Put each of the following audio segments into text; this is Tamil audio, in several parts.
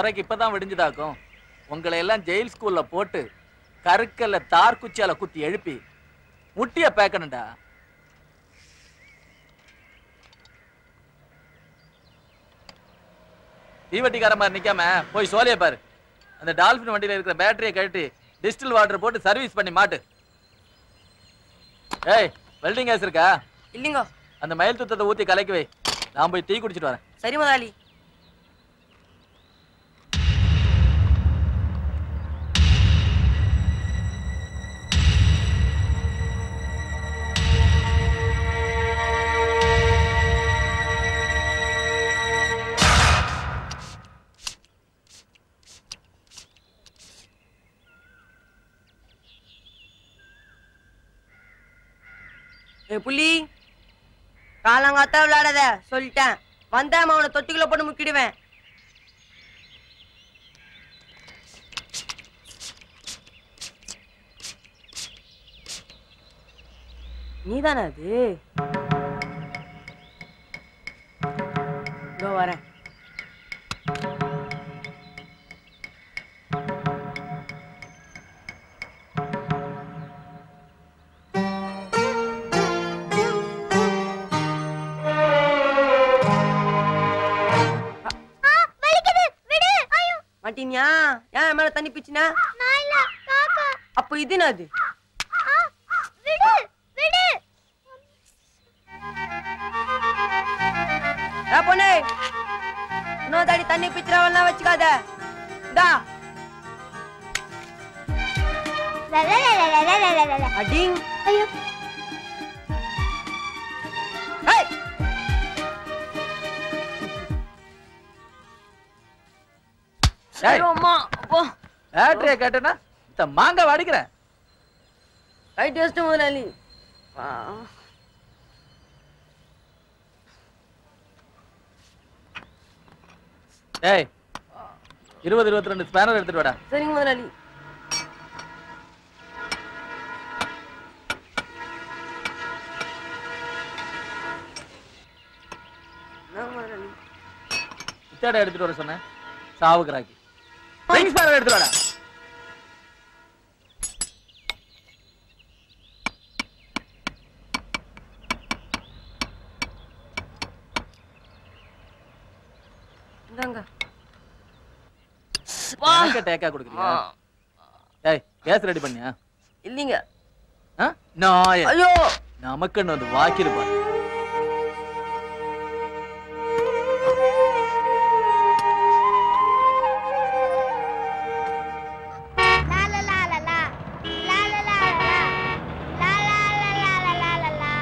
துறைக்கு இப்பதான் விடிஞ்சுதாக்கும் உங்களை எல்லாம் ஜெயில் ஸ்கூல்ல போட்டு கருக்கல்ல தார் குச்சியால குத்தி எழுப்பி முட்டிய பேக்கணும்டா தீவட்டிக்கார மாதிரி நிக்காம போய் சோலைய பாரு அந்த டால்பின் வண்டியில இருக்கிற பேட்டரியை கழட்டி டிஸ்டில் வாட்டர் போட்டு சர்வீஸ் பண்ணி மாட்டு ஏய் வெல்டிங் கேஸ் இருக்கா இல்லைங்க அந்த மயில் துத்தத்தை ஊத்தி கலக்கி வை நான் போய் டீ குடிச்சிட்டு வரேன் சரி முதலாளி ஏ புள்ளி காலங்காத்தா விளையாடாத சொல்லிட்டேன் வந்தேன் அவனை தொட்டிக்குள்ள போட்டு முக்கிடுவேன் நீதானே அது இதோ வரேன் மாட்டீனியா ஏன் என் மேல தண்ணி பிச்சுனா அப்போ இது என்னது ஏ பொண்ணு இன்னொரு தாடி தண்ணி பிச்சுறவெல்லாம் வச்சுக்காத இந்தா அடிங் ஐயோ ஏய் ஏய், ஐயோ அம்மா அப்போ பேட்டரியை கேட்டேன்னா இந்த மாங்காய் வடிக்கிறேன் ரைட் டேஸ்ட் முதலாளி ஆ. ஏய் இருபது இருபத்தி ரெண்டு ஸ்பேனர் எடுத்துட்டு வாடா சரிங்க முதலாளி என்ன முதலாளி இத்தடை எடுத்துட்டு வர சொன்னேன் சாவுக்குறாக்கி ரிங் ஸ்பேனர் எடுத்துட்டு வாடா இந்தாங்க எனக்கு டேக்கா கொடுக்குறியா ஏய் கேஸ் ரெடி பண்ணியா இல்லைங்க ஆ? நாய ஐயோ நமக்குன்னு வந்து வாக்கிருப்பா லா லா லா லா லா. லா லா லா லா லா. லா லா லா லா லா லா லா லா.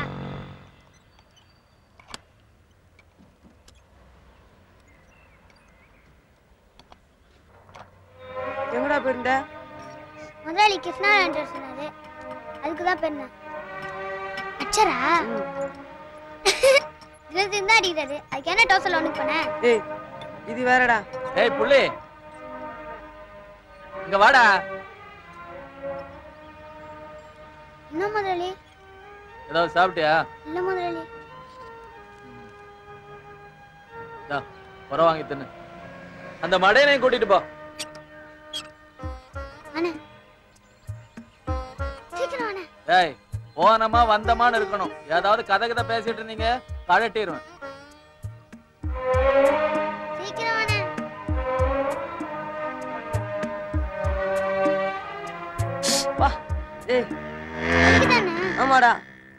எங்கடா போயிருந்த முதலாளி கிருஷ்ணா என்று சொன்னாரு அதுக்கு தான் பெண்ணேன் அச்சரா இருபத்தி தான் அடிக்கிறாரு அதுக்கு என்ன டோசல் ஒன்று பண்ணேன் ஏய் இது வேறடா ஏய் புள்ளி இங்க வாடா என்ன முதலாளி ஏதாவது சாப்பிட்டியா இல்ல முதலாளி இந்தா, உரம் வாங்கி தின்னு அந்த மடையனையும் கூட்டிட்டு போ அண்ணே சீக்கிரம் அண்ணே ஏய் போனமா வந்தமான்னு இருக்கணும் ஏதாவது கதை கதை பேசிட்டு இருந்தீங்க கழட்டிடுவேன் சீக்கிரம் அண்ணே வா ஏய் அதுக்குதானே ஆமாடா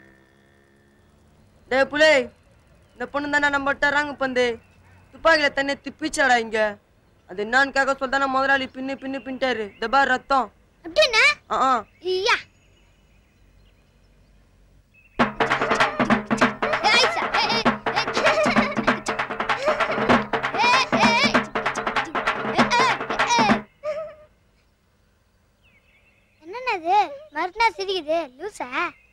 டேய் புலே இந்த பொண்ணு தானே நம்ம தர்றாங்க பந்து துப்பாக்கியில தண்ணி திப்பிச்சாடா இங்க அது என்னன்னு கேட்க சொல்லிதானே முதலாளி பின்னு பின்னு பின்ட்டாரு தபா ரத்தம் அப்படின்னா ஆ ஆ ஐயா ஐசா ஏய் ஏய் என்னது மறுநாள் சிரிக்குது லூசா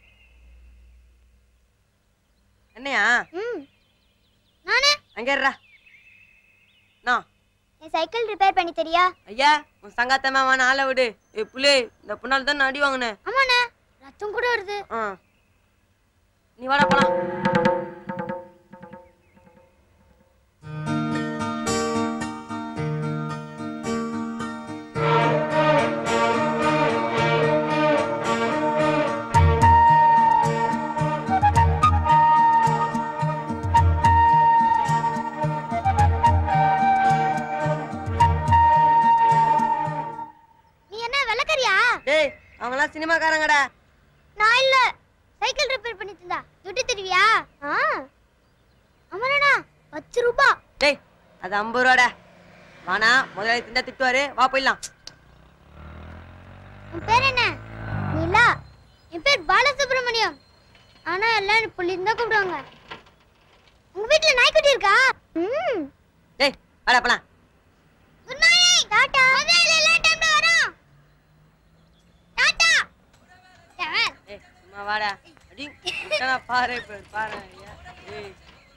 என்னையா ம் நானே அங்க இருடா நான் என் சைக்கிள் ரிப்பேர் பண்ணி தெரியா ஐயா உன் சங்காத்தமா வான ஆளை விடு ஏ புலே இந்த பொண்ணால தான் நான் அடி வாங்கினேன் ஆமாண்ணே ரத்தம் கூட வருது ஆ நீ வாடா போலாம் நாங்கெல்லாம் சினிமாக்காரங்கடா நான் இல்ல சைக்கிள் ரிப்பேர் பண்ணிட்டு இருந்தா துட்டு தருவியா ஆ அமரனா பத்து ரூபா டேய் அது ஐம்பது ரூபாடா வானா முதலாளி திண்டா திட்டுவாரு வா போயிடலாம் உன் பேர் என்ன நிலா என் பேர் பாலசுப்ரமணியம் ஆனா எல்லாரும் புள்ளின்னு தான் கூப்பிடுவாங்க உங்க வீட்ல நாய்க்குட்டி இருக்கா ம் டேய் வாடா போலாம் குட் மார்னிங் டாடா முதல்ல எல்லாம் டைம்ல வரோம் டாடா டேய் ஏய் சும்மா வாடா அடி விட்டனா பாரு இப்ப பாரு ஐயா. ஏய்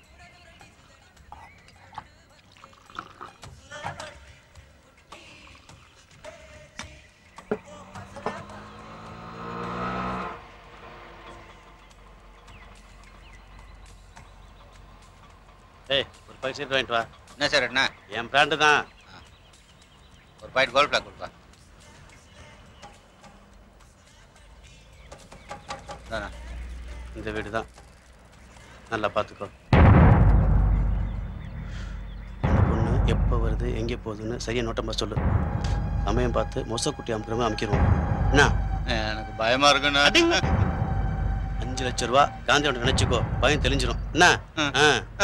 ஏய் ஒரு பைக் சீட் வாங்கிட்டு வா என்ன சார் என்ன என் பிராண்டு தான் ஒரு பாயிண்ட் கோல்ட் பிளாக் கொடுப்பா தானே இந்த வீடு தான் நல்லா பார்த்துக்கோ அந்த பொண்ணு எப்போ வருது எங்கே போகுதுன்னு சரியா நோட்டமாக சொல்லு சமயம் பார்த்து மொசக்குட்டி அமுக்கிறவங்க அமைக்கிடுவோம் என்ன எனக்கு பயமா இருக்குண்ணா அஞ்சு லட்ச ரூபா காந்தியோட நினைச்சுக்கோ பயம் தெளிஞ்சிரும் என்ன ம். ஆ ஆ.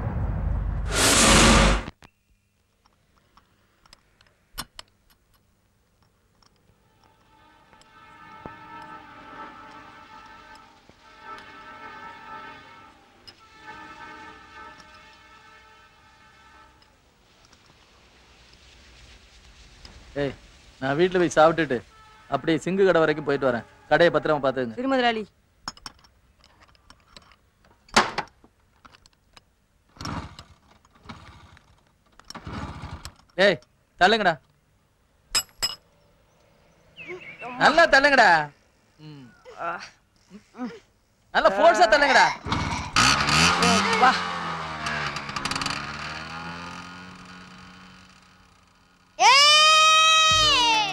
ஏய் நான் வீட்டில் போய் சாப்பிட்டுட்டு அப்படியே சிங்கு கடை வரைக்கும் போயிட்டு வரேன் கடையை பத்திரமா பார்த்துங்க சரி முதலாளி ஏய் தள்ளுங்கடா நல்லா தள்ளுங்கடா ம். நல்லா ஃபோர்ஸா தள்ளுங்கடா வா ஏய்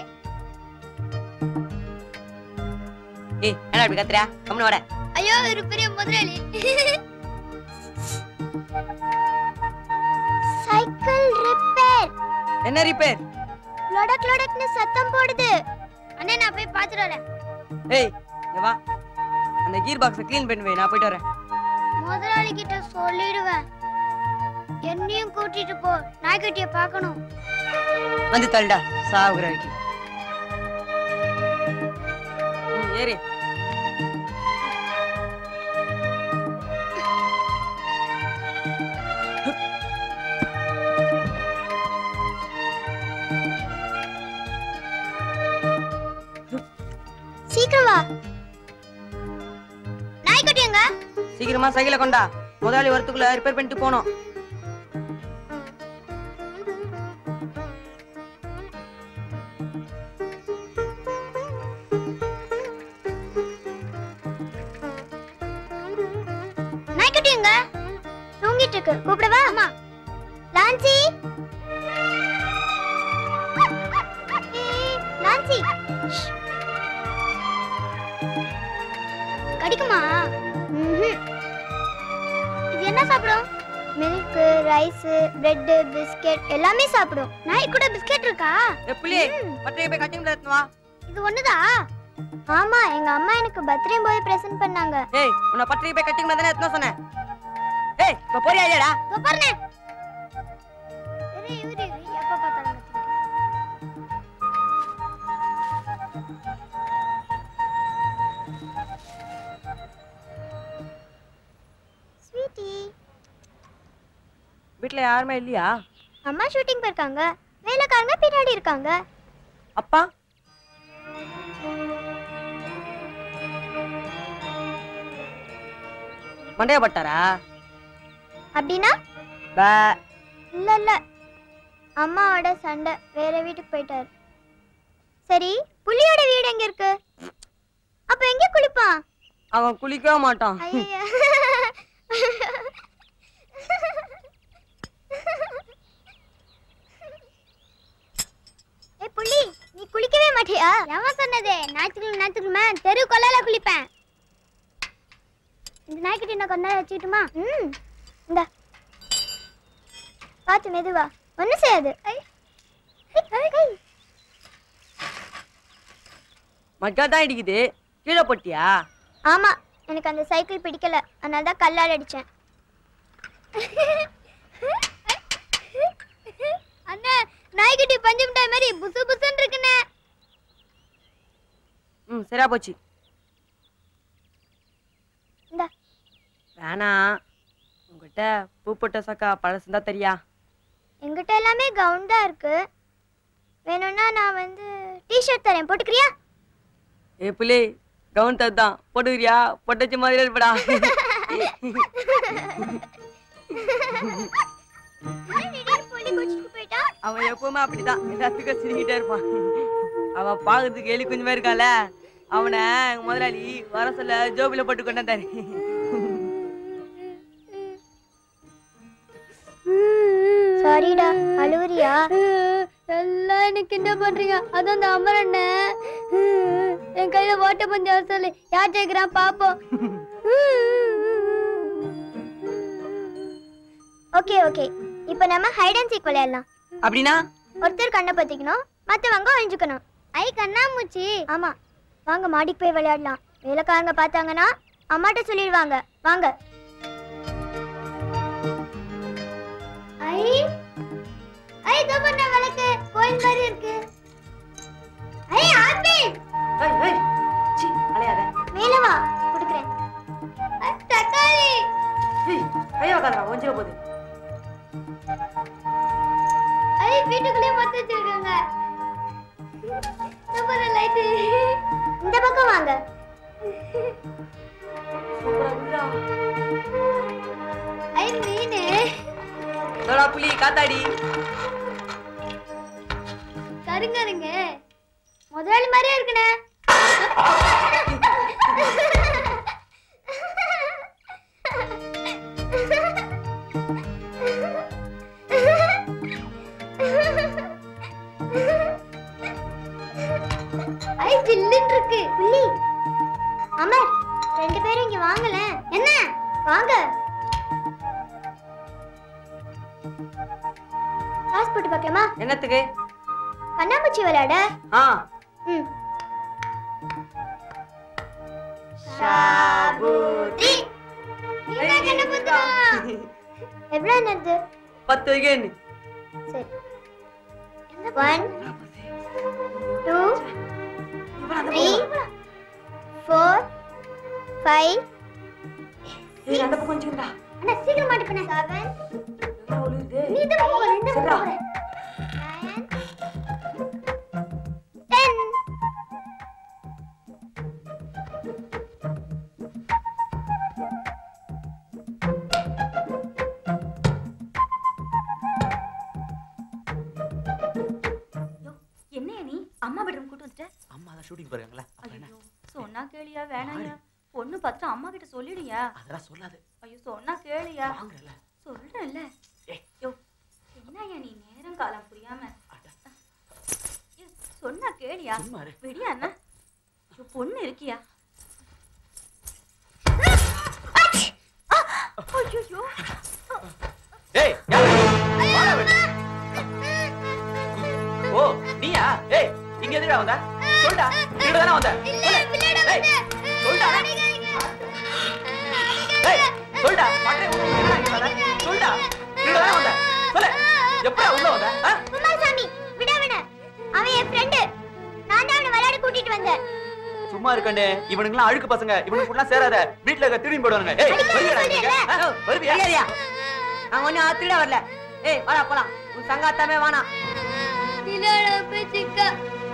ஏய் என்ன இப்படி கத்துறா கம்முனு வாடா ஐயோ ஒரு பெரிய முதலாளி சைக்கிள் ரிப்பேர் என்ன ரிப்பேர் லொடக் லொடக்னு சத்தம் போடுது அண்ணே நான் போய் பார்த்துட்டு வரேன் ஏய் இங்க வா அந்த கீர் பாக்ஸை க்ளீன் பண்ணி வை நான் போயிட்டு வரேன் முதலாளி கிட்ட சொல்லிடுவேன் என்னையும் கூட்டிட்டு போ நாய்க்குட்டிய பார்க்கணும் வந்து தள்ளுடா சாகுறாக்கி ம் ஏறி சீக்கிரம் வா நாய்க்குட்டி எங்க சீக்கிரமா சைக்கிளை கொண்டா முதலாளி வரத்துக்குள்ள ரிப்பேர் பண்ணிட்டு போனோம் நாய்க்குட்டி எங்க தூங்கிட்டு இருக்கு கூப்பிடவா அம்மா லான்சி ஏய், லான்சி ஷ். கடிக்குமா ம்ஹும். இது என்ன சாப்பிடும் மில்க் ரைஸ் பிரெட் பிஸ்கெட் எல்லாமே சாப்பிடும் நாய் கூட பிஸ்கெட் இருக்கா ஏ புள்ளி பட்டைய போய் கட்டிங் எடுத்து வா இது ஒண்ணுதா ஆமா எங்க அம்மா எனக்கு பர்த்டே போய் பிரசன்ட் பண்ணாங்க ஏய் உன்னை பட்டைய போய் கட்டிங் தானே எடுத்து சொன்னேன் ஏய் இப்ப போறியா இல்லையாடா இதோ பாருங்க இரு, இரு, இரு, எப்ப பார்த்தாலும் கத்திக்கிட்டு. ஸ்வீட்டி வீட்ல யாருமே இல்லையா அம்மா ஷூட்டிங் போயிருக்காங்க வேலைக்காரங்க பின்னாடி இருக்காங்க அப்பா மண்டைய பட்டாரா அப்படின்னா பே இல்ல இல்ல அம்மாவோட சண்டை வேற வீட்டுக்கு போயிட்டாரு சரி புலியோட வீடு எங்க இருக்கு அப்ப எங்க குளிப்பான் அவன் குளிக்கவே மாட்டான் ஐயையோ. ஏய் புள்ளி நீ குளிக்கவே மாட்டியா எவன் சொன்னது ஞாயிற்றுக்கிழமை ஞாயிற்றுக்கிழமை தெரு கொள்ளால குளிப்பேன் இந்த நாய்க்குட்டி நான் கொஞ்ச நேரம் வச்சுக்கிட்டுமா ம் இந்த பார்த்து மெதுவா ஒன்றும் செய்யாது ஐ. ஐ, ஐ, ஐ. மக்கள் தான் இடிக்குது கீழே போட்டியா ஆமா எனக்கு அந்த சைக்கிள் பிடிக்கல அதனால தான் கல்லால் அடிச்சேன் அண்ணா நாய்க்குட்டி பஞ்சு மிட்டாய் மாதிரி புசு புசுன்னு இருக்குண்ணே ம் சரியா போச்சு இந்தா வேணாம் உங்ககிட்ட பூ போட்ட சக்கா பழசு தான் தெரியா எங்கிட்ட எல்லாமே கவுன் தான் இருக்கு வேணும்னா நான் வந்து டிஷர்ட் தரேன் போட்டுக்கிறியா ஏ புள்ளி கவுன் தான் போட்டுக்கிறியா பொட்டச்சு மாதிரி இருப்படா அவன் எப்பவுமே அப்படிதான் எல்லாத்துக்கும் சிரிக்கிட்டே இருப்பான் அவன் பாக்குறதுக்கு எலி குஞ்சுமே இருக்கான்ல அவனை எங்க முதலாளி வர சொல்ல ஜோபில போட்டு கொண்டு வந்தாரு சாரிடா அழுவுறியா எல்லாம் எனக்கு என்ன பண்றீங்க அதுவும் அந்த அமரண்ண என் கையில ஓட்ட பஞ்சு வர சொல்லு யார் ஜெயிக்கிறான் பாப்போம் ஓகே ஓகே இப்போ நம்ம ஹைட் அண்ட் சீக் விளையாடலாம் அப்படின்னா ஒருத்தர் கண்ணை பத்திக்கணும் மத்தவங்க ஒழிஞ்சுக்கணும் ஐ கண்ணாமூச்சி ஆமா வாங்க மாடிக்கு போய் விளையாடலாம் வேலைக்காரங்க பார்த்தாங்கன்னா அம்மாட்ட சொல்லிடுவாங்க வாங்க ஐ ஐ இதோ பண்ண விளக்கு கோயில் மாதிரி இருக்கு ஐ ஆப்பிள் ஏய், ஏய், சீ, அலையாத மேல வா குடுக்குறேன் ஐ, தக்காளி ஏய், கையை உக்காதுடா ஒஞ்சிர போகுது ஐ வீட்டுக்குள்ளே மொத்த வச்சிருக்காங்க சூப்பர் லைட் இந்த பக்கம் வாங்க சூப்பரா இருக்குடா. ஐ மீன் இதோடா புலி காத்தாடி கருங்கருங்க முதலாளி மாதிரியே இருக்குண்ணே ஐ ஜில்லுன்னு இருக்கு புள்ளி அமர் ரெண்டு பேரும் இங்க வாங்கல என்ன வாங்க காசு போட்டு பார்க்கலாமா என்னத்துக்கு கண்ணாமூச்சி விளையாட ஆ ம் சாபூதி நீதான் கண்ணை பொத்துக்கணும். எவ்வளவு என்னது பத்து வைக்கேன்னு சரி one two three four five ஏய் அந்த பக்கம் வச்சுக்கண்டா அண்ணா சீக்கிரம் மாட்டுக்கண்ணே செவன் எங்க ஒளியுது நீ இந்த பக்கம் போற, இந்த பக்கம் போற. Nine, ten. என்னையா நீ அம்மா பெட்ரூம் கூட்டு வந்துட்ட அம்மா தான் ஷூட்டிங் போறாங்களா ஐயோ சொன்னா கேளியா வேணாயா பொண்ணு பார்த்துட்டு அம்மா கிட்ட சொல்லிடுயா அதெல்லாம் சொல்லாது ஐயோ சொன்னா கேளியா வாங்குறல சொல்றேன்ல ஏய். யோ என்னய்யா நீ நேரம் காலம் புரியாம ஏய், சொன்னா கேளியா சும்மா இரு. விடியா அண்ணா ஐயோ பொண்ணு இருக்கியா ஐயோ ஏய் யாரு? வாடா வெளிய. ஓ நீயா ஏய் இங்க எதுடா வந்த சொல்டா இங்க தானே வந்த சொல்லு. ஏய் சொல்டா ஏய் சொல்டா பட்டை உள்ள என்னடா இங்க வந்த சொல்டா இங்க தானே வந்த சொல்லு எப்படா உள்ள வந்த ஆ? குமாரசாமி விட விட அவன் என் ஃப்ரெண்டு நான் தான் அவனை விளையாட கூட்டிட்டு வந்தேன் சும்மா இருக்கண்டே இவனுங்கலாம் அழுக்கு பசங்க இவனுக்குலாம் சேராத வீட்ல இருக்க திரும்பி போடுவானுங்க ஏய் வருவியாடா இங்க ஆ, வருவியா தெரியாதியா நான் ஒன்னும் ஆத்திட வரல ஏய் வாடா போலாம் உன் சங்காத்தமே வேணாம் விளையாட பேச்சுக்கா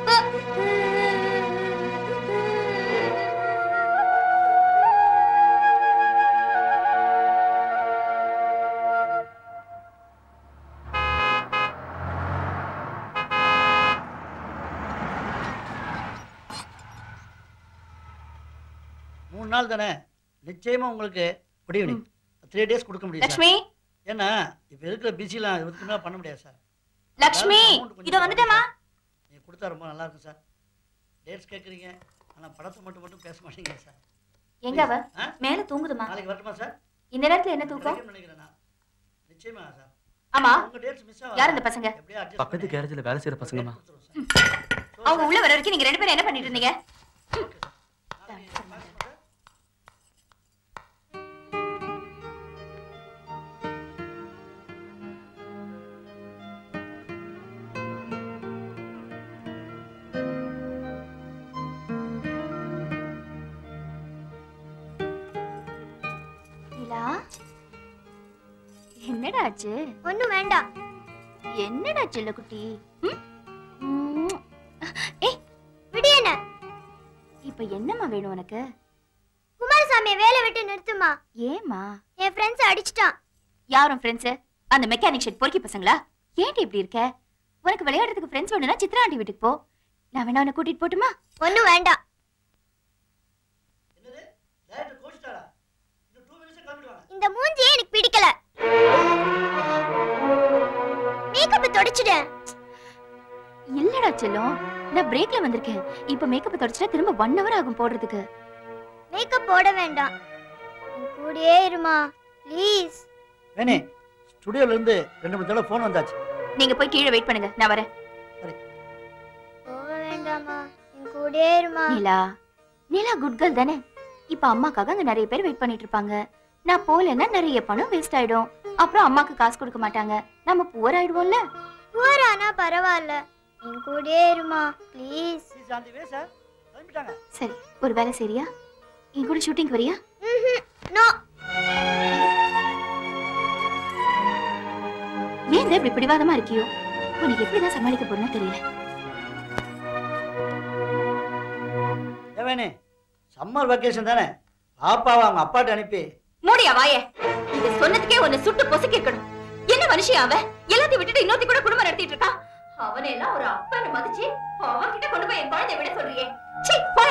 மூணு நாள் தானே நிச்சயமா உங்களுக்கு முடிவு த்ரீ டேஸ் கொடுக்க முடியும் சார் லக்ஷ்மி ஏன்னா இப்போ இருக்கிற பிஸிலாம் இதுக்கு மேலே பண்ண முடியாது சார் லக்ஷ்மி amount கொஞ்சம் இதோ வந்துட்டேமா நீங்கள் கொடுத்தா ரொம்ப நல்லா இருக்கும் சார் டேட்ஸ் கேட்குறீங்க ஆனால் படத்தை மட்டும் மட்டும் பேச மாட்டீங்க சார் எங்க அவ ஆ? மேல தூங்குதுமா நாளைக்கு வரட்டுமா சார் இந்த நேரத்துல என்ன தூக்கம் கிடைக்கும்னு நினைக்கிறேன் நான் நிச்சயமா சார் ஆமா உங்க டேட்ஸ் மிஸ் யார் இந்த பசங்க எப்படியா adjust பக்கத்து பண்ணி கேரேஜ்ல வேலை செய்யற பசங்கம்மா கொடுத்துருவோம் சார். அவங்க உள்ள வர வரைக்கும் நீங்க ரெண்டு பேரும் என்ன பண்ணிட்டு இருந்தீங்க நிலா என்னடா ஆச்சு ஒண்ணும் வேண்டாம் என்னடா செல்லக்குட்டி ம்? ம். ஏய் விடு என்ன இப்ப என்னம்மா வேணும் உனக்கு குமாரசாமியை வேலை விட்டு நிறுத்துமா ஏம்மா என் ஃப்ரெண்ட்ஸ் அடிச்சிட்டான் யாரும் ஃப்ரெண்ட்ஸ் அந்த மெக்கானிக் ஷெட் பொறுக்கி பசங்களா ஏன்டி இப்படி இருக்க உனக்கு விளையாடுறதுக்கு ஃப்ரெண்ட்ஸ் வேணும்னா சித்ரா ஆண்டி வீட்டுக்கு போ நான் வேணா உன்னை கூட்டிட்டு போட்டுமா ஒண்ணும் வேண்டாம் என்னது டேரக்டர் கோச்சிட்டாரா இன்னும் டூ மினிட்ஸ் கிளம்பிடுவாங்க இந்த மூஞ்சியே எனக்கு பிடிக்கல மேக்கப் தொடச்சிட்டேன் இல்லடா செல்லம் நான் பிரேக்ல வந்திருக்கேன் இப்ப மேக்கப் தொடச்சிட்டா திரும்ப ஒன் ஹவர் ஆகும் போடுறதுக்கு மேக்கப் போட வேண்டாம் என் கூடயே இருமா ப்ளீஸ் வேணே ஸ்டுடியோல இருந்து ரெண்டு மூணு தடவை ஃபோன் வந்தாச்சு நீங்க போய் கீழே வெயிட் பண்ணுங்க நான் வரேன் போக வேண்டாமா என் கூடயே இருமா நிலா நிலா குட் கேர்ள் தானே இப்ப அம்மாக்காக அங்க நிறைய பேர் வெயிட் பண்ணிட்டு இருப்பாங்க நான் போகலைன்னா நிறைய பணம் வேஸ்ட் ஆயிடும் அப்புறம் அம்மாக்கு காசு கொடுக்க மாட்டாங்க நம்ம புவர் ஆயிடுவோம்ல போறானா பரவாயில்ல என் கூடயே இருமா please please on the way sir கிளம்பிட்டாங்க சரி ஒரு வேலை சரியா என் கூட ஷூட்டிங் வரியா நோ ஏன் இந்த இப்படி பிடிவாதமா இருக்கியோ உனக்கு எப்படிதான் சமாளிக்க போறேன்னு தெரியல ஏவேனே சம்மர் வெக்கேஷன் தானே பாப்பாவை அவங்க அப்பாட்ட அனுப்பி மூடியா வாயே இது சொன்னதுக்கே உன்னை சுட்டு பொசுக்கி இருக்கணும் என்ன மனுஷன் அவன் எல்லாத்தையும் விட்டுட்டு இன்னொருத்தி கூட குடும்பம் நடத்திட்டு இருக்கான் அவனை எல்லாம் ஒரு அப்பனை மதிச்சு அவன் கிட்ட கொண்டு போய் என் குழந்தைய விட சொல்றியே சீ போயா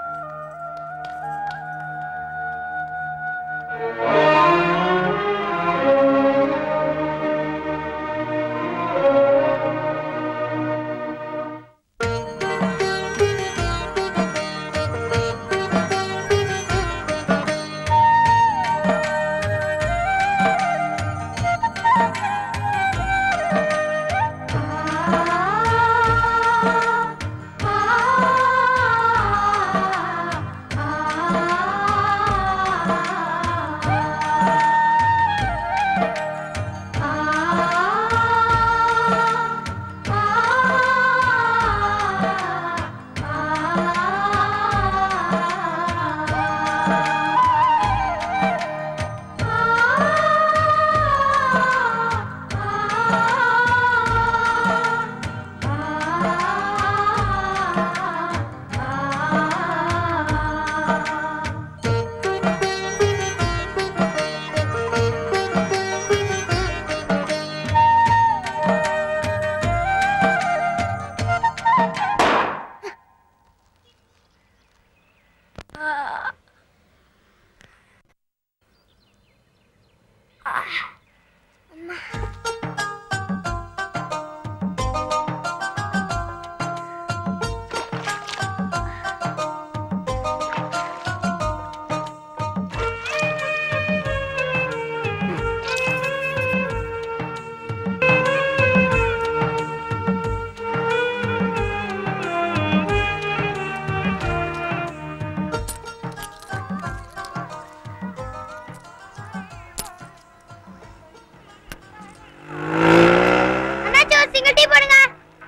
அண்ணாச்சி ஒரு சிங்கிள் டீ போடுங்க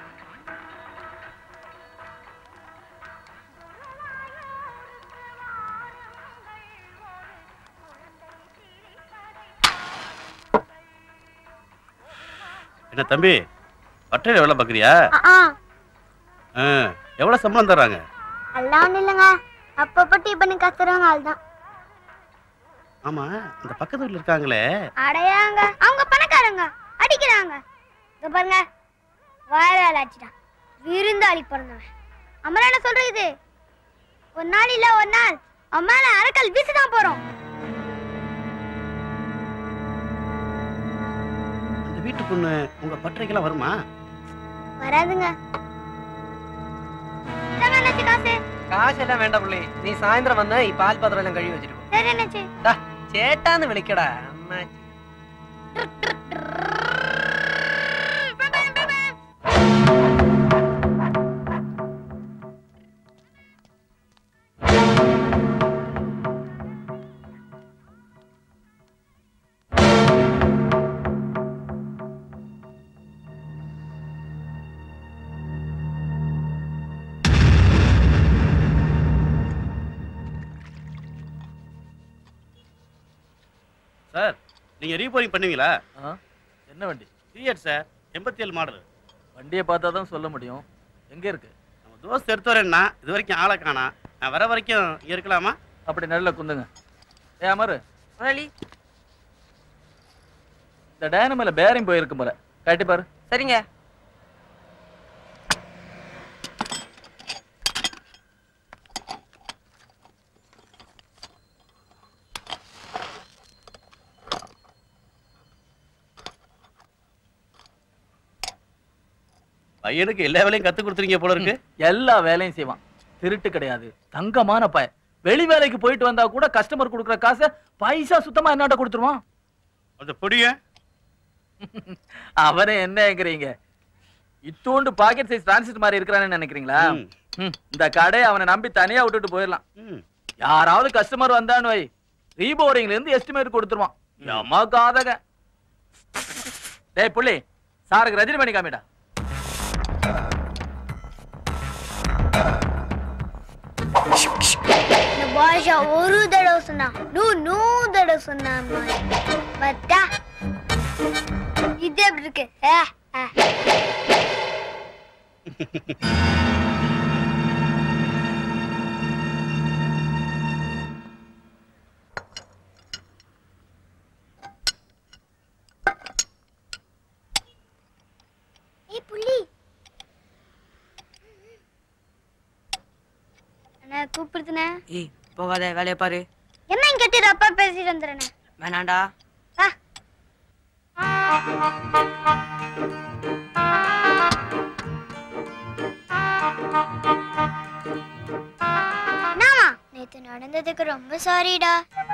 என்ன தம்பி பட்டையில வேலை பார்க்குறியா ஆ ஆ எவ்வளோ சம்பளம் தர்றாங்க எல்லாம் ஒண்ணும் இல்லைங்க அப்பப்போ டீ பண்ணி கத்துறவங்க அதுதான் ஆமா இந்த பக்கத்து வீட்டில் இருக்காங்களே அடையாங்க அவங்க பணக்காரங்க அடிக்கிறாங்க இங்க பாருங்க வாழ அடிச்சிட்டான் விருந்தாளி பிறந்தவன் அம்மா என்ன சொல்றது ஒரு நாள் இல்ல ஒரு நாள் அம்மா அரக்கல் வீசுதான் போறோம் அந்த வீட்டு பொண்ணு உங்க பட்டறைக்கெல்லாம் வருமா வராதுங்க இந்தாங்க அண்ணாச்சி காசு കാശെല്ലാം വേണ്ട പുള്ളി നീ സായന്ത്രം വന്ന് ഈ പാൽപാത്രം എല്ലാം കഴുകി വെച്ചിട്ട് പോ. சரி அண்ணாச்சி ദാ, ചേട്ടാന്ന് വിളിക്കടാ അമ്മാച്ചി சார் நீங்கள் ரீபோரிங் பண்ணுவீங்களா ஆ என்ன வண்டி ஃபியட் சார் எண்பத்தி ஏழு மாடல் வண்டியை பார்த்தா தான் சொல்ல முடியும் எங்க இருக்கு நம்ம தோஸ்து எடுத்து வரேன்னா இது வரைக்கும் ஆளை காணா நான் வர வரைக்கும் இங்க இருக்கலாமா அப்படி நல்ல குந்துங்க ஏ அமரு முதலாளி இந்த டைனமில் பேரிங் போயிருக்கு போல கட்டி பாரு சரிங்க பையனுக்கு எல்லா வேலையும் கற்றுக் கொடுத்துருங்க போல இருக்கு எல்லா வேலையும் செய்வான் திருட்டு கிடையாது தங்கமான பய வெளி வேலைக்கு போயிட்டு வந்தா கூட கஸ்டமர் கொடுக்குற காசை பைசா சுத்தமா என்னாட்ட கொடுத்துருவான் அந்த பொடிய அவனே என்னங்கிறீங்க இத்தோண்டு பாக்கெட் சைஸ் டிரான்சிட் மாதிரி இருக்கிறான்னு நினைக்கிறீங்களா ம். ம், இந்த கடை அவனை நம்பி தனியா விட்டுட்டு போயிடலாம் ம். யாராவது கஸ்டமர் வந்தான்னு வை ரீபோரிங்ல இருந்து எஸ்டிமேட் கொடுத்துருவான் அம்மா காதக டேய் புள்ளி சாருக்கு ரஜினி பண்ணி காமிடா இந்த பாஷா ஒரு தடவை சொன்னா நூ நூறு தடவை சொன்னா பத்தா இது எப்படி இருக்கு ஆ, ஆ. ஏய் புள்ளி அண்ணா கூப்பிடுதுண்ணே ஏய் போகாத வேலையை பாரு என்ன இங்க கட்டி அப்பா பேசிட்டு வந்துடுறேண்ணே வேணாண்டா வா என்னம்மா? நேத்து நடந்ததுக்கு ரொம்ப சாரிடா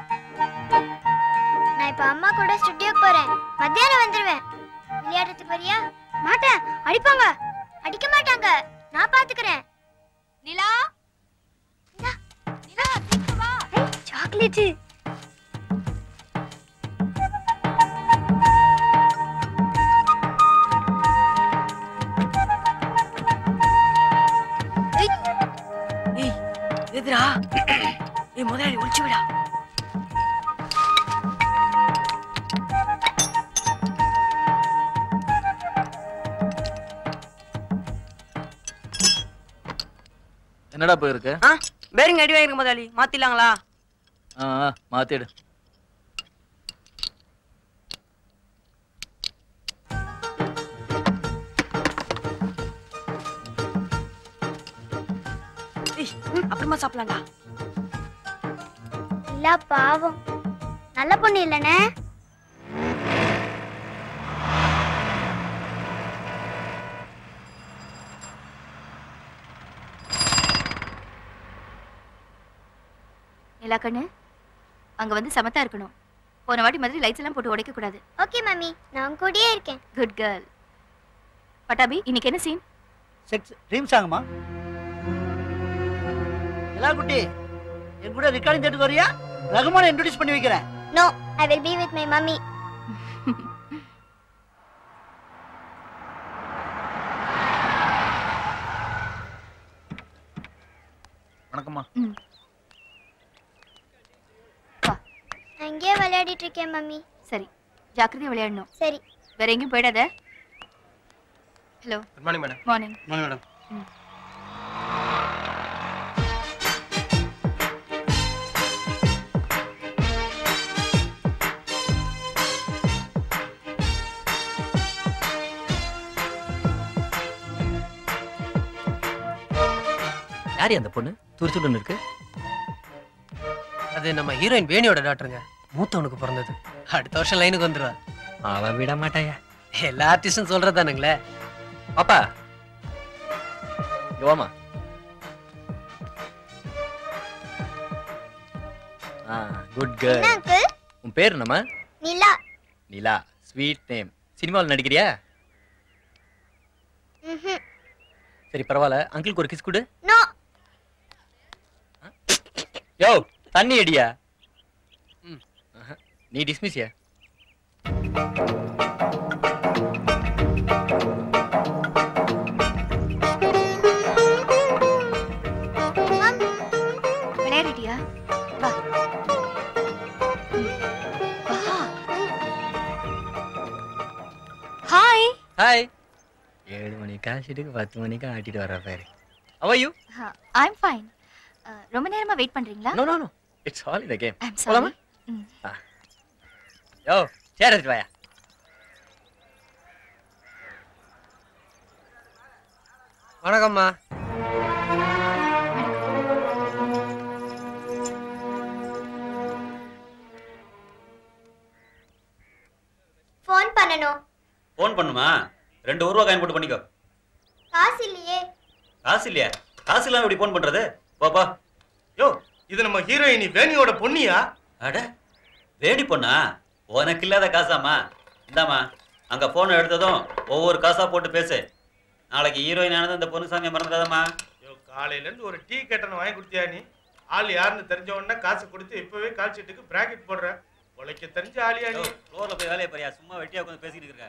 நான் இப்ப அம்மா கூட ஸ்டுடியோக்கு போறேன் மத்தியானம் வந்துருவேன் விளையாடுறதுக்கு வரியா மாட்டேன் அடிப்பாங்க அடிக்க மாட்டாங்க நான் பாத்துக்கிறேன் நிலா இந்தா. நிலா சீக்கிரம் வா சாக்லேட் ஏய் எதுடா ஏய் முதலாளி ஒளிச்சு விடா என்னடா போயிருக்கு ஆ பேரிங் அடி வாங்கிருக்கு முதலாளி மாத்திடலாங்களா ஆ ஆ, மாத்திடு ஏய் அப்புறமா சாப்பிடலாம்டா இல்ல பாவம் நல்ல பொண்ணு இல்லனே நிலா கண்ணு அங்க வந்து சமத்தா இருக்கணும் போன வாட்டி மாதிரி லைட்ஸ் எல்லாம் போட்டு உடைக்க கூடாது ஓகே மம்மி நான் கூடயே இருக்கேன் குட் கேர்ள் பட்டாபி இன்னைக்கு என்ன சீன் செக்ஸ் ட்ரீம் சாங்கம்மா எல்லா குட்டி என் கூட ரெக்கார்டிங் தேட்டுக்கு வரியா ரகுமானை இன்ட்ரோடியூஸ் பண்ணி வைக்கிறேன் no I will be with my mummy வணக்கம்மா நான் இங்கேயே விளையாடிட்டு இருக்கேன் மம்மி சரி ஜாக்கிரதையா விளையாடணும் சரி வேற எங்கேயும் போயிடாத hello good morning madam morning madam யார் அந்த பொண்ணு துரு துருன்னு இருக்கு அது நம்ம ஹீரோயின் வேணியோட டாக்டருங்க மூத்தவனுக்கு பிறந்தது அடுத்த வருஷம் லைனுக்கு வந்துருவா அவன் விட மாட்டாயா எல்லா ஆர்டிஸ்டும் சொல்றதானுங்களே பாப்பா இங்க வாமா ஆ குட் என்ன கேர்ள் அங்கிள் உன் பேர் என்னம்மா நிலா நிலா ஸ்வீட் நேம் சினிமாவில் நடிக்கிறியா ம்ஹும். சரி பரவாயில்ல அங்கிளுக்கு ஒரு கிஸ் கொடு நோ யோ தண்ணி அடியா ம் ஆஹா. நீ டிஸ்மிஸ்யா விளையாடிட்டியா வா ம். வா ஹாய் ஏழு மணி காசிட்டுக்கு பத்து மணிக்கு ஆட்டிட்டு வர பாரு அவ யூ ஐம் ஃபைன் ரொம்ப நேரமா வெயிட் பண்றீங்களா no no no it's all இந்த கேம் ஐம் போலாமா சாரி யோ சேர் எடுத்துட்டு வாயா வணக்கம்மா ஃபோன் பண்ணணும் ஃபோன் பண்ணுமா ரெண்டு ஒரு ரூபா காயின் போட்டு பண்ணிக்கோ காசு இல்லையே காசு இல்லையா காசு இல்லாம இப்படி ஃபோன் பண்றது பாப்பா யோ இது நம்ம ஹீரோயினி வேணியோட பொண்ணியா அட வேடி பொண்ணா உனக்கு இல்லாத காசாமா இந்தாம்மா அங்க போனை எடுத்ததும் ஒவ்வொரு காசா போட்டு பேசு நாளைக்கு ஹீரோயின் ஆனது இந்த பொண்ணு சாமியை மறந்துடாதம்மா யோ காலையில இருந்து ஒரு டீ கட்டணம் வாங்கி கொடுத்தியா நீ ஆள் யாருன்னு தெரிஞ்ச உடனே காசு கொடுத்து இப்பவே கால் ஷீட்டுக்கு பிராக்கெட் போடுற உழைக்க தெரிஞ்ச ஆளியா நீ ஃப்ளோர்ல போய் வேலையை பாரியா சும்மா வெட்டியா உட்காந்து பேசிட்டு இருக்க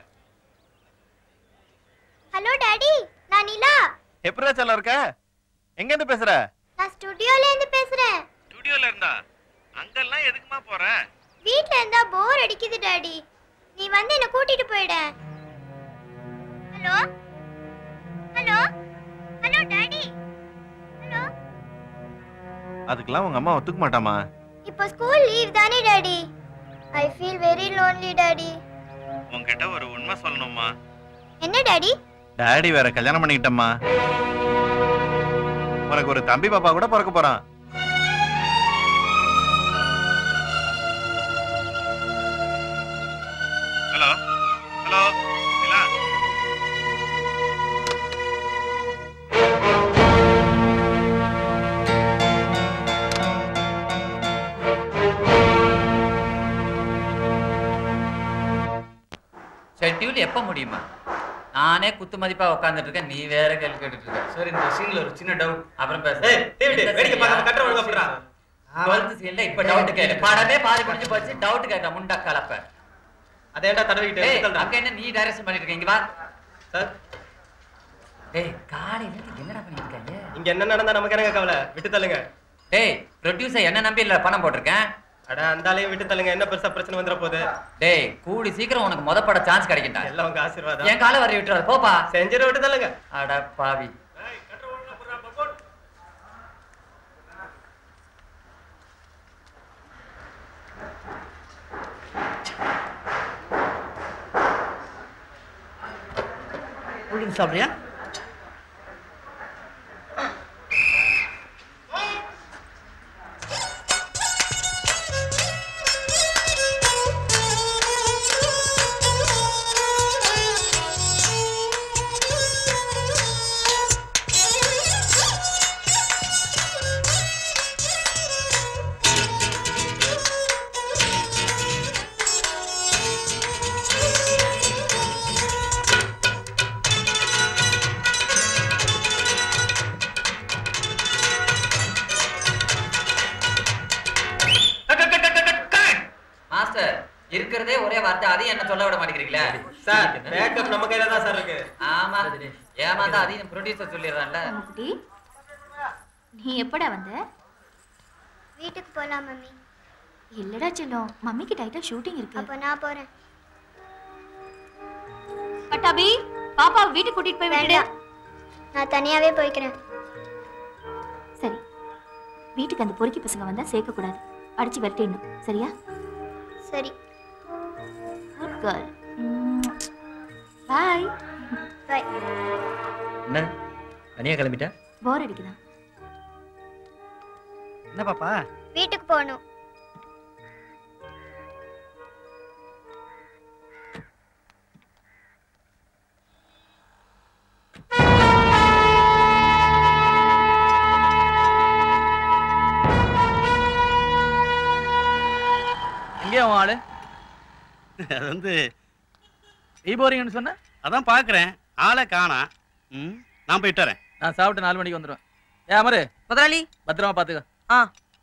ஹலோ டாடி நான் நிலா எப்படா செல்ல இருக்க எங்க இருந்து பேசுற நான் ஸ்டுடியோல இருந்து பேசுறேன் ஸ்டுடியோல இருந்தா அங்கெல்லாம் எதுக்குமா போற வீட்ல இருந்தா போர் அடிக்குது டாடி நீ வந்து என்ன கூட்டிட்டு போயிடு hello hello hello daddy hello அதுக்கெல்லாம் உங்க அம்மா ஒத்துக்க மாட்டாமா இப்போ ஸ்கூல் லீவ் தானே daddy I feel very lonely daddy உன்கிட்ட ஒரு உண்மை சொல்லணுமா என்ன டாடி டாடி வேற கல்யாணம் பண்ணிக்கிட்டம்மா உனக்கு ஒரு தம்பி பாப்பா கூட பிறக்க போறான் ஹலோ ஹலோ நிலா ஷெட்யூல் எப்போ முடியுமா நானே குத்து மதிப்பா உட்காந்துட்டு இருக்கேன் நீ வேற கேள்வி கேட்டுட்டு இருக்க சார் இந்த சீன்ல ஒரு சின்ன டவுட் அப்புறம் பேச ஏய், டேவிட், வேடிக்கை பார்க்காம கட்டுற ஒழுங்கா போடுறா. டுவெல்த் சீன்ல இப்ப டவுட் கேளு படமே பாதி முடிஞ்சு போச்சு டவுட் கேட்க முண்டா கலப்ப அதேண்டா தடவிக்கிட்டு டேய் விட்டுத்தள்ளுடா. அங்க என்ன நீ டைரக்ஷன் பண்ணிட்டு இருக்க இங்க வா சார் டேய் காலையில இருந்து என்னடா பண்ணிட்டு இருக்காங்க இங்க என்ன நடந்தா நமக்கு என்னங்க கவலை விட்டு தள்ளுங்க டேய் ப்ரொடியூசர் என்ன நம்பி இல்ல பணம் போட்டிருக்கேன் அட அந்த ஆளையும் விட்டு தள்ளுங்க என்ன பெருசா பிரச்சனை வந்துட போகுது டேய் கூடி சீக்கிரம் உனக்கு முத பட சான்ஸ் கிடைக்கும்டா எல்லாம் உங்க ஆசீர்வாதம் என் காலை வரை விட்டுறாரு போப்பா செஞ்சிட விட்டு தள்ளுங்க அட பாவி கூல்ட்ரிங்க் சாப்பிட்றியா மாஸ்டர் இருக்கிறதே ஒரே வார்த்தை அதையும் என்ன சொல்ல விட மாட்டேங்கிறீங்களா சார் மேக்கப் நம்ம கையில தான் சார் இருக்கு ஆமா ஏமாந்தா அதையும் ப்ரொடியூசர் சொல்லிடுறான்ல குட்டி நீ எப்படா வந்த வீட்டுக்கு போலாம் மம்மி இல்லடா செல்லம் மம்மிக்கு டைட்டா ஷூட்டிங் இருக்கு அப்போ நான் போறேன் பட்டாபி பாப்பா வீட்டுக்கு கூட்டிட்டு போய் விட்டுடு வேண்டாம் நான் தனியாவே போய்க்கிறேன் சரி வீட்டுக்கு அந்த பொறுக்கி பசங்க வந்தா சேர்க்க கூடாது அடிச்சு விரட்டிடணும் சரியா சரி குட் கேர்ள் பாய் பை என்ன தனியா கிளம்பிட்டா போர் அடிக்குதா என்ன பாப்பா வீட்டுக்கு போகணும் எங்கே உன் ஆளு அது வந்து ரீபோரிங்னு சொன்ன அதான் பார்க்குறேன் ஆளை காணா ம் நான் போயிட்டு வரேன் நான் சாப்பிட்டு நாலு மணிக்கு வந்துடுவேன் ஏ அமரு முதலாளி பத்திரமா பாத்துக்க ஆ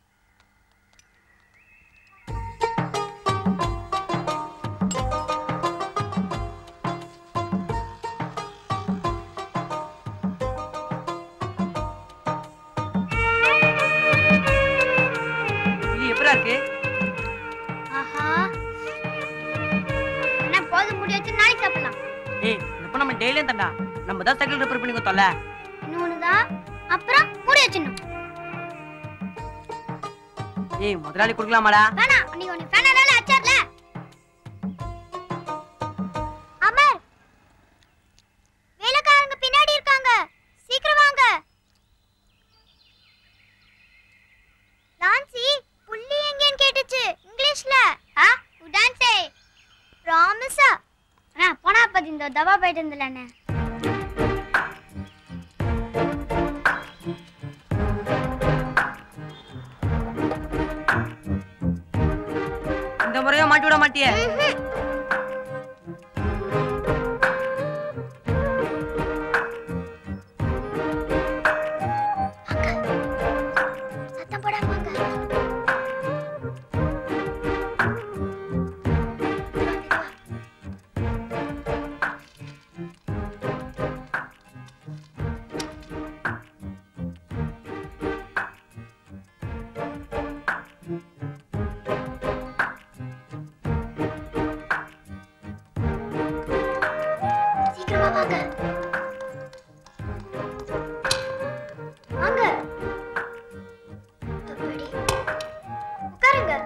இது எப்படா இருக்கு ஆஹா என்ன போதும் முடியாச்சு நாளைக்கு சாப்பிடலாம் ஏய் இந்த அப்ப நம்ம டெய்லியும் தண்டா நம்ம தான் சைக்கிள் ரிப்பேர் பண்ணி கொடுத்தோம்ல இன்னொன்னுதான் அப்புறம் மூடி வச்சிடணும் ஏய் முதலாளி கொடுக்கலாமாடா வேணாம் நீ ஒன்னு ஃபேனால அச்சார்ல அமர் வேலைக்காரங்க பின்னாடி இருக்காங்க சீக்கிரம் வாங்க லான்சி புள்ளி எங்கேன்னு கேட்டுச்சு இங்கிலீஷ்ல ஆ உடான்சே ப்ராமிஸா அண்ணா போனா பத்தி இந்த தவா போயிட்டு இருந்தல அண்ணே இந்த முறையும் மாட்டி விட மாட்டியே சத்தம் போடாம வாங்க சீக்கிரமா வாங்க வாங்க அப்படி உட்காருங்க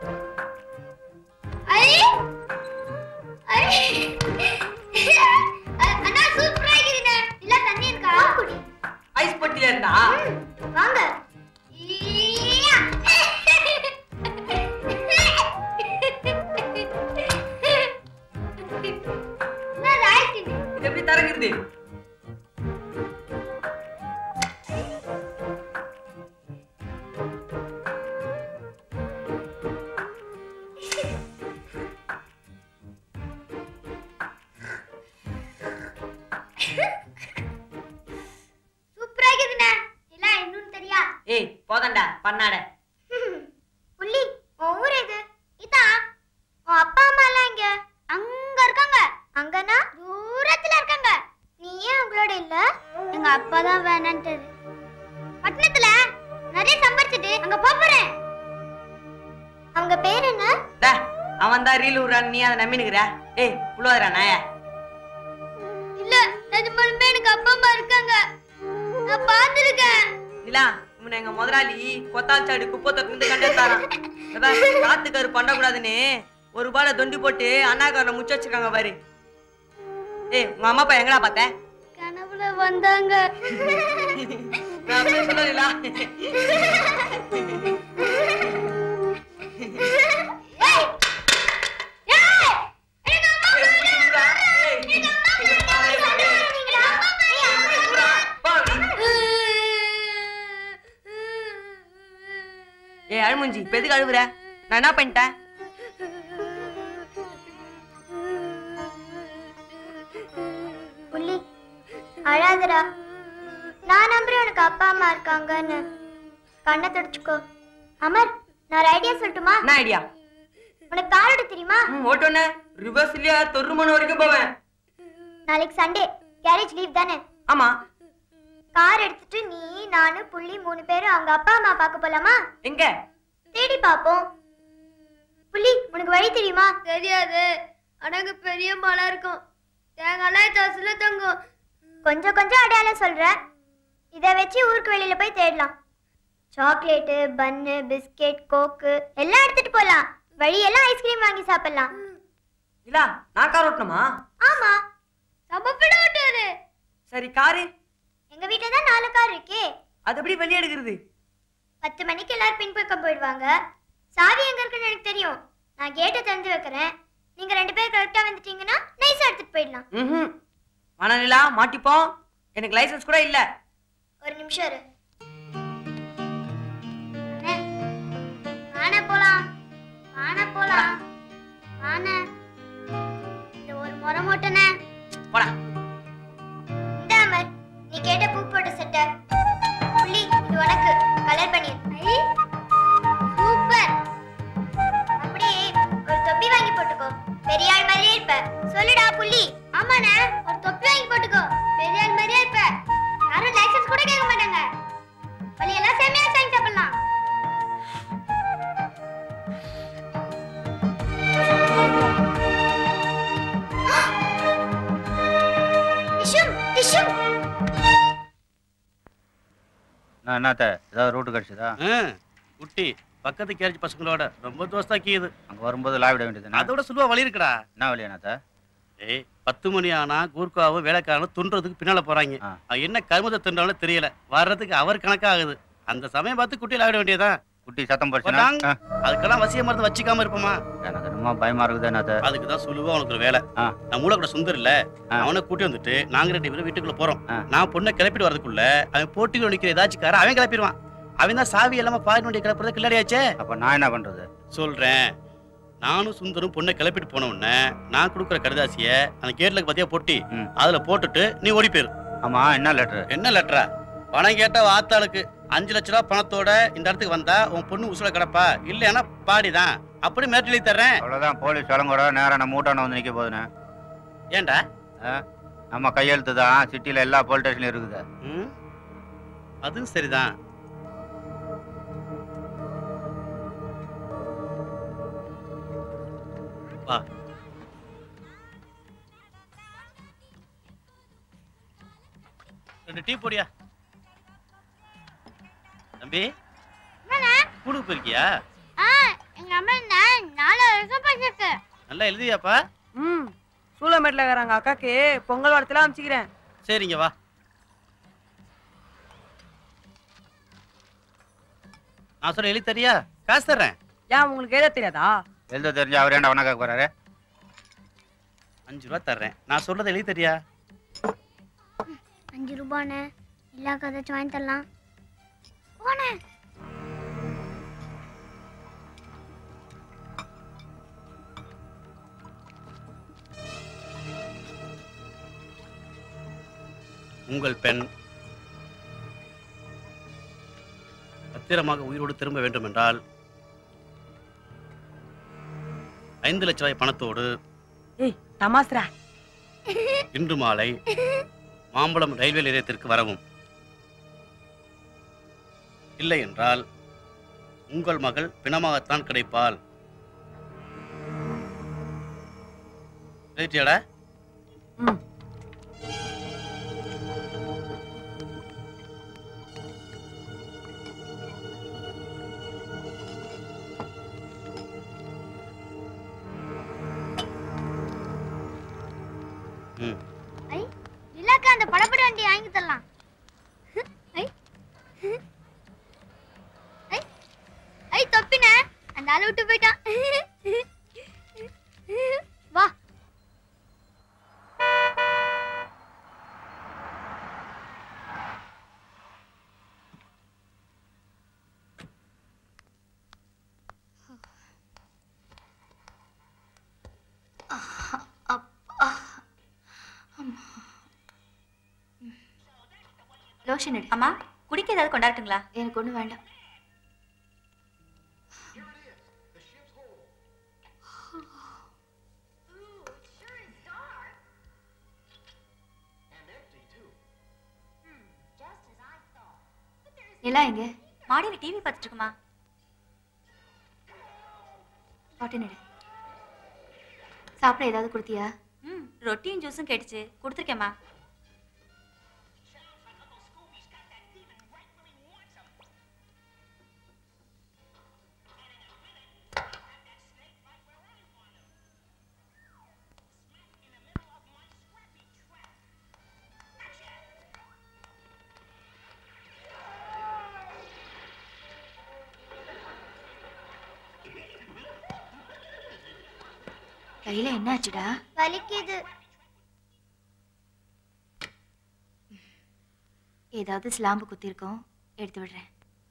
ஐ ஐ அ- அண்ணா சூப்பரா இருக்குதுண்ணே இல்ல தண்ணி இருக்கா குடி ஐஸ் பொட்டில இருந்தா வாங்க ஈயா. என்ன ராய்க்குது? இது எப்படி திறக்குது சூப்பரா இருக்குதுண்ணே இல்ல இன்னும் தெரியா ஏய் போதண்டா பண்ணாட புள்ளி உன் ஊர் எது இதான் உன் அப்பா அம்மா எல்லாம் இங்க அங்க இருக்காங்க அங்கனா தூரத்துல இருக்காங்க நீ ஏன் அவங்களோட இல்ல எங்க அப்பா தான் வேணான்ட்டது பட்டணத்துல நிறைய சம்பாரிச்சிட்டு அங்க போப் போறேன் அவங்க பேர் என்ன டே அவன் தான் ரீல் விடுறான் நீ அதை நம்பினுக்கிற ஏய் புள்ளாதரா நாய இல்ல நிஜமாலுமே எனக்கு அப்பா அம்மா இருக்காங்க நான் பார்த்திருக்கேன் நிலா இவனை எங்க முதலாளி கொத்தால் சாடி குப்பை தொட்டு கண்டெடுத்தாராம் அதான் காத்துக்காரு பண்ணக்கூடாதுன்னு ஒரு ரூபாயில தொண்டி போட்டு அண்ணாக்காரனை முச்சு வச்சிருக்காங்க பாரு ஏய் உங்க அம்மா அப்பா எங்கடா பார்த்த கனவுல வந்தாங்க நான் அப்படியே சொல்ல நிலா ஏய்! ஏய்! எங்க அம்மா புடிச்சுடா. ஏய், எங்க பாரு, பாரு. ஏய் அழுமுஞ்சி இப்ப எதுக்கு அழுவுற நான் என்ன பண்ணிட்டேன் புள்ளி அழாதடா நான் நம்புறேன் உனக்கு அப்பா அம்மா இருக்காங்கன்னு கண்ணை தொடச்சுக்கோ அமர் நான் ஒரு ஐடியா சொல்லட்டுமா என்ன ஐடியா உனக்கு கார் ஓட்ட தெரியுமா ம் ஓட்டோன்னே ரிவர்ஸ் இல்லையா தொருமணம் வரைக்கும் போவேன் நாளைக்கு சண்டே கேரேஜ் லீவ் தானே ஆமா கார் எடுத்துட்டு நீ நானு புள்ளி மூணு பேரும் அவங்க அப்பா அம்மா பார்க்க போலாமா எங்க தேடி பாப்போம் புள்ளி உனக்கு வழி தெரியுமா தெரியாது அடங்க பெரிய மலை இருக்கும் தேங்காய் தாசுல தங்கும் கொஞ்சம் கொஞ்சம் அடையாளம் சொல்றேன் இதை வச்சு ஊருக்கு வெளியில போய் தேடலாம் சாக்லேட்டு பன்னு பிஸ்கெட் கோக்கு எல்லாம் எடுத்துட்டு போலாம் வழியெல்லாம் ஐஸ்கிரீம் வாங்கி சாப்பிடலாம் இல்ல நான் கார் ஓட்டணுமா ஆமா சமப்பிட ஓட்டுவாரு சரி காரு எங்க வீட்டுல தான் நாலு கார் இருக்கே அது எப்படி வெளியே எடுக்கிறது பத்து மணிக்கு எல்லாரும் பின்பக்கம் போயிடுவாங்க சாவி எங்க இருக்குன்னு எனக்கு தெரியும் நான் கேட்டை திறந்து வைக்கிறேன் நீங்க ரெண்டு பேரும் கரெக்டா வந்துட்டீங்கன்னா நைஸா எடுத்துட்டு போயிடலாம் ம் மனநிலா மாட்டிப்போம் எனக்கு லைசென்ஸ் கூட இல்ல ஒரு நிமிஷம் இரு அண்ணே, வாண்ணே போலாம் வாண்ணே போலாம் வாண்ணே இந்த ஒரு முறை மட்டும்ண்ணே போடா இந்த அமர் நீ கேட்ட பூ போட்ட சட்டை புள்ளி இது உனக்கு கலர் பண்ணி சூப்பர் அப்படியே ஒரு தொப்பி வாங்கி போட்டுக்கோ பெரிய ஆள் மாதிரியே இருப்ப சொல்லுடா புள்ளி ஆமாண்ணே ஒரு தொப்பி வாங்கி போட்டுக்கோ பெரிய ஆள் மாதிரியே இருப்ப யாரும் லைசென்ஸ் கூட கேட்க மாட்டாங்க வழி எல்லாம் செம்மையா வாங்கி சாப்பிடலாம் என்னத்த ஏதாவது ரூட்டு கிடைச்சதா ஆ, குட்டி பக்கத்து கேரேஜ் பசங்களோட ரொம்ப தோஸ்தா கீது அங்க வரும்போது லாவிட வேண்டியது அதோட சொல்லுவா வழி இருக்குடா என்ன வழி என்னத்த ஏய் பத்து மணி ஆனா கூர்க்காவும் வேலைக்காரனும் துன்றதுக்கு பின்னால போறாங்க அவன் என்ன கருமத்தை தின்றாலும் தெரியல வர்றதுக்கு அவர் கணக்காகுது அந்த சமயம் பார்த்து குட்டியில் ஆகிட வேண்டியதான் குட்டி சத்தம் போச்சுன்னா போட்டாங்க. அதுக்கெல்லாம் வசிய மருந்து வச்சுக்காம இருப்போமா எனக்கு ரொம்ப பயமா இருக்குது என்னத்த அதுக்கு தான் சொல்லுவா உனக்கு ஒரு வேலை நான் மூளை கூட சுந்தர் இல்ல அவனை கூட்டி வந்துட்டு நாங்க ரெண்டு பேரும் வீட்டுக்குள்ள போறோம் நான் பொண்ணை கிளப்பிட்டு வரதுக்குள்ள அவன் போட்டிக்குள்ள நிக்கிற ஏதாச்சும் கார அவன் கிளப்பிடுவான் அவன் தான் சாவி இல்லாம பாதி வண்டியை கிளப்புறது கில்லாடியாச்சே அப்ப நான் என்ன பண்றது சொல்றேன் நானும் சுந்தரும் பொண்ணை கிளப்பிட்டு போன உடனே நான் கொடுக்குற கடுதாசிய அந்த கேட்ல பத்தியா பொட்டி அதுல போட்டுட்டு நீ ஓடி போயிரு ஆமா என்ன லெட்டர் என்ன லெட்டரா பணம் கேட்ட ஆத்தாளுக்கு அஞ்சு லட்ச ரூபா பணத்தோட இந்த இடத்துக்கு வந்தா உன் பொண்ணு உசுல கிடப்பா இல்லைன்னா பாடிதான் அப்படி மிரட்டலி தர்றேன் அவ்வளவுதான் போலீஸ் வழங்கோட நேரா நம்ம மூட்டான வந்து நிக்க போதுண்ணே ஏன்டா நம்ம கையெழுத்து தான் சிட்டில எல்லா போலீஸ் ஸ்டேஷன்லயும் இருக்குது ம், அதுவும் சரிதான் வா ரெண்டு டீ போடியா தம்பி ஸ்கூலுக்கு போயிருக்கியா ஆ எங்க அம்மா நான் நாலு வருஷம் படிச்சிருக்கு நல்லா எழுதியாப்பா ம் சூளமேட்டில் இருக்கிறாங்க அக்காக்கு பொங்கல் வரத்துல அனுப்பிச்சிக்கிறேன் சரிங்க வா நான் சொல்ல எழுதி தரியா காசு தர்றேன் ஏன் உங்களுக்கு எழுத தெரியாதா எழுத தெரிஞ்சு அவர் ஏன்டா உனக்கு போறாரு அஞ்சு ரூபா தர்றேன் நான் சொல்றதை எழுதி தரியா அஞ்சு ரூபாண்ணே எல்லா கதாச்சும் வாங்கி தரலாம் போனே உங்கள் பெண் பத்திரமாக உயிரோடு திரும்ப வேண்டும் என்றால் ஐந்து லட்ச ரூபாய் பணத்தோடு ஏய் தமாஸ்ரா இன்று மாலை மாம்பழம் ரயில்வே நிலையத்திற்கு வரவும் இல்லை என்றால் உங்கள் மகள் பிணமாகத்தான் கிடைப்பாள் ரைட்டியாடா ம் ஐ நிலாக்கு அந்த படப்பட வண்டி வாங்கி தரலாம் ஐ ஐ ஐ தொப்பின அந்த ஆளை விட்டு போயிட்டான் வா லோஷன் எடு அம்மா குடிக்க ஏதாவது கொண்டாட்டுங்களா எனக்கு ஒண்ணு வேண்டாம் நிலா எங்க மாடியில் டிவி பார்த்துட்டு இருக்குமா பாட்டு எடு சாப்பிட ஏதாவது கொடுத்தியா ம் ரொட்டியும் ஜூஸும் கேட்டுச்சு கொடுத்துருக்கேம்மா கையில என்ன ஆச்சுடா வலிக்குது ஏதாவது ஸ்லாம்பு குத்திருக்கோம் எடுத்து விடுறேன்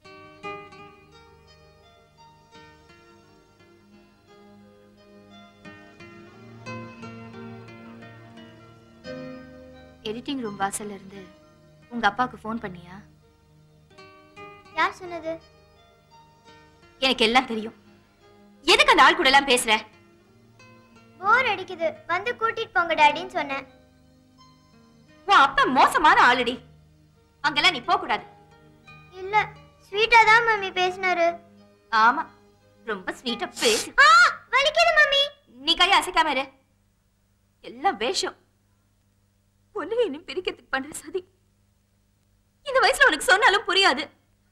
எடிட்டிங் ரூம் வாசல்ல இருந்து உங்க அப்பாவுக்கு ஃபோன் பண்ணியா யார் சொன்னது எனக்கு எல்லாம் தெரியும் எதுக்கு அந்த ஆள் கூட எல்லாம் பேசுற போர் அடிக்குது வந்து கூட்டிட்டு போங்க டாடின்னு சொன்னேன் உன் அப்பா மோசமான ஆளுடி அங்கெல்லாம் நீ போக கூடாது இல்ல ஸ்வீட்டா தான் மம்மி பேசினாரு ஆமா ரொம்ப ஸ்வீட்டா பேசு ஆ வலிக்குது மம்மி நீ கையை அசைக்காம இரு எல்லாம் வேஷம் பொண்ணுங்க இன்னும் பிரிக்கிறதுக்கு பண்ற சதி இந்த வயசுல உனக்கு சொன்னாலும் புரியாது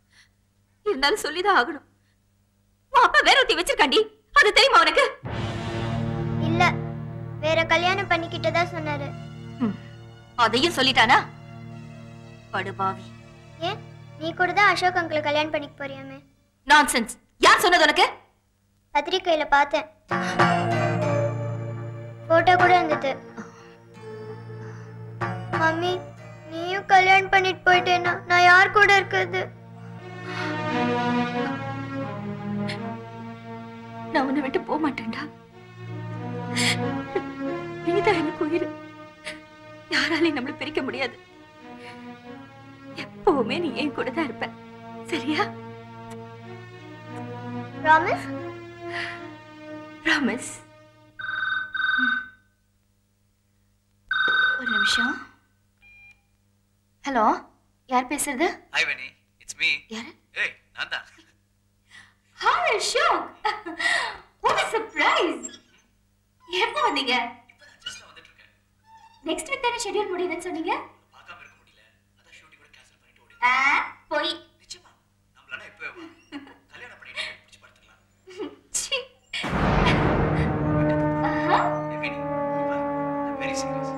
இருந்தாலும் சொல்லிதான் ஆகணும் உன் அப்பா வேற ஒருத்தி வச்சிருக்காண்டி அது தெரியுமா உனக்கு இல்ல வேற கல்யாணம் பண்ணிக்கிட்டதா சொன்னாரு அதையும் சொல்லிட்டானா படுபாவி ஏன் நீ கூட தான் அசோக் அங்கிள் கல்யாணம் பண்ணிக்க போறியாமே நான்சென்ஸ் யார் சொன்னது உனக்கு பத்திரிக்கையில பார்த்தேன் போட்டோ கூட இருந்தது மம்மி நீயும் கல்யாணம் பண்ணிட்டு போயிட்டேன்னா நான் யார் கூட இருக்கிறது நான் உன்னை விட்டு போக மாட்டேன்டா நீதான் எனக்கு உயிர் யாராலையும் நம்மள பிரிக்க முடியாது எப்பவுமே நீ என் கூட தான் இருப்ப சரியா ப்ராமிஸ் ப்ராமிஸ் ஒரு நிமிஷம் ஹலோ யார் பேசுறது ஹாய் வனி இட்ஸ் மீ யாரு ஏய் நான் தான் ஹாய் அசோக் வாட் சர்ப்ரைஸ் எப்போ வந்தீங்க நெக்ஸ்ட் வீக் தானே ஷெட்யூல் முடியுதுன்னு சொன்னீங்க ஆ, போய் நம்மளால இப்போ கல்யாணம் பண்ணிட்டு பிடிச்சி படுத்துக்கலாம் ச்சீ. ஆஹா. வெரி சீரியஸ்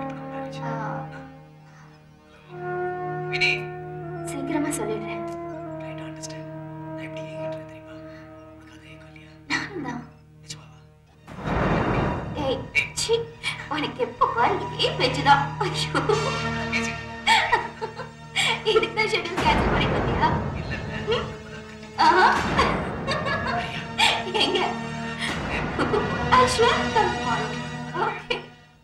வினி சீக்கிரமா சொல்லிடுறேன் ட்ரை டு அண்டர்ஸ்டாண்ட் நான் எப்படி ஏங்கிட்டு தெரியுமா உனக்கு அதே கல்யா நானும் தான் ஏய் ச்சீ உனக்கு எப்போ பாரு இதே பேச்சுதான் ஐயோ இதுக்கு தான் ஷெட்யூல் கேன்சல் பண்ணி பார்த்தியா ம்? ஆஹா. எங்க I sure come tomorrow. Okay.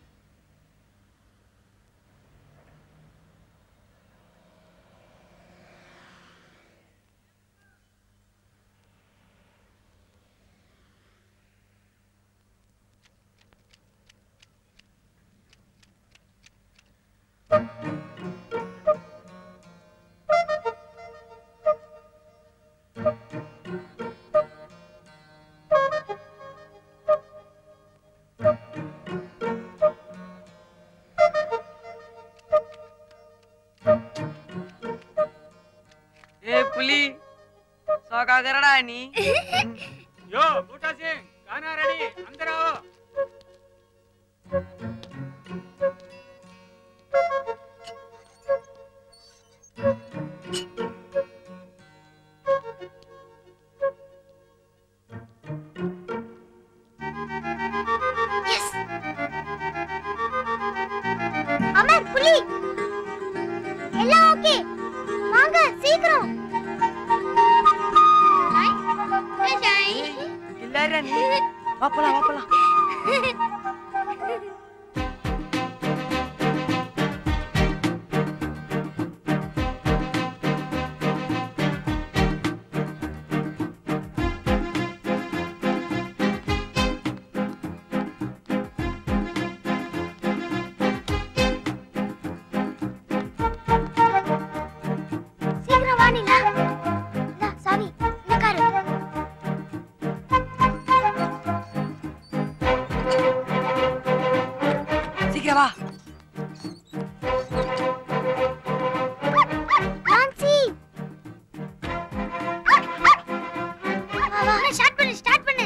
ए पुली सौ का करड़ा है नी यो बूटा सिंह गाना रेडी अंदर आओ அமர் புலி எல்லாம் ஓகே வாங்க சீக்கிரம் இல்ல நீ வா போலாம் வா போலாம் சீக்கிரம் வா நீலா இந்தா, சாவி இந்த காரு சீக்கிரம் வா நான்சி வா வா ஸ்டார்ட் பண்ணு ஸ்டார்ட் பண்ணு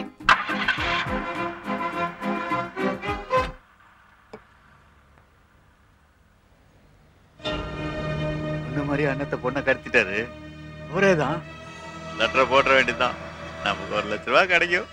இந்த மாதிரி அண்ணத்தை பொண்ணை கடத்திட்டாரு ஒரே தான் லெட்டரை போட்டுற வேண்டியதுதான் நமக்கு ஒரு லட்ச ரூபா கிடைக்கும்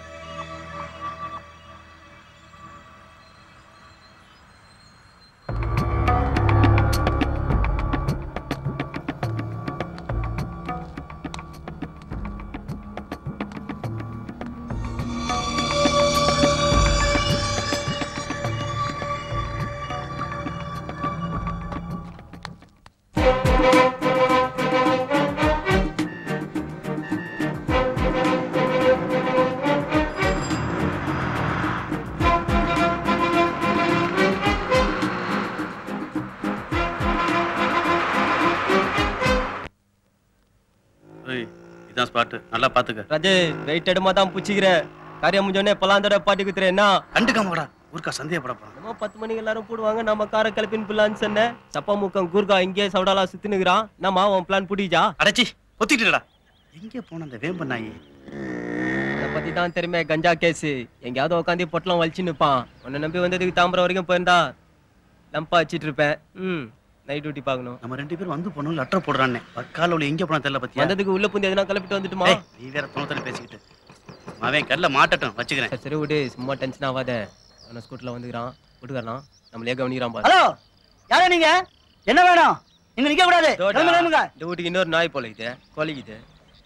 ஏய் இதான் ஸ்பாட்டு நல்லா பாத்துக்க ராஜே வெயிட் எடுமா தான் புச்சிக்கிறேன் காரியம் முடிஞ்சோடனே இப்பெல்லாம் தடவை பாட்டி குத்துறேன் என்ன கண்டுக்காமடா ஊருக்கா சந்தேகப்பட போறான் என்னமோ பத்து மணிக்கு எல்லாரும் போடுவாங்க நம்ம காரை கிளப்பின்னு பிள்ளான்னு சொன்னேன் சப்பா முக்கம் கூர்கா இங்கேயே சவுடாலா சுத்தினுக்குறான் நம்ம உன் பிளான் புடிச்சா அடைச்சி ஒத்திட்டுடா எங்கே போன அந்த வேம்பு நாயி அதை பத்தி தான் தெரியுமே கஞ்சா கேஸ் எங்கேயாவது உட்காந்து பொட்டலம் வலிச்சு நிப்பான் உன்னை நம்பி வந்ததுக்கு தாம்பரம் வரைக்கும் போயிருந்தா லம்பா வச்சிட்டு இருப்பேன் ம் நைட் டியூட்டி பார்க்கணும் நம்ம ரெண்டு பேரும் வந்து போனோம் லெட்டர் போடுறானே பக்கால உள்ள எங்கே போனா தெரியல பத்தியா வந்ததுக்கு உள்ள புந்து எதுனா கிளப்பிட்டு வந்துட்டுமா ஏய், நீ வேற தோணத்தனை பேசிக்கிட்டு அவன் கல்ல மாட்டட்டும் வச்சுக்கிறேன் சரி, சரி விடு சும்மா டென்ஷன் ஆகாத அவன ஸ்கூட்டில் வந்துக்கிறான் விட்டுக்கறான் நம்மளே கவனிக்கிறான் பாரு ஹலோ யாரா நீங்க என்ன வேணும் நீங்க நிக்க கூடாது இதோடா, கிளம்பு, கிளம்புங்க இந்த வீட்டுக்கு இன்னொரு நாய் போல இது கொலைக்குது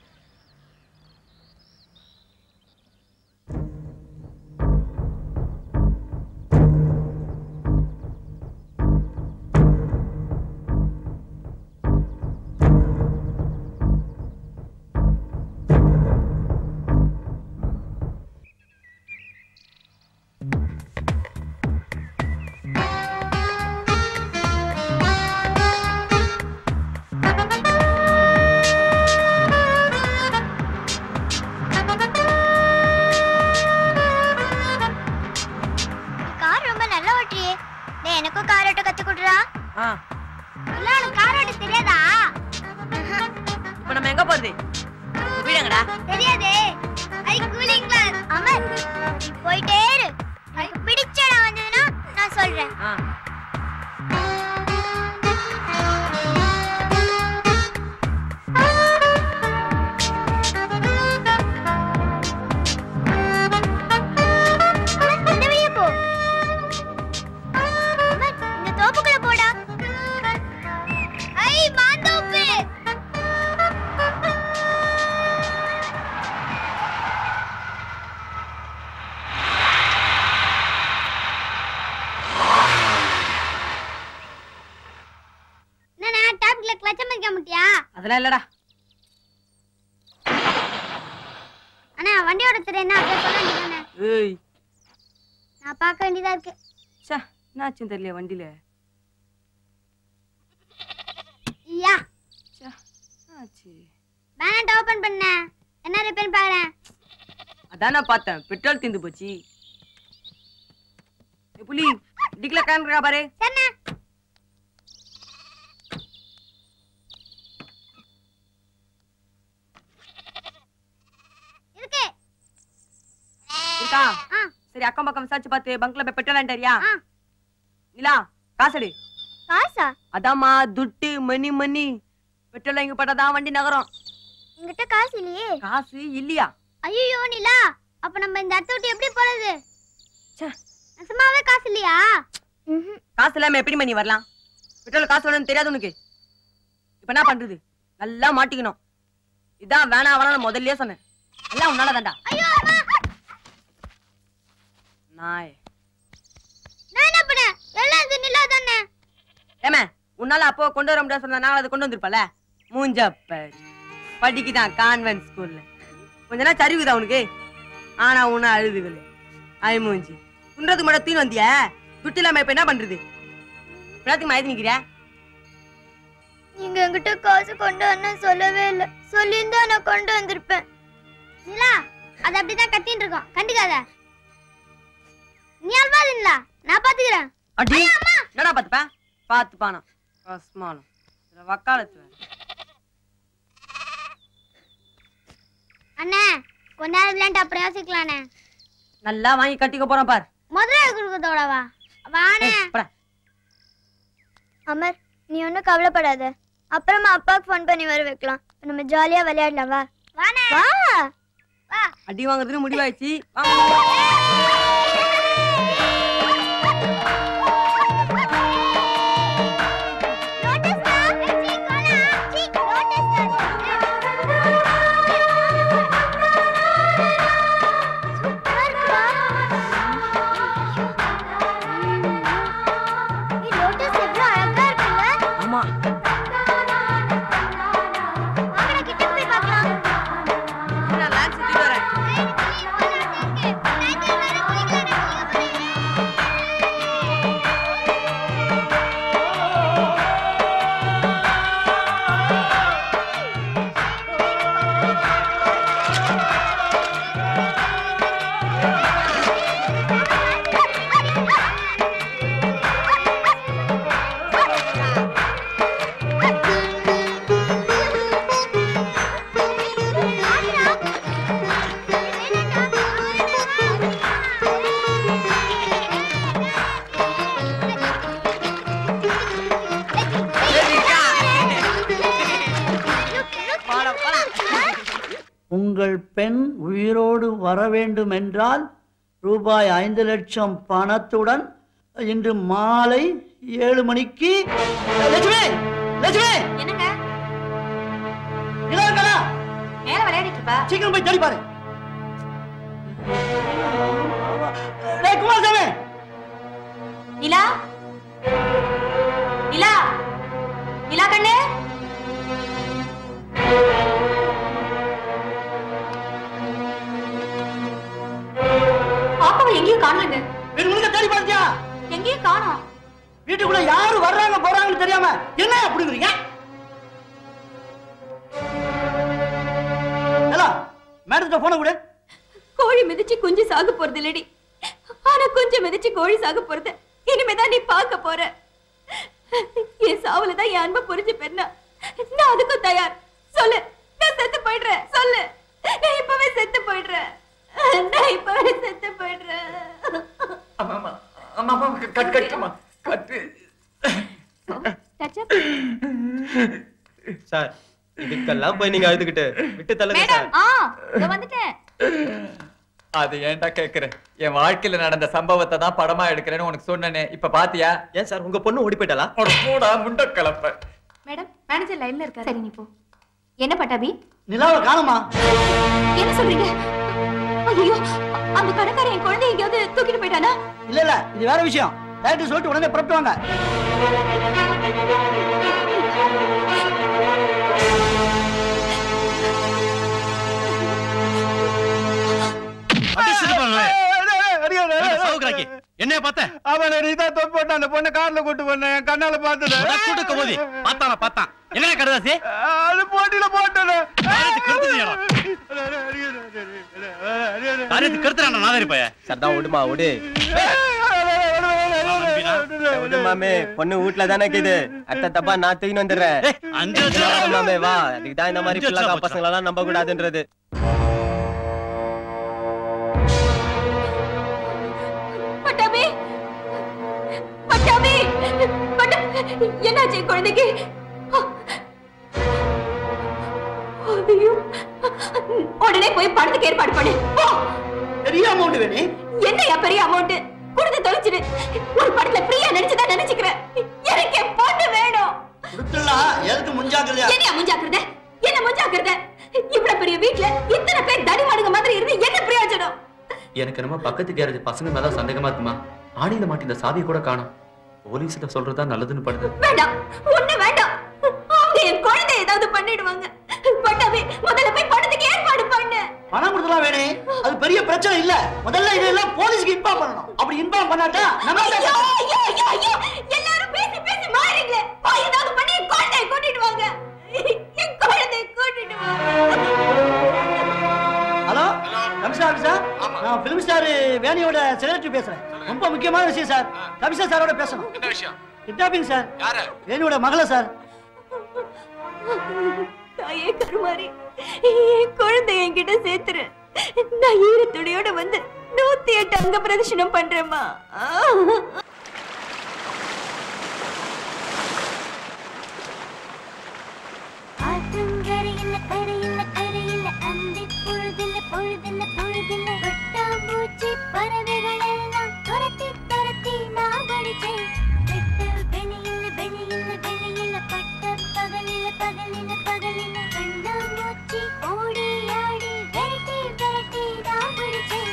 கார் ரொம்ப நல்லா ஓட்டுறியே டேய் எனக்கும் கார் ஓட்ட கத்து கொடுறா இல்ல உனக்கு கார் ஓட்ட தெரியாதா இப்ப நம்ம எங்க போறது வீடுங்கடா தெரியாதே ஐ கூலிங் கிளாஸ் அமர் நீ போயிட்டே இரு எனக்கு பிடிச்ச இடம் வந்ததுன்னா நான் சொல்றேன் இந்த வழியா போ அமர் இந்த தோப்புக்குள்ள போடா ஐ மாந்தோப்பு என்னண்ணா டாப்ல கிளச்ச வைக்க முடியா அதெல்லாம் இல்லடா அண்ணா வண்டி ஓட்ட என்ன அப்படியே சொல்ல வேண்டியதானே ஏய் நான் பார்க்க வேண்டியதா இருக்கு ச்சே என்னாச்சுன்னு தெரியல வண்டியில யா ஆச்சு பேனட் ஓபன் பண்ண என்ன ரிப்பேர் பாக்குறேன் அதான் நான் பார்த்தேன் பெட்ரோல் தீந்து போச்சு ஏய் புலி டிக்ல காண்றா பாரு சரிண்ணா இருக்கு இருக்கா ஆ. சரி அக்கம் பக்கம் விசாரிச்சு பார்த்து பங்க்ல போய் பெட்ரோல் ஆண்டறியா நிலா காசடு காசா அதாம்மா துட்டு மணி மணி பெட்ரோல் இங்க போட்டாதான் வண்டி நகரும் என்கிட்ட காசு இல்லையே காசு இல்லையா ஐயோ நிலா அப்ப நம்ம இந்த இடத்த விட்டு எப்படி போறது சும்மாவே காசு இல்லையா காசு இல்லாம எப்படி மணி வரலாம் பெட்ரோல் காசு வேணும்னு தெரியாது உனக்கு இப்ப என்ன பண்றது நல்லா மாட்டிக்கணும் இதான் வேணா வேணாம் முதல்லயே சொன்னேன் எல்லாம் உன்னால தான்டா நாய் நான் என்ன பண்ணேன் எல்லாம் இது நிலா தானே ஏமே உன்னால அப்போ கொண்டு வர முடியாது சொன்னா நாங்கள் அதை கொண்டு வந்திருப்பல மூஞ்சப்பர் படிக்குதான் கான்வென்ட் ஸ்கூல்ல கொஞ்ச நேரம் சரிவுதா உனக்கு ஆனா உன்ன அழுதுகளு ஐ மூஞ்சி துன்றதுக்கு மட்டும் தீன் வந்திய துட்டு இல்லாம இப்ப என்ன பண்றது என்னத்துக்கு மயத்து நிக்கிற நீங்க என்கிட்ட காசு கொண்டு வரணும் சொல்லவே இல்ல சொல்லியிருந்தா நான் கொண்டு வந்திருப்பேன் நிலா அது அப்படிதான் கத்தின்னு இருக்கோம் கண்டுக்காத நீ அல்வாது நிலா நான் பாத்துக்கிறேன் அடி என்னடா பாத்துப்ப பாத்து பானம் கஸ்மானம் இதுல வக்காலத்து வேற. அண்ணே கொஞ்ச நேரம் விளையாண்டு அப்புறம் யோசிக்கலாண்ணே நல்லா வாங்கி கட்டிக்க போறோம் பார் முதல்ல கொடுக்கறதோடவா வாண்ணே அமர் நீ ஒன்றும் கவலைப்படாத அப்புறமா அப்பாவுக்கு ஃபோன் பண்ணி வர வைக்கலாம் நம்ம ஜாலியா விளையாடலாம் வா வாண்ணே வா அடி வாங்குறதுன்னு முடிவாயிடுச்சு வாங்க ஆமா நான் லேண்ட் சுத்திட்டு வரேன் வர வேண்டும் என்றால் ரூபாய் ஐந்து லட்சம் பணத்துடன் இன்று மாலை ஏழு மணிக்கு லட்சுமி லட்சுமி என்னங்க நிலா இருக்காளா? மேல விளையாடிட்டு இருப்பா சீக்கிரம் போய் தேடி பாரு டேய் குமாரசாமி நிலா நிலா நிலா கண்ணு பாப்பாவை எங்கேயும் காணலங்க வீடு முழுக்க தேடி பார்த்தியா எங்கேயும் காணோம் வீட்டுக்குள்ள யாரு வர்றாங்க போறாங்கன்னு தெரியாம என்ன அப்படிங்கிறீங்க மேடத்துல போன கூட கோழி மிதிச்சு குஞ்சு சாக போறது இல்லடி ஆனா குஞ்சு மிதிச்சு கோழி சாக போறது இனிமேதான் நீ பார்க்க போற என் சாவுல தான் என் அன்பை புரிஞ்சு பெண்ணா நான் அதுக்கும் தயார் சொல்லு நான் செத்து போயிடுறேன் சொல்லு நான் இப்பவே செத்து போயிடுறேன் நான் இப்பவே செத்து போயிடுறேன் அம்மா அம்மா அம்மா அம்மா கட் கட்டுமா கட்டு சார் இதுக்கெல்லாம் போய் நீங்க அழுதுகிட்டு விட்டு தள்ளுங்க சார் ஆ இதோ வந்துட்டேன் அது ஏன்டா கேக்குறேன் என் வாழ்க்கையில நடந்த சம்பவத்தை தான் படமா எடுக்கிறேன்னு உனக்கு சொன்னனே இப்ப பாத்தியா ஏன் சார் உங்க பொண்ணு ஓடி போயிட்டாளா போடா முண்ட கலப்ப மேடம் மேனேஜர் லைன்ல இருக்காரு சரி நீ போ என்ன பட்டாபி நிலாவை காணுமா என்ன சொல்றீங்க ஐயோ அந்த கடைக்காரன் என் குழந்தை எங்கேயாவது தூக்கிட்டு போயிட்டானா இல்ல இல்ல இது வேற விஷயம் டைரக்டர் சொல்லிட்டு உடனே புறப்பட்டு வாங்க என்னைய பார்த்த அவன் நீதான் தொப்பு போட்டு அந்த பொண்ணை கார்ல கூட்டு போனேன் என் கண்ணால பார்த்தது கூட்டுக்க போதி பார்த்தானா பார்த்தான் என்ன கருதாசி அது போட்டியில போட்டது காரியத்துக்கு கருத்துறான் நாதாரி பைய சரிதான் விடுமா விடு விடு மாமே பொண்ணு வீட்ல தானே இருக்குது அத்த தப்பா நான் தூக்கின்னு வந்துடுறேன் அஞ்சு லட்சம் வா, மாமே வா அதுக்கு தான் இந்த மாதிரி அஞ்சு லட்சம் பிள்ளைங்க பசங்களெல்லாம் நம்ப கூடாதுன்றது பட்டாபி பட்டாபி பட்டா என்னாச்சு என் குழந்தைக்கு ஐயோ உடனே போய் பணத்துக்கு ஏற்பாடு பண்ணு போ பெரிய அமௌண்ட் வேணே என்னையா பெரிய அமௌண்ட் கொடுத்து தொலைச்சிடு ஒரு படத்துல ஃப்ரீயா நடிச்சுதான் நினைச்சுக்கிறேன் எனக்கு என் பொண்ணு வேணும் கொடுத்துடலாம் எதுக்கு முன்ஜாக்கிரதையா என்னையா முஞ்சாக்குறத என்ன முஞ்சாக்குறத இவ்வளவு பெரிய வீட்ல இத்தனை பேர் தடிமாடுங்க மாதிரி இருந்து என்ன பிரயோஜனம் எனக்கு என்னமோ பக்கத்து கேரேஜ் பசங்க மேல சந்தேகமா இருக்குமா ஆணியில மாட்டி இந்த சாவியை கூட காணும் போலீஸ்ல சொல்றதா நல்லதுன்னு படுது வேண்டாம் ஒண்ணு வேண்டாம் அவங்க என் குழந்தை ஏதாவது பண்ணிடுவாங்க பட்டாபி முதல்ல போய் பணத்துக்கு ஏற்பாடு பண்ணு பணம் கொடுத்துலாம் வேணே அது பெரிய பிரச்சனை இல்ல முதல்ல இதெல்லாம் போலீஸ்க்கு இன்ஃபார்ம் பண்ணணும் அப்படி இன்ஃபார்ம் பண்ணாட்டா நம்ம ஐயோ ஐயோ ஐயோ ஐயோ எல்லாரும் பேசி பேசி மாறீங்களே போய் ஏதாவது பண்ணி என் குழந்தையை கூட்டிட்டு வாங்க என் குழந்தையை கூட்டிட்டு வாங்க ஹலோ கமிஷனர் ஆஃபீஸா நான் ஃபிலிம் ஸ்டார் வேணியோட செக்ரட்டரி பேசுறேன் ரொம்ப முக்கியமான விஷயம் சார் கமிஷனர் சாரோட பேசணும் என்ன விஷயம் கிட்னாப்பிங் சார் யாரு வேணியோட மகள சார் தாயே கருமாரி என் குழந்தை என்கிட்ட சேர்த்துரு நான் ஈரத்துடையோட வந்து நூத்தி எட்டு அங்க பிரதர்ஷனம் பண்றேம்மா ஆற்றங்கரையில கரையில கரையில அந்தி பொழுதில்ல பொழுதில்ல பொழுதில்ல வட்டாம்பூச்சி பறவைகள் எல்லாம் துரத்தி துரத்தி நான் படிச்சேன் வெட்ட வெளியில வெளியில வெளியில பட்ட பகலில பகலில பகலில கண்ணாமூச்சி ஓடி ஆடி விரட்டி விரட்டி நான் படிச்சேன்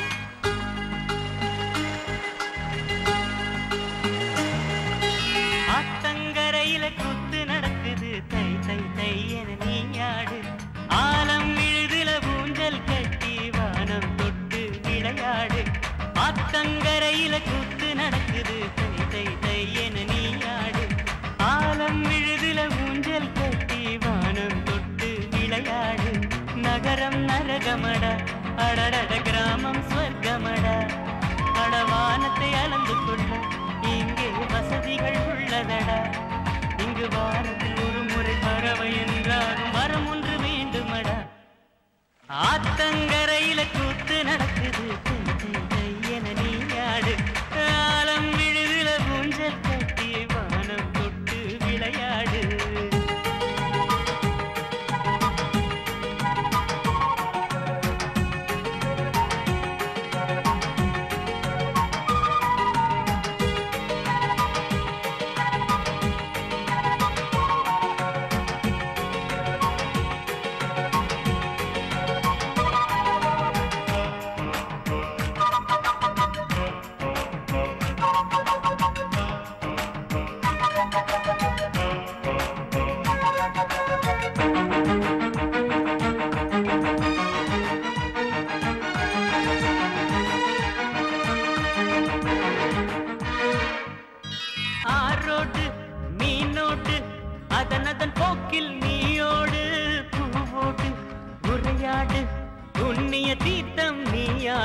ஆத்தங்கரையில குத்து நடக்குது தை தை தை என நீயாடு ஆலம் விழுதுல ஊஞ்சல் கட்டி வானம் தொட்டு விளையாடு ஆத்தங்கரையில குத்து நடக்குது தை தை தை என நீயாடு ஆலம் விழுதுல ஊஞ்சல் கட்டி வானம் தொட்டு விளையாடு நகரம் நரகமடா அடடட கிராமம் சொர்க்கமடா அடவானத்தை அளந்து கொள்ள இங்கே வசதிகள் உள்ளதடா இங்கு வாரத்தில் ஒரு முறை பறவை என்றாலும் வரம் ஒன்று வேண்டுமடா ஆத்தங்கரையில கூத்து நடக்குது தை, தை, தை என நீயாடு ஆலம் விழுதுல ஊஞ்சல் கட்டி வானம் தொட்டு விளையாடு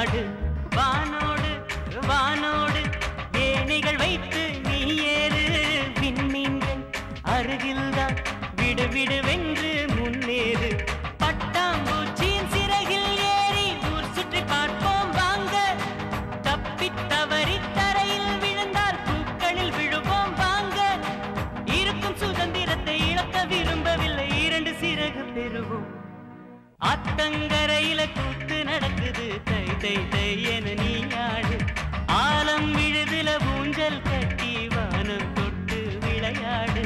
ஆடு வானோடு வானோடு ஏணிகள் வைத்து நீ ஏறு விண்மீன்கள் அருகில்தான் விடு விடு வென்று முன்னேறு பட்டாம்பூச்சியின் சிறகில் ஏறி ஊர் சுற்றி பார்ப்போம் வாங்க தப்பித் தவறி தரையில் விழுந்தால் பூக்களில் விழுவோம் வாங்க இருக்கும் சுதந்திரத்தை இழக்க விரும்பவில்லை இரண்டு சிறகு பெறுவோம் ஆத்தங்கரையில கூத்து நடக்குது தை தை தை என நீ ஆடு ஆலம் விழுதுல ஊஞ்சல் கட்டி வானம் தொட்டு விளையாடு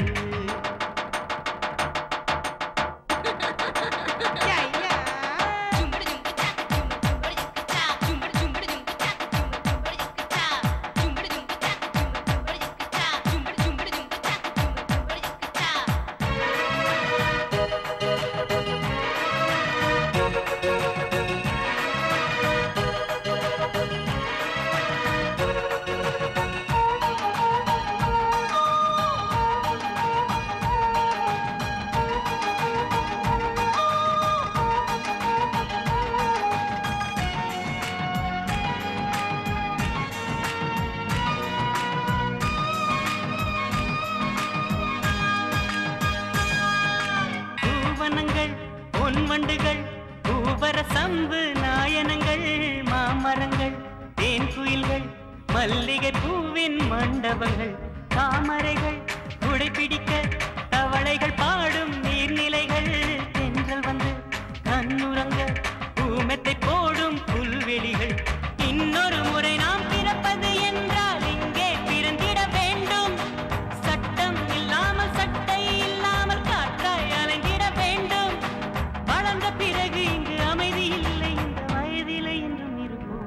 பூவனங்கள் பொன்வண்டுகள் பூவர சம்பு நாயனங்கள் மாமரங்கள் தேன் குயில்கள் மல்லிகை பூவின் மண்டபங்கள் தாமரைகள் குடைப்பிடிக்க தவளைகள் பாடும் நீர்நிலைகள் தென்றல் வந்து கண்ணுறங்க பூமெத்தை போடும் புல்வெளிகள் இன்னொரு முறை நாம் பிறப்பது என்றால் இங்கே பிறந்திட வேண்டும் சட்டம் இல்லாமல் சட்டை இல்லாமல் காற்றாய் அலைந்திட வேண்டும் வளர்ந்த பிறகு இங்கு அமைதி இல்லை இந்த வயதிலே என்றும் இருப்போம்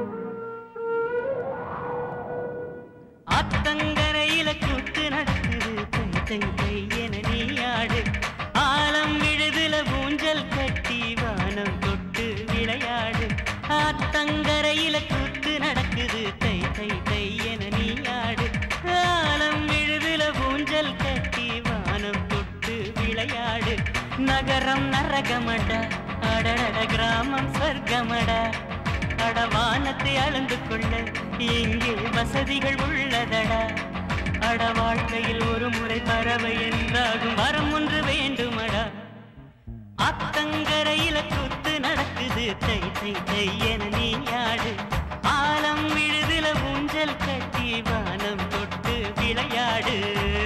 ஆத்தங்கரையில கூத்து நடக்குது தை தை தை என நீ ஆடு ஆலம் விழுதுல ஊஞ்சல் கட்டி வானம் தொட்டு விளையாடு ஆத்தங்கரையில கூத்து நடக்குது தை தை தை என நீ ஆடு ஆலம் விழுதுல ஊஞ்சல் கட்டி வானம் தொட்டு விளையாடு நகரம் நரகமடா அடடட கிராமம் சொர்க்கமடா அடவானத்தை அளந்து கொள்ள இங்கே வசதிகள் உள்ளதடா அட வாழ்க்கையில் ஒரு முறை பறவை என்றாகும் வரம் ஒன்று வேண்டுமடா அத்தங்கரையில கூத்து நடக்குது தை தை தை என நீ ஆடு ஆலம் விழுதுல ஊஞ்சல் கட்டி வானம் தொட்டு விளையாடு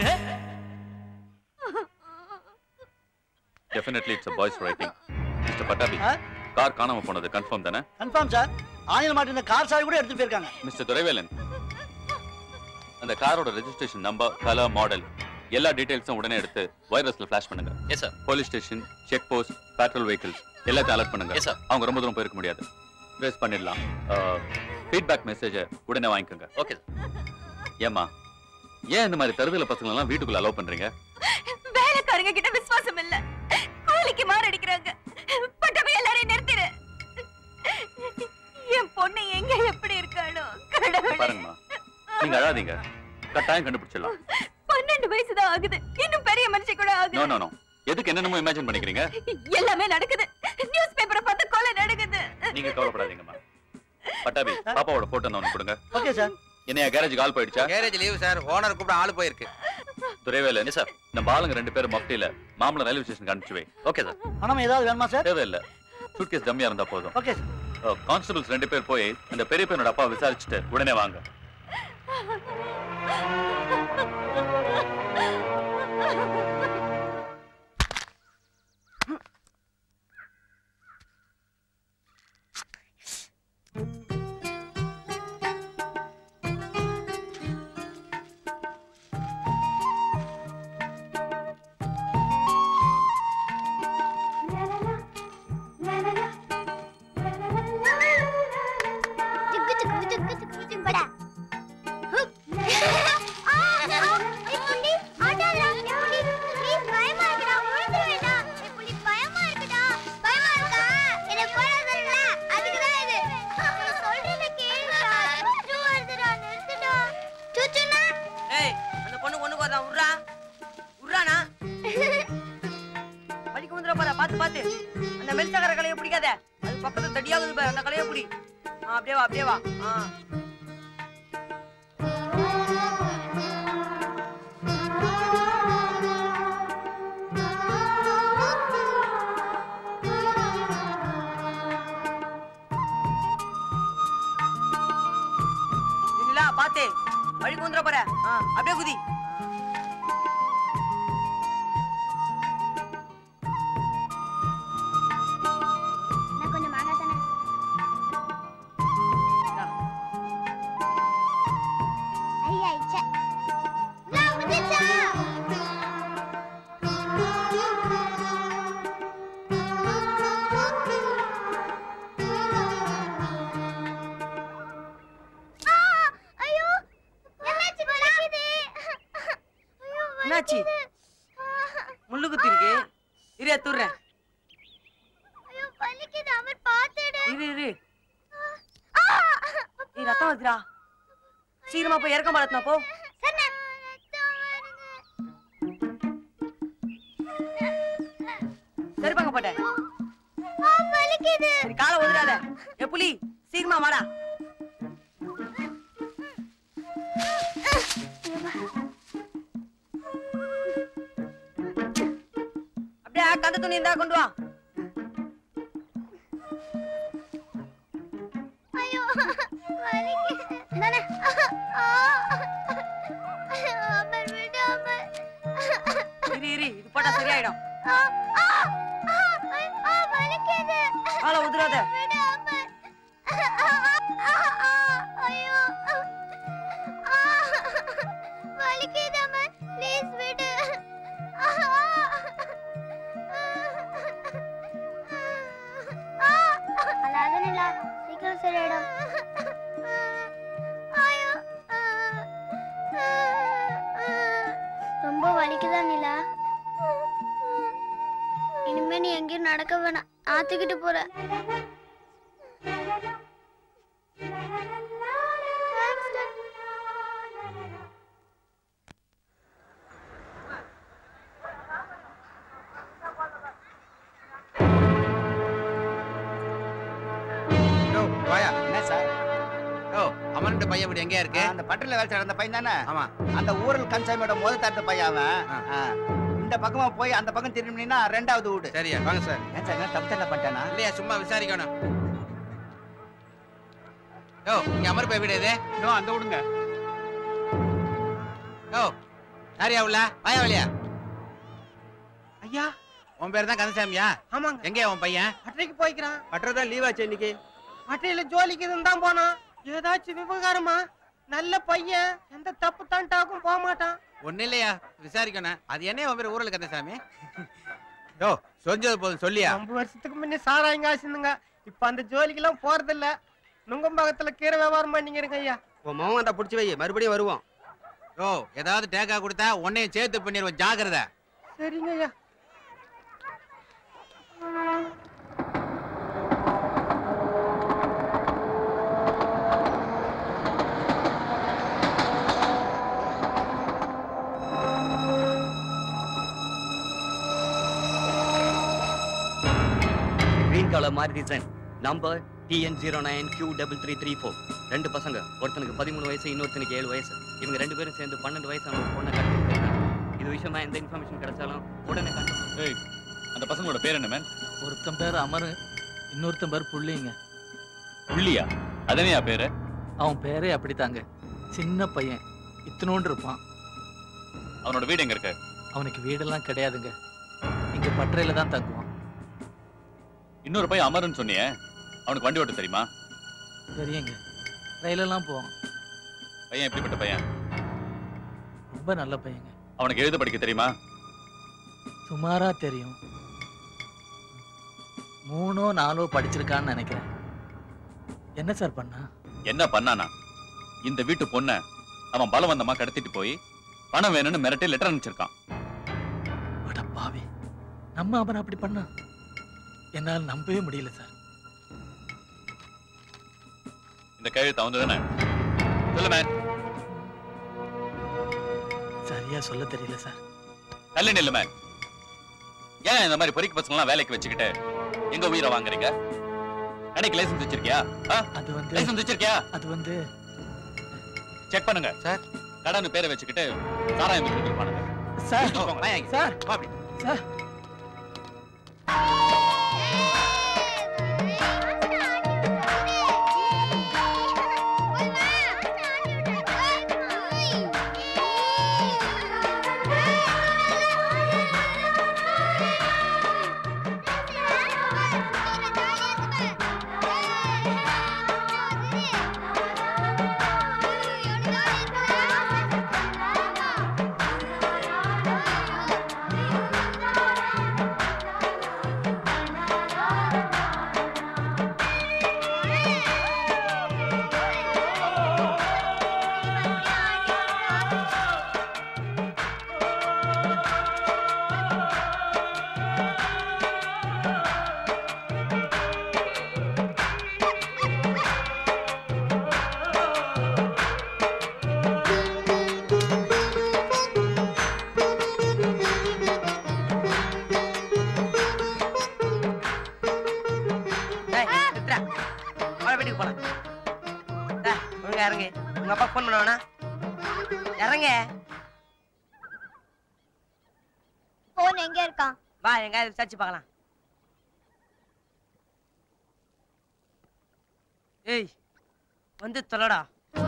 definitely it's boys writing mister Pattabi car காணாம போனது கன்ஃபார்ம் தானே கன்ஃபார்ம் சார் ஆணியில் மாட்டின கார் சாவி கூட எடுத்துட்டு போயிருக்காங்க மிஸ்டர் துரைவேலன் அந்த காரோட ரெஜிஸ்ட்ரேஷன் நம்பர் கலர் மாடல் எல்லா டீடைல்ஸும் உடனே எடுத்து வைரஸ்ல ஃபிளாஷ் பண்ணுங்க yes sir police station check post petrol vehicles எல்லாத்தையும் அலர்ட் பண்ணுங்க Yes, sir. அவங்க ரொம்ப தூரம் போயிருக்க முடியாது ட்ரேஸ் பண்ணிடலாம் ஃபீட்பேக் மெசேஜை உடனே வாங்கிக்கோங்க ஓகே ஏம்மா ஏன் இந்த மாதிரி தருதல பசங்க எல்லாம் வீட்டுக்குள்ள அலோவ் பண்றீங்க வேலைக்காரங்க கிட்ட விசுவாசம் இல்ல கூலிக்கு மாரடிக்கிறாங்க பட்டவே எல்லாரையும் நிறுத்திடு என் பொண்ணு எங்க எப்படி இருக்காளோ கடவுளே பாருங்கம்மா நீங்க அழாதீங்க கட்டாயம் கண்டுபிடிச்சிடலாம் பன்னெண்டு வயசுதான் ஆகுது இன்னும் பெரிய மனுஷன் கூட நோ ஆகுது நோ நோ எதுக்கு என்னென்னமோ இமேஜின் பண்ணிக்கிறீங்க எல்லாமே நடக்குது நியூஸ் பேப்பரை பார்த்து கொலை நடக்குது நீங்க கவலைப்படாதீங்கம்மா பட்டாபி பாப்பாவோட போட்டோ ஒன்று கொடுங்க ஓகே சார் என்னையா கேரேஜ் கால் போயிடுச்சா கேரேஜ் லீவ் சார் ஓனர் கூப்பிட ஆளு போயிருக்கு துரைவேலன் சார் நம்ம ஆளுங்க ரெண்டு பேரும் மஃப்டியில மாமலம் ரயில்வே ஸ்டேஷன் அனுப்பிச்சு வை ஓகே சார் பணம் ஏதாவது வேணுமா சார் தேவையில்ல சூட்கேஸ் டம்மியா இருந்தா போதும் ஓகே சார் கான்ஸ்டபிள்ஸ் ரெண்டு பேர் போய் அந்த பெரிய பையனோட அப்பா விசாரிச்சுட்டு உடனே வாங்க ஜுக்கு ஜுக்கு ஜுக்கு ஜுக்கு ஜும்படா ஹுப். ஆ, ஆ, ஏய் புள்ளி, ஆட்டாதடா. ஏய் புள்ளி, please, பயமா இருக்குடா, விழுந்துருவேன்டா. ஏய் புள்ளி, பயமா இருக்குடா. பயமா இருக்கா? என்னை போட சொல்லுல, அதுக்குதான் இது. நீ சொல்றத கேளுடா. சுச்சு வருதுடா, நிறுத்துடா. சுச்சுன்னா? ஏய் அந்த பொண்ணு ஒண்ணுக்கு வரதான் உர்றா உர்றானா படிக்க வந்துட போற பாத்து பாத்து அந்த மெலிசகர கலையை பிடிக்காத அது பக்கத்துல தடியாகுது பாரு அந்த கலையை பிடி ஆ, அப்படியே வா அப்படியே வா ஆ நிலா பாத்து வழி குந்துற போற ஆ, அப்படியே குதி நான் கொஞ்சம் மாங்காய் தானே ஐயா இச்சே நான் முடிச்சா ஐயோ என்னாச்சு வலிக்குது ஐயோ என்னாச்சு முள்ளு குத்தி இருக்கு இரு எத்துறேன் ஐயோ வலிக்குது அவர் பார்த்துடு இரு இரு ஏய் ரத்தம் வருதுடா சீக்கிரமா போய் இறக்கம் பாலத்துனா போ சரி பங்க போட்டேன் வலிக்குது சரி காலை ஒதுறாத ஏ புலி சீக்கிரமா வாடா அப்படியே கந்த துணி இருந்தா கொண்டு வா ஐயோ வலிக்குது நானே ஆ ஐயோ அமர் விடு அமர் இரு இரு இது போட்டா சரியாயிடும் ஆ ஆ ஆ ஆ வலிக்குது காலை உதிராத விடு அமர் ஐயோ ஆ வலிக்குது அமர் ப்ளீஸ் விடு அல்லாத நிலா சீக்கிரம் சரியாயிடும் ஐயோ ரொம்ப வலிக்குதா நிலா இனிமே நீ எங்கேயும் நடக்க வேணாம் ஆத்துக்கிட்டு போற யோ, வாயா என்ன சார் யோ அமரண்ட பையன் இப்படி எங்கேயா இருக்கு அந்த பட்டரில் வேலை செய்யற அந்த பையன் தானே ஆமா அந்த ஊரல் கன்சாமியோட முத தட்டு பையன் அவன் ஆ. இந்த பக்கமா போய் அந்த பக்கம் திரும்பினா ரெண்டாவது வீடு சரியா வாங்க சார் ஏன் சார் என்ன தப்பு தண்டை பண்ணிட்டானா இல்லையா சும்மா விசாரிக்கணும் யோ இங்க அமர் பை வீடு இது நோ அந்த விடுங்க யோ யாரியா உள்ள வாயா வழியா ஐயா உன் பேர் தான் கந்தசாமியா ஆமாங்க எங்கேயா உன் பையன் அட்டைக்கு போய்க்கிறான் அட்ரதான் லீவ் ஆச்சு இன்னைக்கு அட்டையில ஜோலிக்குதுன்னு தான் போனான் ஏதாச்சும் விவகாரமா நல்ல பையன் எந்த தப்பு தாண்டாக்கும் போக மாட்டான் ஒண்ணு இல்லையா விசாரிக்கணும் அது என்ன உன் பேர் ஊரல் கந்தசாமி யோ சொஞ்சது போதும் சொல்லியா ரொம்ப வருஷத்துக்கு முன்னே சாராயம் காசுங்க இப்ப அந்த ஜோலிக்கெல்லாம் போறது இல்ல நுங்கம்பாக்கத்துல கீரை வியாபாரம் பண்ணிக்கிறேங்க ஐயா உன் மகன் வந்தா புடிச்சு வை மறுபடியும் வருவோம் யோ ஏதாவது டேக்கா கொடுத்தா உன்னையும் சேர்த்து பண்ணிடுவோம் ஜாக்கிரதை சரிங்க ஐயா கிரீன் கலர் மாதிரி design number TN zero nine Q double three three four ரெண்டு பசங்க ஒருத்தனுக்கு பதிமூணு வயசு இன்னொருத்தனுக்கு ஏழு வயசு இவங்க ரெண்டு பேரும் சேர்ந்து பன்னெண்டு வயசான ஒரு பொண்ணை கடத்திட்டு போயிருக்காங்க இது விஷயமா எந்த இன்ஃபர்மேஷன் கிடைச்சாலும் உடனே கண்டு ஏய் அந்த பசங்களோட பேர் என்ன மேன் ஒருத்தன் பேர் அமரு இன்னொருத்தன் பேர் புள்ளிங்க புள்ளியா அதனையா பேரு அவன் பேரே அப்படித்தாங்க சின்ன பையன் இத்தனோண்டு இருப்பான் அவனோட வீடு எங்க இருக்கு அவனுக்கு வீடெல்லாம் கிடையாதுங்க இங்க பட்டறையில தான் தங்குவான் இன்னொரு பையன் அமருன்னு சொன்னியே அவனுக்கு வண்டி ஓட்ட தெரியுமா பெரியங்க ரயிலெல்லாம் போவான் பையன் எப்படிப்பட்ட பையன் ரொம்ப நல்ல பையங்க அவனுக்கு எழுத படிக்க தெரியுமா சுமாரா தெரியும் மூணோ நாலோ படிச்சிருக்கான்னு நினைக்கிறேன் என்ன சார் பண்ணா என்ன பண்ணானா இந்த வீட்டு பொண்ண அவன் பலவந்தமா கடத்திட்டு போய் பணம் வேணும்னு மிரட்டி லெட்டர் அனுப்பிச்சிருக்கான் அட பாவி நம்ம அவன் அப்படி பண்ணா என்னால் நம்பவே முடியல சார் இந்த கையெழுத்து அவன் தானே சொல்லு மேன் சரியா சொல்ல தெரியல சார் தள்ளி நில்லு மேன் ஏன் இந்த மாதிரி பொறிக்கு பசங்களாம் வேலைக்கு வச்சுக்கிட்டு எங்க உயிரை வாங்குறீங்க கடைக்கு லைசென்ஸ் வச்சிருக்கியா அது வந்து லைசென்ஸ் வச்சிருக்கியா அது வந்து செக் பண்ணுங்க சார் கடன் பேரை வச்சுக்கிட்டு சாராயம் வித்துட்டு இருப்பானுங்க சார் போங்க, வாங்க. சார் வா அப்படி. சார் டேய், நிறுத்துடா. வாடா, வீட்டுக்கு போலாம் டேய், ஒழுங்கா இறங்கு உங்க அப்பா ஃபோன் பண்ணுவானா இறங்க போன் எங்க இருக்கான் வா எங்காவது விசாரிச்சு பார்க்கலாம் ஏய் வந்து தொலைடா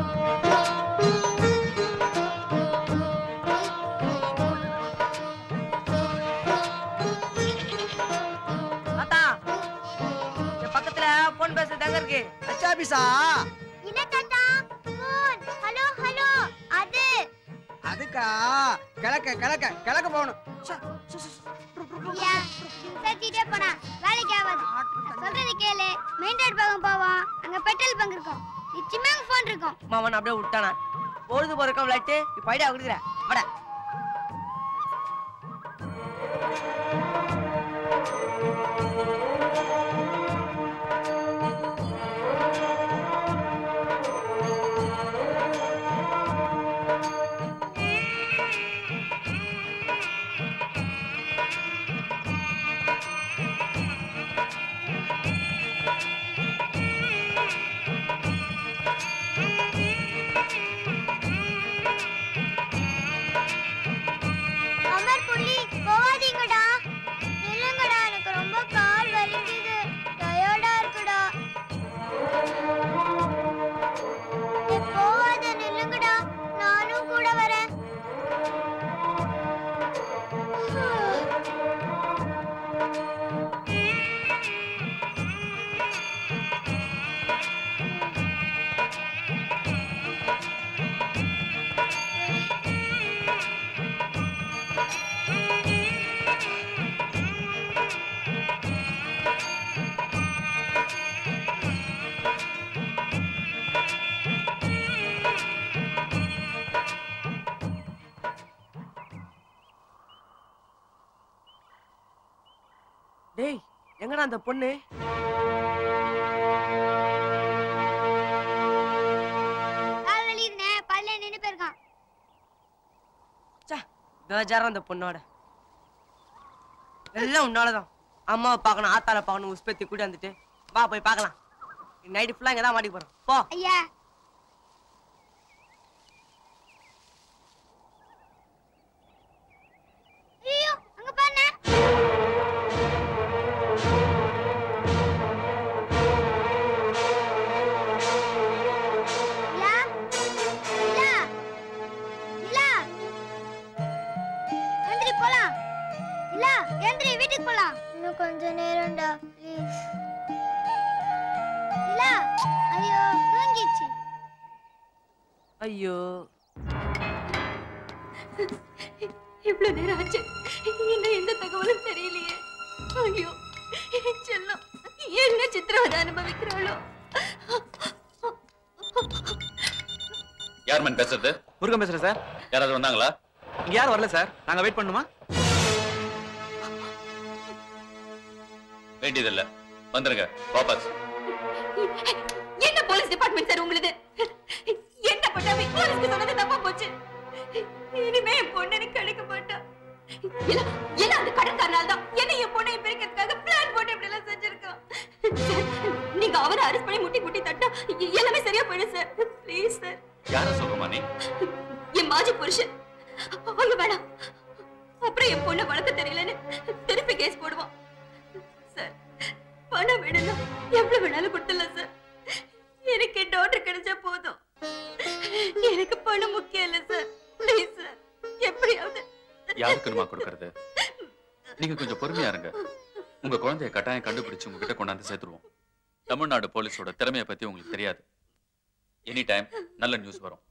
தாத்தா இங்க பக்கத்துல போன் பேசுறது எங்க இருக்கு அச்சா ஆபீஸா இல்ல தாத்தா போன் ஹலோ ஹலோ அது அதுக்கா கிழக்க கிழக்க கிழக்க போகணும் ச்சே, ஐயா விசாரிச்சுட்டே போனா வேலைக்கு ஆகாது நான் சொல்றது கேளு மெயின் ரோட் பக்கம் போவோம் அங்க பெட்ரோல் பங்க் இருக்கும் நிச்சயமா அங்க போன் இருக்கும் மாமன் அப்படியே விட்டானா பொழுது போறக்க விளையாட்டு இப்ப ஐடியா கொடுக்குற வாடா அமர் புள்ளி போகாதீங்கடா நில்லுங்கடா எனக்கு ரொம்ப கால் வலிக்குது டயர்டா இருக்குடா ஏய், போகாத நில்லுங்கடா நானும் கூட வரேன் டேய் எங்கடா அந்த பொண்ணு கால் வலிக்குதுனே பல்ல நின்னு போயிருக்கான் பேஜாரம் அந்த பொண்ணோட எல்லாம் உன்னாலதான் அம்மாவை பார்க்கணும் ஆத்தால பார்க்கணும் உஸ்பத்தி கூட்டி வந்துட்டு வா போய் பார்க்கலாம் நைட்டு ஃபுல்லா இங்க தான் மாட்டிக்க போறோம் போ ஐயா ஐயோ அங்க பாருண்ணே நிலா நிலா நிலா எந்திரி போலாம் நிலா எந்திரி வீட்டுக்கு போலாம் இன்னும் கொஞ்ச நேரம்டா ப்ளீஸ் நிலா ஐயோ தூங்கிச்சு ஐயோ இவ்வளவு நேரம் ஆச்சு இன்னும் எந்த தகவலும் தெரியலையே ஐயோ என் செல்லம் என்ன சித்திரவதை அனுபவிக்கிறாளோ யார் மேன் பேசுறது முருகன் பேசுறேன் சார் யாராவது வந்தாங்களா இங்க யாரும் வரல சார் நாங்க வெயிட் பண்ணுமா வேண்டியதில்லை வந்துருங்க வாபஸ் என்ன போலீஸ் டிபார்ட்மெண்ட் சார் உங்களுது என்ன பண்ணாம போலீஸ்க்கு சொன்னது தப்பா போச்சு இனிமே என் பொண்ணு எனக்கு கிடைக்க மாட்டா இல்ல இல்ல அந்த கடன்காரனால தான் என்ன என் பொண்ணை பிரிக்கிறதுக்காக பிளான் போட்டு இப்படி எல்லாம் செஞ்சிருக்கான் சார், நீங்க அவ எ- எல்லாமே சரியா போயிடும் சார் ப்ளீஸ் சார் யார சொல்றமா நீ என் மாஜி புருஷன் அவங்க வேணாம் அப்புறம் என் பொண்ணை வளர்க்க தெரியலன்னு திருப்பி கேஸ் போடுவான் சார் பணம் வேணும்னா எவ்வளவு வேணாலும் கொடுத்துடலாம் சார் எனக்கு என் டாக்டர் கிடைச்சா போதும் எனக்கு பணம் முக்கியம் இல்லை சார் ப்ளீஸ் சார் எப்படியாவது யாருக்குமா கொடுக்கறது நீங்க கொஞ்சம் பொறுமையா இருங்க உங்க குழந்தைய கட்டாயம் கண்டுபிடிச்சு உங்ககிட்ட கொண்டாந்து சேர்த்துருவோம் தமிழ்நாடு போலீஸோட திறமையை பத்தி உங்களுக்கு தெரியாது எனி டைம் நல்ல நியூஸ் வரும்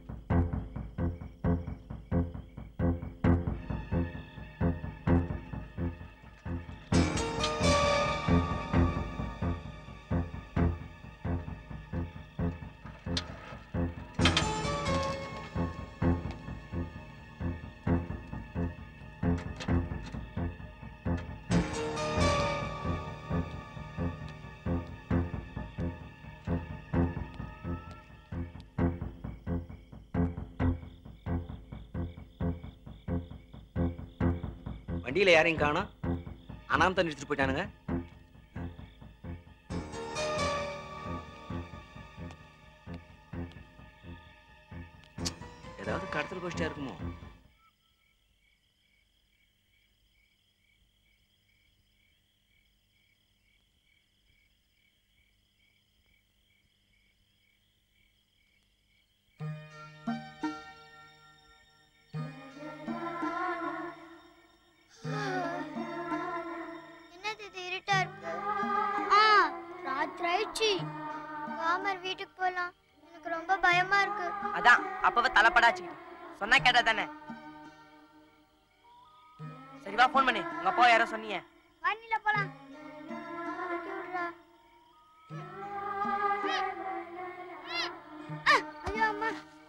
வண்டியில யாரையும் காணோம் அனாமத்தை நிறுத்திட்டு போயிட்டானுங்க ஏதாவது கடத்தல் கோஷ்டியா இருக்குமோ என்னது இது இருட்டா இருக்கு ஆ ராத்திரி ஆயிடுச்சு வாமர் வீட்டுக்கு போலாம் எனக்கு ரொம்ப பயமா இருக்கு அதான் அப்பவே தலைப்படாச்சுக்கிட்டு சொன்னா கேட்டா தானே சரி வா ஃபோன் பண்ணி உங்க அப்பா யாரோ சொன்னீங்க வண்டியில போலாம் தூக்கி விடுறா. ஆ, ஐயோ அம்மா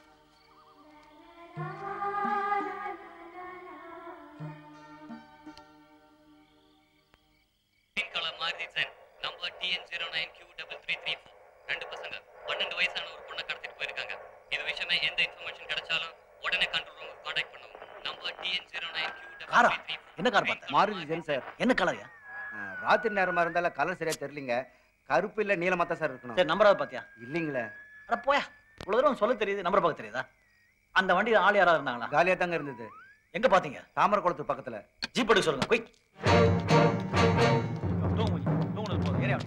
green colour Maruti Zen number TN zero nine Q double three three four ரெண்டு பசங்க பன்னெண்டு வயசான ஒரு பொண்ணை கடத்திட்டு போயிருக்காங்க இது விஷயமா எந்த இன்ஃபர்மேஷன் கிடைச்சாலும் உடனே கண்ட்ரோல் ரூம் காண்டாக்ட் பண்ணுவோம் number TN zero nine Q காரா டபுள் த்ரீ என்ன கார் பார்த்த மாருதி ஜென் சார் என்ன கலர்யா ராத்திரி நேரமா இருந்தாலும் கலர் சரியா தெரியலங்க கருப்பு இல்ல நீலமா தான் சார் இருக்கணும் சரி நம்பராவது பாத்தியா இல்லீங்களே அட போயா இவ்வளவு தூரம் சொல்ல தெரியுது நம்பர் பார்க்க தெரியுதா அந்த வண்டியில ஆள் யாராவது இருந்தாங்களா காலியா தாங்க இருந்தது எங்க பாத்தீங்க தாமரை குளத்து பக்கத்துல ஜீப் எடுக்க சொல்லுங்க குயிக் தூங்கு தூங்குனது போதும் ஏரியா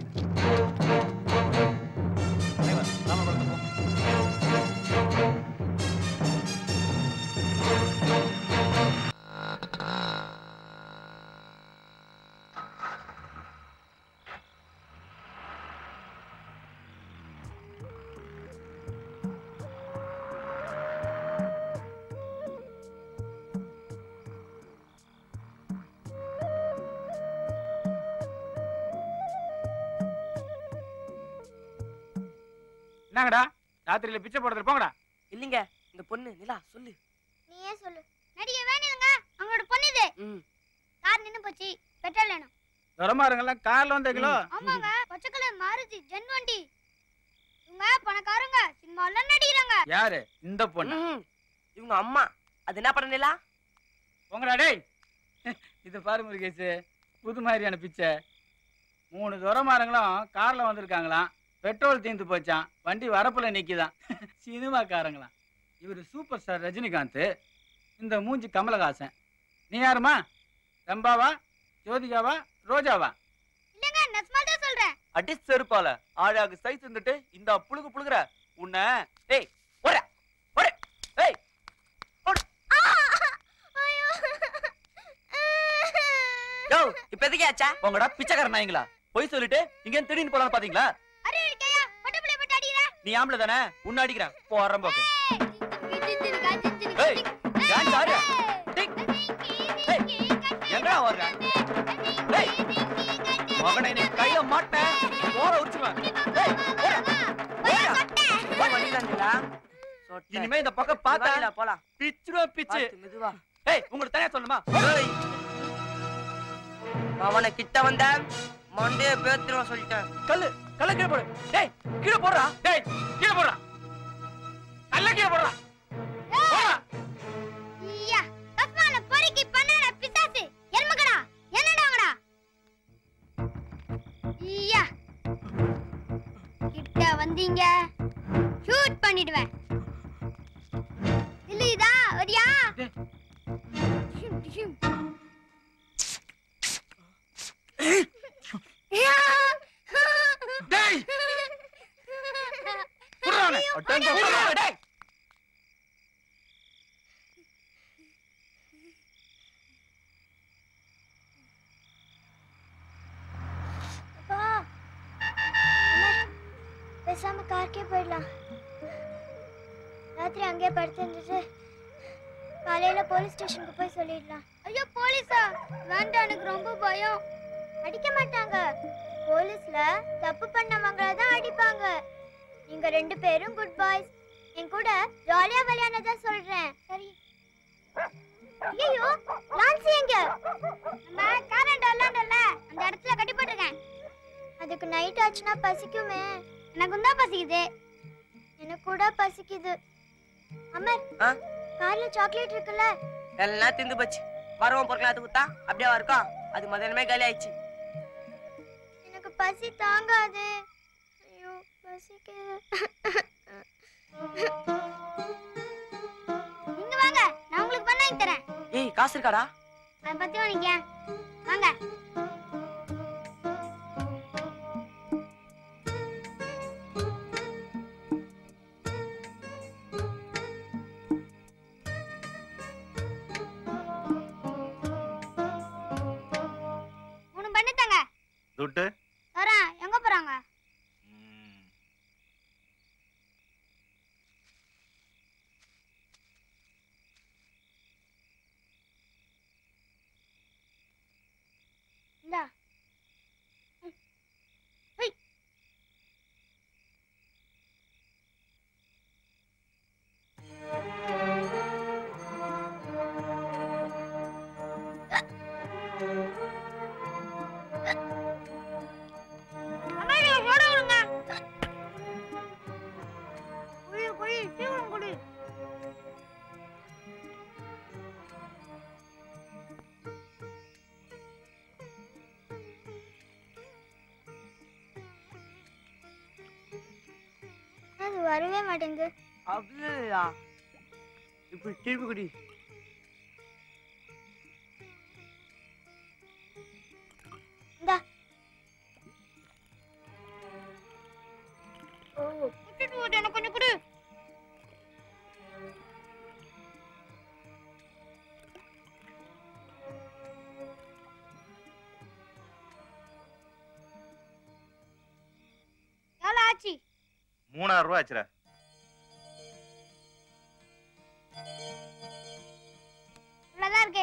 என்னங்கடா ராத்திரியில பிச்சை போடுறது போங்கடா இல்லைங்க இந்த பொண்ணு நிலா சொல்லு நீயே சொல்லு நடிகை வேணுங்க அவங்களோட பொண்ணு இது கார் நின்னு போச்சு பெட்ரோல் வேணும் துரமாருங்கெல்லாம் கார்ல வந்தீங்களோ ஆமாங்க பச்சை கலர் மாருதி ஜென் வண்டி இவங்க பணக்காரங்க சினிமால நடிக்கிறாங்க யாரு இந்த பொண்ணு இவங்க அம்மா அது என்ன பண்ண நிலா போங்கடா டேய் இது பாரு முருகேஷ் புது மாதிரியான பிச்சை மூணு துரமாரங்களும் கார்ல வந்திருக்காங்களாம் பெட்ரோல் தீந்து போச்சான் வண்டி வரப்புல நிக்குதாம் சினிமாக்காரங்களாம் இவர் சூப்பர் ஸ்டார் ரஜினிகாந்த் இந்த மூஞ்சி கமலஹாசன் நீ யாருமா ரம்பாவா ஜோதிகாவா ரோஜாவா இல்லங்க நஸ்மா தான் சொல்றேன் அடி செருப்பால ஆழாகு சைஸ் இருந்துட்டு இந்த புழுகு புழுகுற உன்னை டேய் ஓட ஓட ஏய் யோ இப்ப எதுக்கு ஆச்சா உங்கடா பிச்சைக்கார நாய்ங்களா பொய் சொல்லிட்டு இங்க திடீர்னு போலாம் பாத்தீங்களா அரே இருக்கையா பட்டு பிள்ளை போட்டு அடிக்கிற நீ ஆம்பளை தானே உன்னை அடிக்கிறேன் போறேன் போக்கு ஏய் டான்ஸ் ஆடுற டிக் ஏய் எங்கடா வர்ற ஏய் மகனே நீ கையில மாட்டேன் போற உரிச்சுவேன் ஏய் போற போய் வண்டிதான் நிலா இனிமே இந்த பக்கம் பார்த்தா வாடில, போலாம் பிச்சுடா பிச்சு பார்த்து மெதுவா ஏய் உங்களுக்கு தனியா சொல்லணுமா ஏய் அவனை கிட்ட வந்த மண்டைய பேத்துருவா சொல்லிட்டேன் கல்லு கல்ல கீழே போடு டேய் கீழே போடுறா டேய் கீழே போடுறா கல்ல கீழே போடுறா ஐயா தஸ்மால பொறுக்கி பண்ணற பிசாசு எருமகடா என்னடாங்கடா ஐயா கிட்ட வந்தீங்க பண்ணிடுவேன் இல்லையுதா வரியா டேய் புறானே புறானே டேய் அப்பா அம்மா, பேசாம கார்க்கே போயிடலாம் ராத்திரி அங்கேயே படுத்துருந்துட்டு காலையில போலீஸ் ஸ்டேஷனுக்கு போய் சொல்லிடலாம் ஐயோ போலீஸா வேண்டாம் எனக்கு ரொம்ப பயம் அடிக்க மாட்டாங்க போலீஸ்ல தப்பு பண்ணவங்கள தான் அடிப்பாங்க நீங்க ரெண்டு பேரும் குட் பாய்ஸ் என் கூட ஜாலியா விளையாடதா சொல்றேன் சரி ஐயோ லான்சி எங்க நம்ம காரண்ட் விளையாண்டல அந்த இடத்துல கட்டி போட்டிருக்கேன் அதுக்கு நைட் ஆச்சுன்னா பசிக்குமே எனக்கு தான் பசிக்குது எனக்கு கூட பசிக்குது அமர் கார்ல சாக்லேட் இருக்குல்ல எல்லாம் திந்து போச்சு வரவன் பொருட்கள் அது குத்தா அப்படியே இருக்கும் அது முதல்மே காலி ஆயிடுச்சு எனக்கு பசி தாங்காது ஐயோ பசிக்குது நீங்க வாங்க நான் உங்களுக்கு பண்ண வாங்கி தரேன் ஏய் காசு இருக்காடா அதை பத்தி வாங்கிக்க வாங்க மூணு பண்ணி தாங்க துட்டு வரேன் எங்க போறாங்க இந்தா ம். ஹை. அம்மா, எனக்கு சோடா கொடுங்க. குடி, குடி, சீக்கிரம் குடி. அது வரவே மாட்டேங்குது அப்படியா இப்படி திருப்பி குடி இந்தா ஓ விட்டுட்டு போகுது, எனக்கு கொஞ்சம் கொடு எவ்வளோ ஆச்சு மூணாயிரம் ரூபா ஆச்சுடா இவ்வளோதான் இருக்கு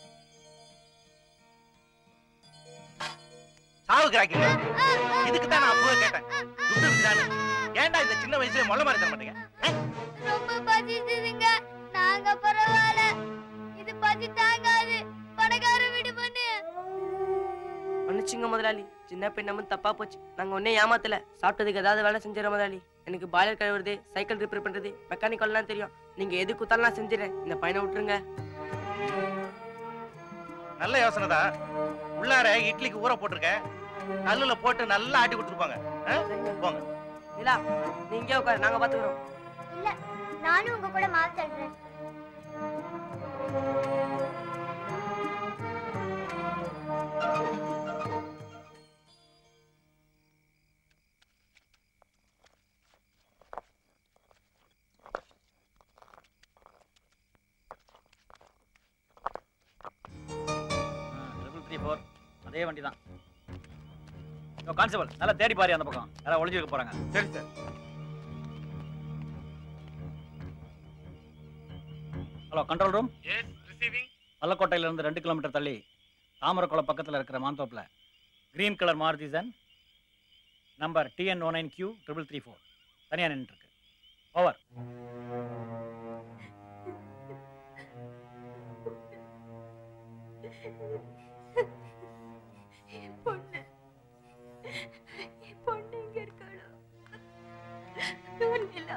சாவு கிராக்கிங்க இதுக்கு தான் நான் அப்பவே கேட்டேன் துட்டு இருக்குதான்னு ஏன்டா இந்த சின்ன வயசுல மொள்ள மாதிரி தர மாட்டீங்க ரொம்ப பசிச்சுதுங்க நாங்க பரவாயில்ல இது பசி தாங்காது பணக்கார வீடு பண்ணு மன்னிச்சுங்க முதலாளி சின்ன பெண்ணமும் தப்பா போச்சு நாங்க ஒன்னே ஏமாத்தல சாப்பிட்டதுக்கு ஏதாவது வேலை செஞ்சிடறோம் முதலாளி எனக்கு பாய்லர் கழுவுறது சைக்கிள் ரிப்பேர் பண்றது மெக்கானிக்கல்லாம் தெரியும் நீங்க எது குத்தாலும் நான் செஞ்சிடறேன் இந்த பையனை விட்டுருங்க நல்ல யோசனை தான் உள்ளார இட்லிக்கு ஊற போட்டிருக்கேன் கல்லுல போட்டு நல்லா ஆட்டி கொடுத்துருப்பாங்க ஆ? போங்க நிலா நீ இங்கே உட்காரு நாங்க பாத்துக்கிறோம் இல்ல நானும் உங்க கூட மாவு தள்ளுறேன் ட்ரிபிள் த்ரீ ஃபோர் அதே வண்டி தான் கான்ஸ்டபிள் நல்லா தேடி பாரு அந்த பக்கம் யாராவது ஒளிஞ்சிருக்க போறாங்க சரி sir hello control room yes receiving பள்ளக்கோட்டையில இருந்து ரெண்டு கிலோமீட்டர் தள்ளி தாமரக்குளம் பக்கத்தில் இருக்கிற மாந்தோப்பில் green colour Maruti Zen number TN one nine Q triple three four தனியாக நின்றுருக்கு ஓவர் என் பொண்ணு என் பொண்ணு எங்க இருக்காளோ நிலா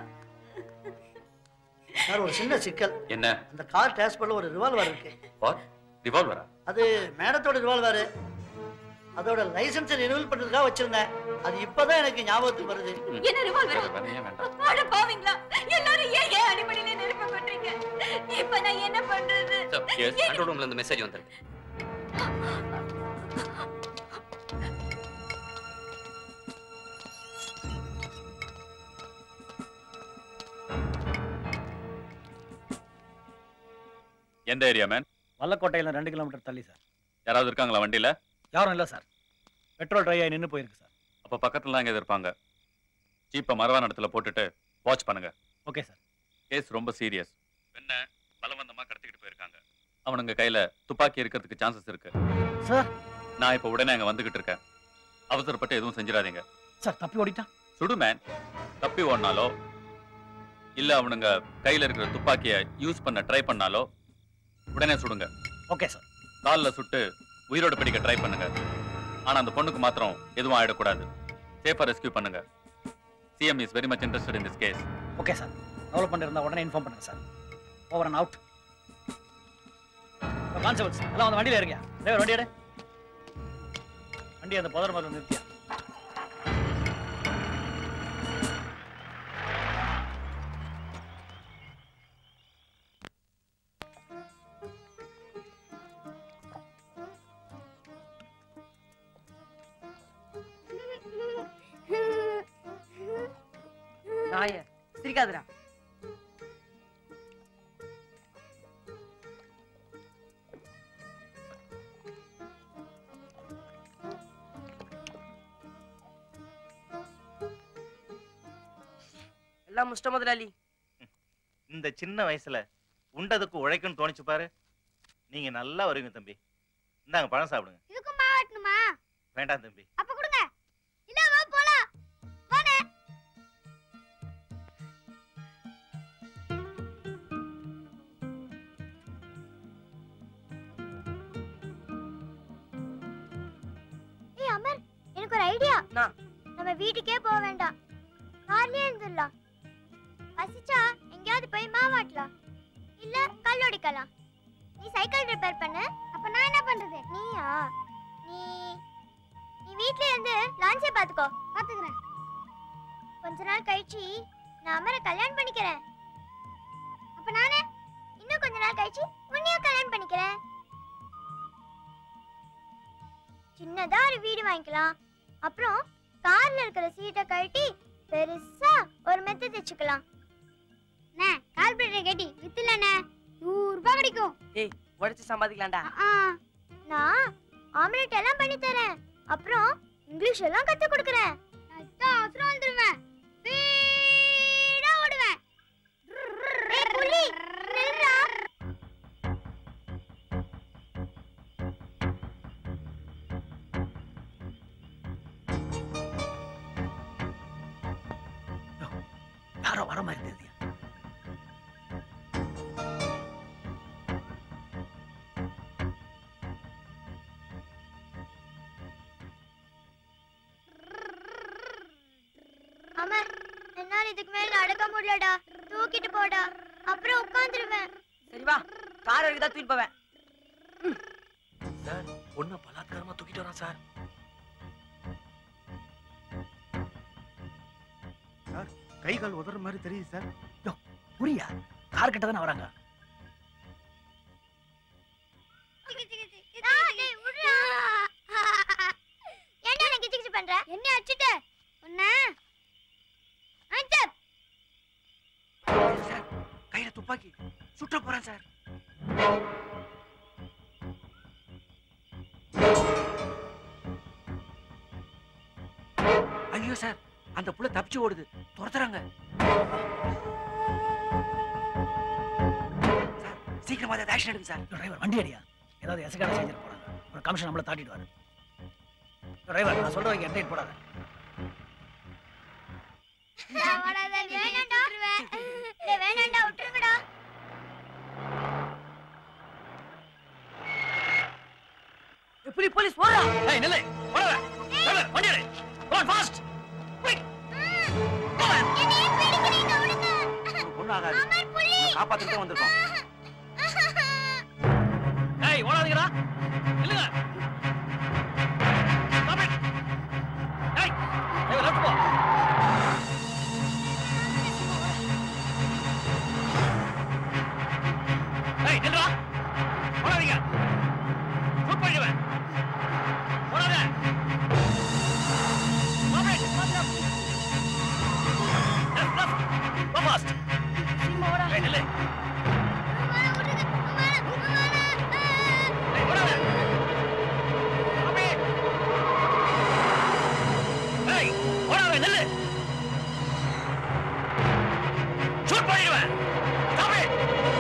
சார் ஒரு சின்ன சிக்கல் என்ன அந்த கார் டேஷ்போர்ட்ல ஒரு ரிவால்வர் இருக்கு வாட் ரிவால்வரா அது மேடத்தோட ரிவால்வர் அதோட லைசன்ஸ் ரினிவல் பண்றதுக்காக வச்சிருந்தேன் அது இப்பதான் எனக்கு ஞாபகத்துக்கு வருது என்ன ரிவால்வர் வேற வேலையே வேண்டாம் அட பாவீங்களா கண்ட்ரோல் ரூம்ல இருந்து மெசேஜ் வந்திருக்கு எந்த ஏரியா மேன் வல்லக்கோட்டையில ரெண்டு கிலோமீட்டர் தள்ளி சார் யாராவது இருக்காங்களா வண்டியில யாரும் இல்லை சார் பெட்ரோல் ட்ரை ஆகி நின்று போயிருக்கு சார் அப்ப பக்கத்துல எங்க இருப்பாங்க ஜீப்பை மரவான இடத்துல போட்டுட்டு வாட்ச் பண்ணுங்க ஓகே சார் கேஸ் ரொம்ப சீரியஸ் என்ன பலவந்தமா கடத்திக்கிட்டு போயிருக்காங்க அவனுங்க கையில துப்பாக்கி இருக்கிறதுக்கு சான்சஸ் இருக்கு சார் நான் இப்ப உடனே அங்க வந்துகிட்டு இருக்கேன் அவசரப்பட்டு எதுவும் செஞ்சிடாதீங்க சார் தப்பி ஓடிட்டான் சுடு மேன் தப்பி ஓடினாலோ இல்ல அவனுங்க கையில இருக்கிற துப்பாக்கிய யூஸ் பண்ண ட்ரை பண்ணாலோ உடனே சுடுங்க ஓகே சார் கால்ல சுட்டு உயிரோட பிடிக்க ட்ரை பண்ணுங்க ஆனா அந்த பொண்ணுக்கு மாத்திரம் எதுவும் ஆயிடக்கூடாது சேஃபா ரெஸ்கியூ பண்ணுங்க CM is very much interested in this case okay sir develop பண்ணிருந்தா உடனே இன்ஃபார்ம் பண்ணுங்க sir over and out constables எல்லாம் அந்த வண்டியில இருங்க டிரைவர் வண்டி எடு வண்டி அந்த புதர் மாதிரி நிறுத்தியா நாய சிரிக்காதடா எல்லாம் முஷ்ட முதலாளி இந்த சின்ன வயசுல உண்டதுக்கு உழைக்குன்னு தோணிச்சு பாரு நீங்க நல்லா வருவீங்க தம்பி இந்தாங்க பழம் சாப்பிடுங்க இதுக்கும் மாவட்டணுமா வேண்டாம் தம்பி அப்ப கொடுங்க இல்ல வா போலாம் வானே ஏய் அமர் எனக்கு ஒரு ஐடியா நம்ம வீட்டுக்கே போக வேண்டாம் கார்லயே இருந்துடலாம் பசிச்சா எங்கேயாவது போய் மாவாட்டலாம் இல்ல கல்லொடிக்கலாம் நீ சைக்கிள் ரிப்பேர் பண்ணு அப்ப நான் என்ன பண்றது நீயா நீ நீ வீட்ல இருந்து லான்ச்சே பாத்துக்கோ பாத்துக்கிறேன் கொஞ்ச நாள் கழிச்சு நான் அமரை கல்யாணம் பண்ணிக்கிறேன் அப்ப நானே இன்னும் கொஞ்ச நாள் கழிச்சு உன்னையும் கல்யாணம் பண்ணிக்கிறேன் சின்னதா ஒரு வீடு வாங்கிக்கலாம் அப்புறம் கார்ல இருக்கிற சீட்டை கழட்டி பெருசா ஒரு மெத்த தைச்சுக்கலாம் அண்ணே கால்பரேட்டர் கேட்டி வித்துலண்ணே நூறு ரூபாய் கிடைக்கும் ஏய் உழைச்சு சம்பாதிக்கலாம்டா ஆ, நான் ஆம்லெட் எல்லாம் பண்ணி தரேன் அப்புறம் இங்கிலீஷ் எல்லாம் கத்து கொடுக்கறேன் நான் அவசரம் வந்துருவேன் ஸ்பீடா ஓடுவேன் ஏய் புலி நில்றா யாரோ வர மாதிரி தெரியுது அமர் என்னால இதுக்கு மேல நடக்க முடியலடா தூக்கிட்டு போடா அப்புறம் உட்காந்துருவேன் சரி வா கார் வரைக்கும் தான் தூக்கிட்டு போவேன் சார் பொண்ணை பலாத்காரமா தூக்கிட்டு வரான் சார் சார் கை கால் உதற மாதிரி தெரியுது சார் யோ புரியா கார் கிட்ட தானே வராங்க ஏன்டா நான் கிச்சு கிச்சு பண்ற என்ன அடிச்சிட்ட உன்ன அஞ்சப் சார் கையில துப்பாக்கி சுட்ட போறேன் சார் ஐயோ சார் அந்த புள்ள தப்பிச்சு ஓடுது துரத்துறாங்க சார் சீக்கிரமா அதை ஆக்ஷன் எடுங்க சார் டிரைவர் வண்டி அடியா ஏதாவது எசகாட செஞ்சிட போறாங்க ஒரு கமிஷன் நம்மள தாட்டிட்டு வர டிரைவர் நான் சொல்ற வைக்க என்டர்டைன் போடாத வேணாண்டா டேய், வேணாண்டா விட்டுருங்கடா எப்படி போலீஸ் போடா ஏய் நில்லு ஓடாத டிரைவர் வண்டி எடு கோன் ஃபாஸ்ட் ஒண்ணும் ஆகாது உன்னை காப்பாத்திட்டு தான் வந்திருக்கோம் ஏய் ஓடாதீங்கடா நில்லுங்க Stop it. ஏய் டிரைவர் லெஃப்ட் போ ஏய் நில்லுடா ஓடாத நில்லு ஏய், ஓடாத நில்லு ஷூட் பண்ணிடுவேன் Stop it.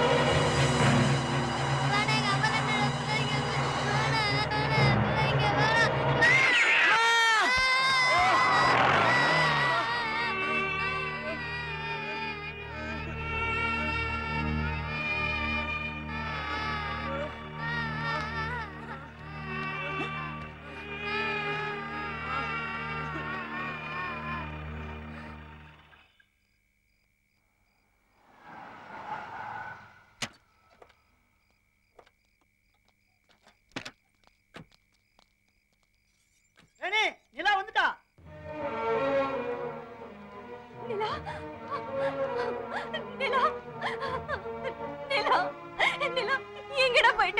ஏனே நிலா வந்துட்டா நிலா நிலா நிலா நிலா எங்கடா போயிட்ட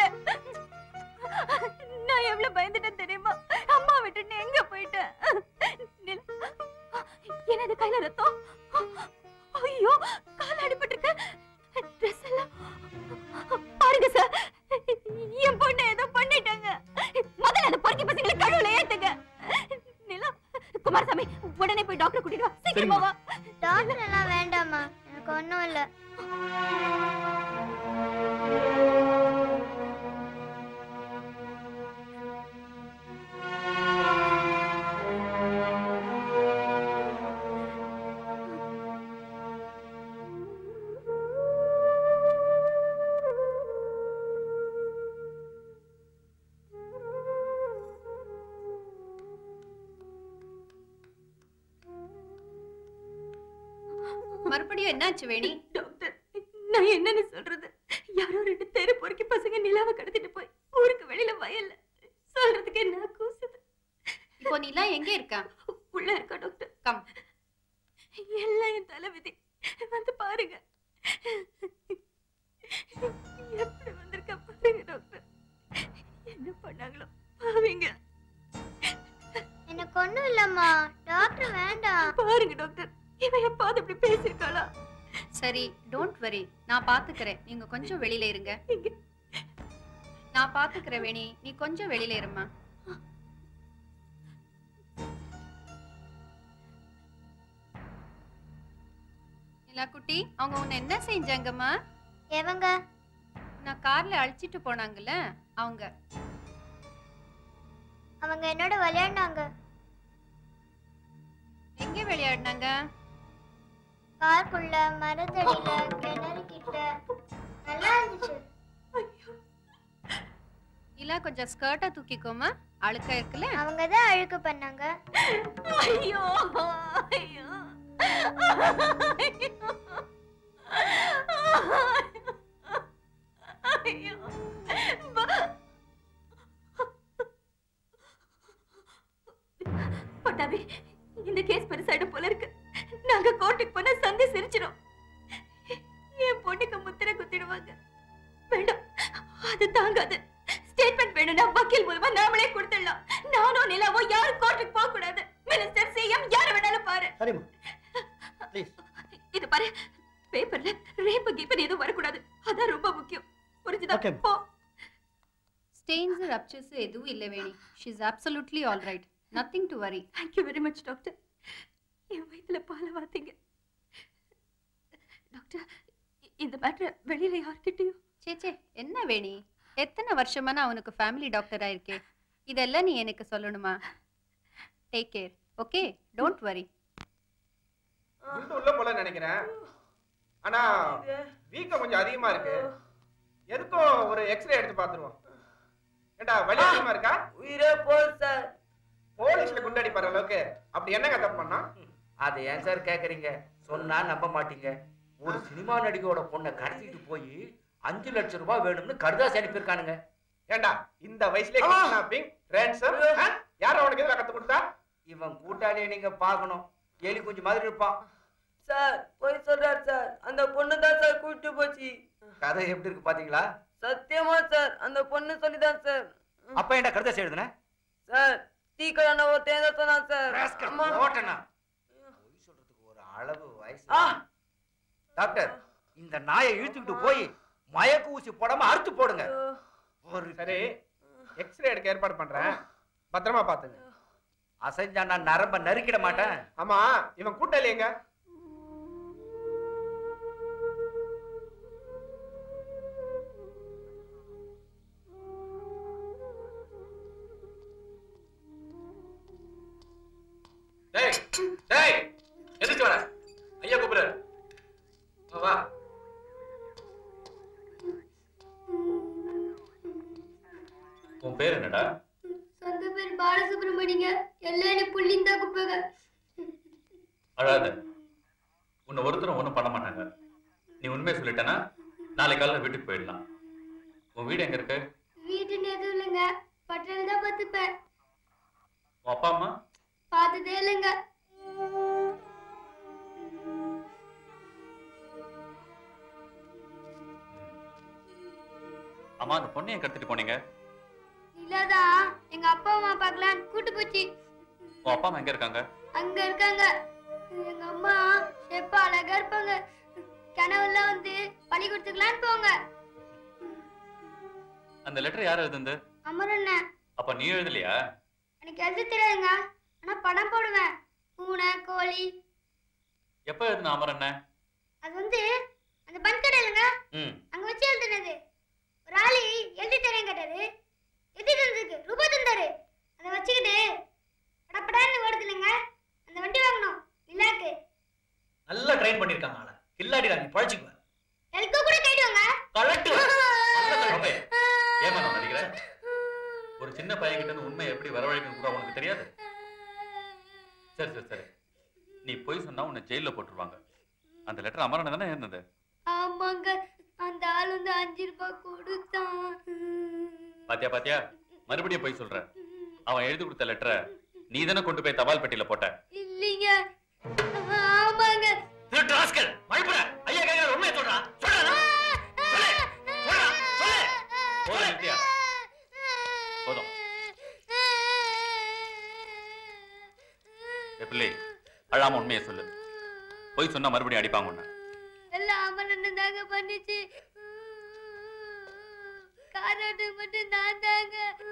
நான் எவ்வளவு பயந்துட்டேன் தெரியுமா அம்மா விட்டுட்டு எங்க போயிட்டேன் நிலா என்னது கையில ரத்தம் ஐயோ கால் அடிபட்டிருக்கு ட்ரெஸ் எல்லாம் பாருங்க சார் என் பொண்ணை ஏதோ பண்ணிட்டாங்க முதல்ல அந்த பொறுக்கி பசங்களை கடவுளை ஏத்துங்க நிலா குமாரசாமி உடனே போய் டாக்டர் கூட்டிட்டு வா சீக்கிரமா வா டாக்டர் எல்லாம் வேண்டாம்மா எனக்கு ஒன்றும் இல்லை மறுபடியும் என்னாச்சு வேணி டாக்டர் நான் என்னன்னு சொல்றது யாரோ ரெண்டு தெரு பொறுக்கி பசங்க நிலாவை கடத்திட்டு போய் ஊருக்கு வெளியில வயல்ல சொல்றதுக்கு என்ன கூசுது இப்போ நிலா எங்க இருக்கா உள்ள இருக்கா டாக்டர் கம் எல்லாம் என் தலைவிதி வந்து பாருங்க எப்படி வந்திருக்கா பாருங்க டாக்டர் என்ன பண்ணாங்களோ பாவீங்க எனக்கு ஒன்றும் இல்லைம்மா டாக்டர் வேண்டாம் பாருங்க டாக்டர் இவன் எப்பாவது இப்படி பேசியிருக்காளா சரி டோன்ட் வரி நான் பாத்துக்கிறேன் நீங்க கொஞ்சம் வெளியில இருங்க நான் பாத்துக்கிறேன் வேணி நீ கொஞ்சம் வெளியில இருமா நிலா குட்டி அவங்க உன்னை என்ன செஞ்சாங்கம்மா எவங்க நான் கார்ல அழைச்சிட்டு போனாங்கல்ல அவங்க அவங்க என்னோட விளையாடினாங்க எங்க விளையாடினாங்க காருக்குள்ள மரத்தடியில கிணறு கிட்ட நல்லா இருந்துச்சு இல்ல கொஞ்சம் ஸ்கர்ட்டை தூக்கிக்கோமா அழுக்கா இருக்குல்ல அவங்க தான் அழுக்கு பண்ணாங்க ஐயோ ஐயோ ஐயோ பட்டாபி இந்த கேஸ் பெருசாயிடும் போல இருக்கு நாங்க கோர்ட்டுக்கு போனா சந்தி சிரிச்சிடும் என் பொண்ணுக்கு முத்திரை குத்திடுவாங்க வேண்டாம் அது தாங்காது ஸ்டேட்மெண்ட் வேணும்னா வக்கீல் மூலமா நாமளே கொடுத்துடலாம் நானும் நிலாவோ யாரும் கோர்ட்டுக்கு போக கூடாது மினிஸ்டர் சிஎம் யார வேணாலும் பாரு சரிம்மா ப்ளீஸ் இது பாரு பேப்பர்ல ரேப் கீப்பர் எதுவும் வரக்கூடாது அதான் ரொம்ப முக்கியம் புரிஞ்சுதா Okay. போ ஸ்டெயின்ஸ் ரப்சர்ஸ் எதுவும் இல்லை Veni she is absolutely all right nothing to worry thank you very much doctor என் வயித்துல பால வாத்தீங்க டாக்டர் இ- இந்த மேட்ரு வெளியில யார்கிட்டயும் சே சே என்ன வேணி எத்தனை வருஷமா நான் உனக்கு ஃபேமிலி டாக்டரா இருக்கேன் இதெல்லாம் நீ எனக்கு சொல்லணுமா take care okay don't worry குண்டு உள்ள போல நினைக்கிறேன் ஆனா வீக்கம் கொஞ்சம் அதிகமா இருக்கு எதுக்கும் ஒரு எக்ஸ்ரே எடுத்து பாத்துருவோம் ஏண்டா வலி அதிகமா இருக்கா உயிரே போல் சார் போலீஸ்ல குண்டடிப்பாரு அளவுக்கு அப்படி என்னங்க தப்பு பண்ணா அதை ஏன் சார் கேக்குறீங்க சொன்னா நம்ப மாட்டீங்க ஒரு சினிமா நடிகையோட பொண்ணை கடத்திட்டு போய் அஞ்சு லட்சம் ரூபாய் வேணும்னு கடுதாசி அனுப்பியிருக்கானுங்க ஏண்டா இந்த வயசுலயே கிட்னாப்பிங் ரேன்சம் யார் அவனுக்கு எதிராக கத்து கொடுத்தா இவன் கூட்டாளியை நீங்க பார்க்கணும் எலி குஞ்சு மாதிரி இருப்பான் சார் போய் சொல்றாரு சார் அந்த பொண்ணு தான் சார் கூட்டு போச்சு கதை எப்படி இருக்கு பாத்தீங்களா சத்தியமா சார் அந்த பொண்ணு சொல்லிதான் சார் அப்ப என்ன கடுதாசி எழுதுன சார் டீ கடை ஒருத்தன் தான் சொன்னான் சார் அம்மா. ஓட்டனா பொய் சொல்றதுக்கு ஒரு அளவு வயசு டாக்டர் இந்த நாயை இழுத்துக்கிட்டு போய் மயக்க ஊசி போடாம அறுத்து போடுங்க ஒரு சரி எக்ஸ்ரே எடுக்க ஏற்பாடு பண்றேன் பத்திரமா பாத்துங்க அசைஞ்சா நான் நரம்ப நறுக்கிட மாட்டேன் ஆமா இவன் கூட்டாளி எங்க டேய் டேய் எதுக்கு வர ஐயா கூப்பிடுறாரு வா, வா உன் பேர் என்னடா சொந்த பேர் பாலசுப்ரமணிங்க எல்லாம் என்ன புள்ளிந்தா குப்பைங்க அழாத உன்னை ஒருத்தரும் ஒன்றும் பண்ண மாட்டாங்க நீ உண்மையை சொல்லிட்டேன்னா நாளை காலையில் வீட்டுக்கு போயிடலாம் உன் வீடு எங்க இருக்கு வீட்டுன்னு எதுவும் இல்லைங்க பட்டணம் தான் பார்த்துப்பேன் உன் அப்பா அம்மா பார்த்ததே இல்லைங்க அம்மா அந்த பொண்ணை ஏன் கடத்திட்டு போனீங்க இல்லாதான் எங்க அப்பா அம்மா பார்க்கலான்னு கூட்டு போச்சு உன் அப்பா அம்மா எங்க இருக்காங்க அங்க இருக்காங்க எங்க அம்மா எப்ப அழகா இருப்பாங்க கனவுலாம் வந்து பள்ளிக்கூடத்துக்குலான்னு போங்க அந்த லெட்டர் யார் எழுதுந்து அமரண்ண அப்ப நீ எழுதலையா எனக்கு எழுத தெரியாதுங்க ஆனா படம் போடுவேன் பூனை கோழி எப்ப எழுதுன அமர் என்ன அது வந்து அந்த பன் கடை இல்லைங்க ம் அங்க வச்சு எழுதுனது ஒரு ஆளி எழுதி தரேன் கேட்டாரு எழுதி தந்ததுக்கு ரூபாய் தந்தாரு அதை வச்சுக்கிட்டு படப்படான்னு ஓடுது இல்லைங்க அந்த வண்டி வாங்கணும் நிலாக்கு நல்லா ட்ரெயின் பண்ணிருக்காங்க ஆளை கில்லாடிடா நீ பழச்சிக்குவ எல்கோ கூட கேட்டுவாங்க கலெக்ட் ஏமா நான் நடிக்கிறேன் ஒரு சின்ன பையன் கிட்ட இருந்து உண்மை எப்படி வரவழைக்கணும் கூட உனக்கு தெரியாது சரி சரி சரி நீ பொய் சொன்னா உன்னை ஜெயில போட்டுருவாங்க அந்த லெட்டர் அமரன் தானே இருந்தது ஆமாங்க அந்த ஆள் வந்து அஞ்சு ரூபாய் கொடுத்தான் பாத்தியா பாத்தியா மறுபடியும் பொய் சொல்ற அவன் எழுதி கொடுத்த லெட்டரை நீ தானே கொண்டு போய் தபால் பெட்டியில போட்ட இல்லைங்க ஆமாங்க திருட்டு ராஸ்கல் மழைப்புற ஐயா கேட்கற உண்மையை சொல்றா சொல்றா சொல்லு சொல்றா சொல்லு போதும் நித்யா போதும் ஏய் பிள்ளை அழாம உண்மையை சொல்லு பொய் சொன்னா மறுபடியும் அடிப்பாங்க உன்னை எல்லாம் அமரன் தாங்க பண்ணிச்சு காரோட்டு மட்டும் நான் தாங்க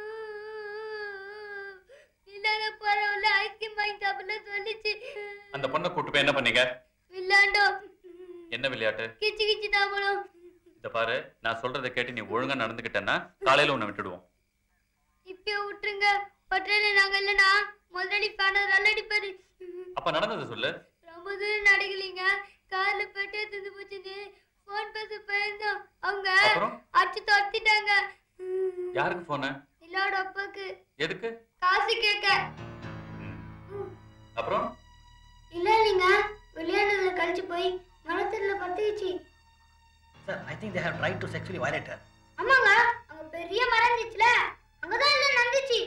இல்லாத போறவங்கள ஐஸ்கிரீம் வாங்கி சாப்பிட சொல்லிச்சு அந்த பொண்ணை கூட்டு போய் என்ன பண்ணீங்க வில்லாண்டோம் என்ன விளையாட்டு கிச்சு கிச்சு தாமலும் இத பாரு நான் சொல்றதை கேட்டு நீ ஒழுங்கா நடந்துக்கிட்டேன்னா காலையில உன்னை விட்டுடுவோம் இப்பயே விட்டுருங்க பட்டேல நாங்க இல்லனா முதலாளி பேனர் அடிப்பாரு அப்ப நடந்ததை சொல்லு ரொம்ப தூரம் நடக்கலீங்க கார்ல பெட்டே தந்து போச்சுன்னு போன் பேச போயிருந்தோம் அவங்க அப்புறம்? அடிச்சு துரத்திட்டாங்க யாருக்கு போன இல்லோட அப்பாக்கு எதுக்கு காசு கேட்க அப்புறம் இல்ல இல்லைங்க விளையாடுறதுல கழிச்சு போய் மரத்துல பத்துக்குச்சு sir I think they have try to sexually violate her ஆமாங்க அங்க பெரிய மரம் இருந்துச்சுல அங்கதான் எல்லாம் நடந்துச்சு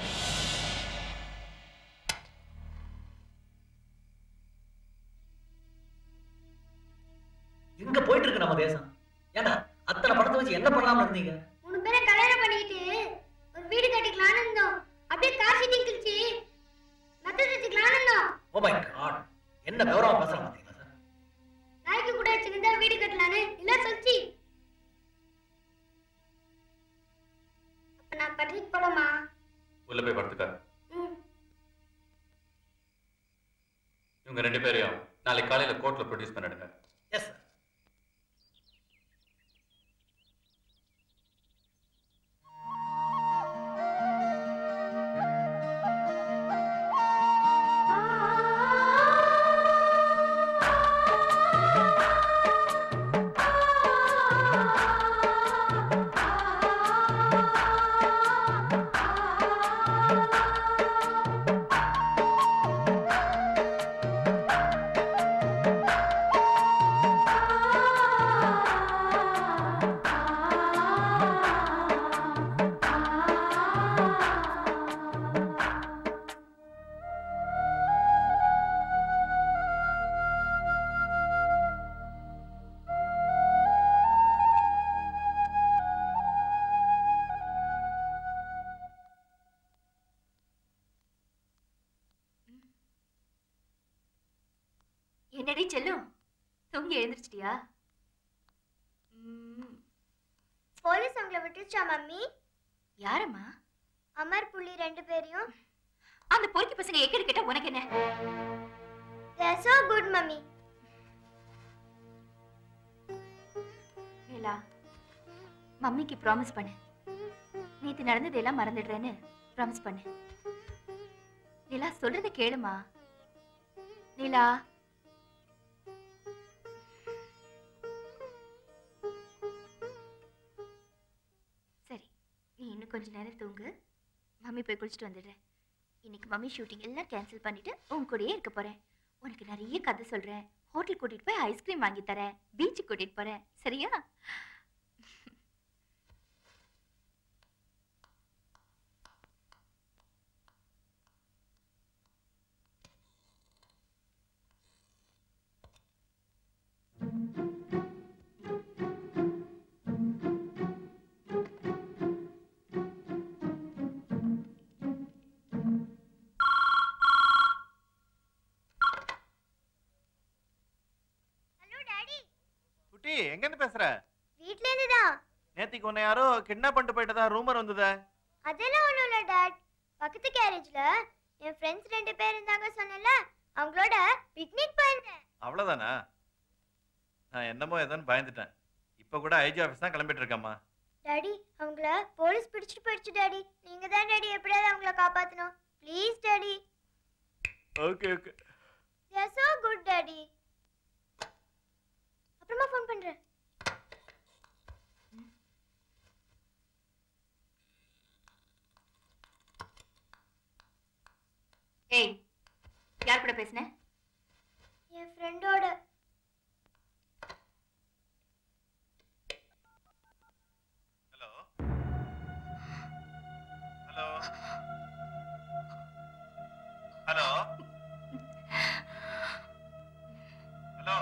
எங்க போயிட்டு இருக்கு நம்ம தேசம் ஏண்டா அத்தனை படத்தை வச்சு என்ன பண்ணலாம்னு இருந்தீங்க மூணு பேரை கல்யாணம் பண்ணிக்கிட்டு ஒரு வீடு கட்டிக்கலாம்னு இருந்தோம் அப்படியே கார் சீட்டிங் கிழிச்சு நத்த தச்சுக்கலாம்னு இருந்தோம் ஓ மை காட் என்ன விவரமா பேசுறான் பாத்தீங்களா சார் நாய்க்கு கூட சின்னதா வீடு கட்டலான்னு இல்ல சொல்லிச்சு அப்ப நான் பட்ரிக் போலாமா உள்ள போய் படுத்துக்க ம் இவங்க ரெண்டு பேரையும் நாளைக்கு காலையில கோர்ட்ல ப்ரொடியூஸ் பண்ணிடுங்க எஸ் சார் என்னடி செல்லும் தூங்கி எழுந்திருச்சிட்டியா போலீஸ் உங்களை விட்டுச்சா மம்மி யாரம்மா அமர் புள்ளி ரெண்டு பேரையும் அந்த பொறுக்கி பசங்க எக்கடி கேட்டா உனக்கு என்ன they are so good mummy வேலா மம்மிக்கு ப்ராமிஸ் பண்ணு நேத்து நடந்ததெல்லாம் மறந்துடுறேன்னு ப்ராமிஸ் பண்ணு நிலா சொல்றத கேளுமா நிலா சரி நீ இன்னும் கொஞ்ச நேரம் தூங்கு மம்மி போய் குளிச்சுட்டு வந்துடுறேன் இன்னைக்கு மம்மி ஷூட்டிங் எல்லாம் கேன்சல் பண்ணிட்டு உன் கூடயே இருக்க போறேன் உனக்கு நிறைய கதை சொல்றேன் ஹோட்டல் கூட்டிட்டு போய் ஐஸ்கிரீம் வாங்கி தரேன் பீச்சுக்கு கூட்டிட்டு போறேன் சரியா ஹலோ டாடி குட்டி எங்க இருந்து பேசுற வீட்ல இருந்து தான் நேத்திக்கு உன்னை யாரோ கிட்னாப் பண்ணிட்டு போயிட்டதா ரூமர் வந்ததே அதெல்லாம் ஒண்ணும் இல்ல டாட் பக்கத்து கேரேஜ்ல என் ஃப்ரெண்ட்ஸ் ரெண்டு பேர் இருந்தாங்க சொன்னேன்ல அவங்களோட பிக்னிக் போயிருந்தேன் அவ்வளவுதானா நான் என்னமோ ஏதோன்னு பயந்துட்டேன் இப்ப கூட ஐஜி ஆபீஸ் தான் கிளம்பிட்டு இருக்கேம்மா டாடி அவங்கள போலீஸ் பிடிச்சிட்டு போயிடுச்சு டாடி நீங்க தான் டாடி எப்படியாவது அவங்கள காப்பாத்தணும் please daddy okay okay they are so good daddy அப்புறமா ஃபோன் பண்றேன் ஏய் யார் கூட பேசுன என் ஃப்ரெண்டோட ஹலோ ஹலோ ஹலோ ஹலோ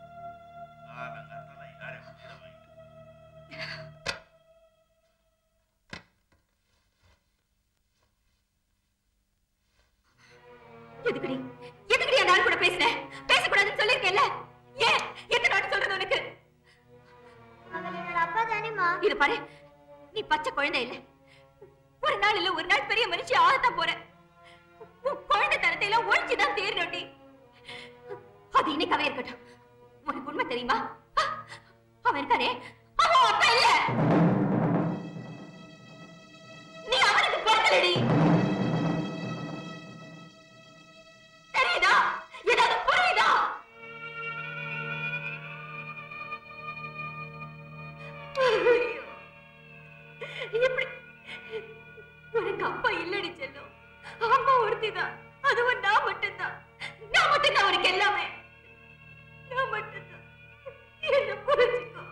எதுக்குடி எதுக்குடி அந்த ஆள் கூட பேசுன பேசக்கூடாதுன்னு சொல்லிருக்கேன்ல ஏன் எத்தனை வாட்டி சொல்றது உனக்கு அவர் என்னோட அப்பா தானேமா இது பாரு நீ பச்சை குழந்தை இல்ல ஒரு நாள் இல்ல ஒரு நாள் பெரிய மனுஷி ஆகத்தான் போற உன் குழந்தை தரத்தை எல்லாம் ஒழிச்சுதான் தேரணும்டி அது இன்னைக்காவே இருக்கட்டும் உனக்கு உண்மை தெரியுமா அவன் இருக்கானே அவன் உன் அப்பா இல்ல நீ அவனுக்கு பிறக்கலடி தெரியுதா ஏதாவது புரியுதா எப்படி உனக்கு அப்பா இல்லடி செல்லும் அம்மா ஒருத்திதான் அதுவும் நான் மட்டும்தான் நான் மட்டும்தான் உனக்கு எல்லாமே நான் மட்டும்தான் என்ன புரிஞ்சுக்கோ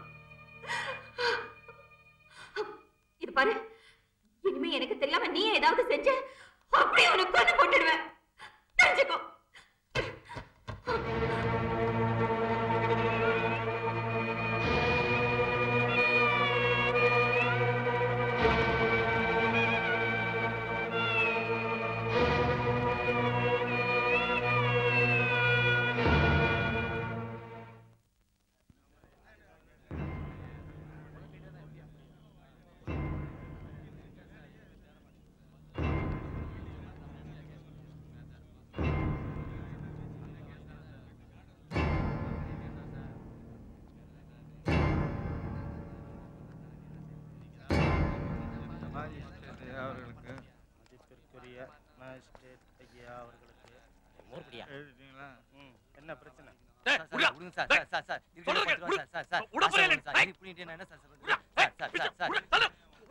இது பாரு இனிமே எனக்கு தெரியாம நீ ஏதாவது செஞ்ச அப்படியே உனக்கு கொண்டு போட்டுடுவேன் தெரிஞ்சுக்கோ அவர்களுக்கு மதிப்பிற்குரிய மேஜிஸ்ட்ரேட் ஐயா அவர்களுக்கு மோர்படியா? எழுதிட்டீங்களா ம் என்ன பிரச்சனை சார், சார், விடுங்க சார், சார், சார், சார். இதுக்கு என்ன பத்து ரூபா, சார், சார், சார். காசு வேணும் சார். இது புடிங்கிட்டு நான் என்ன சார் சொல்றது? Sir, sir, sir, sir.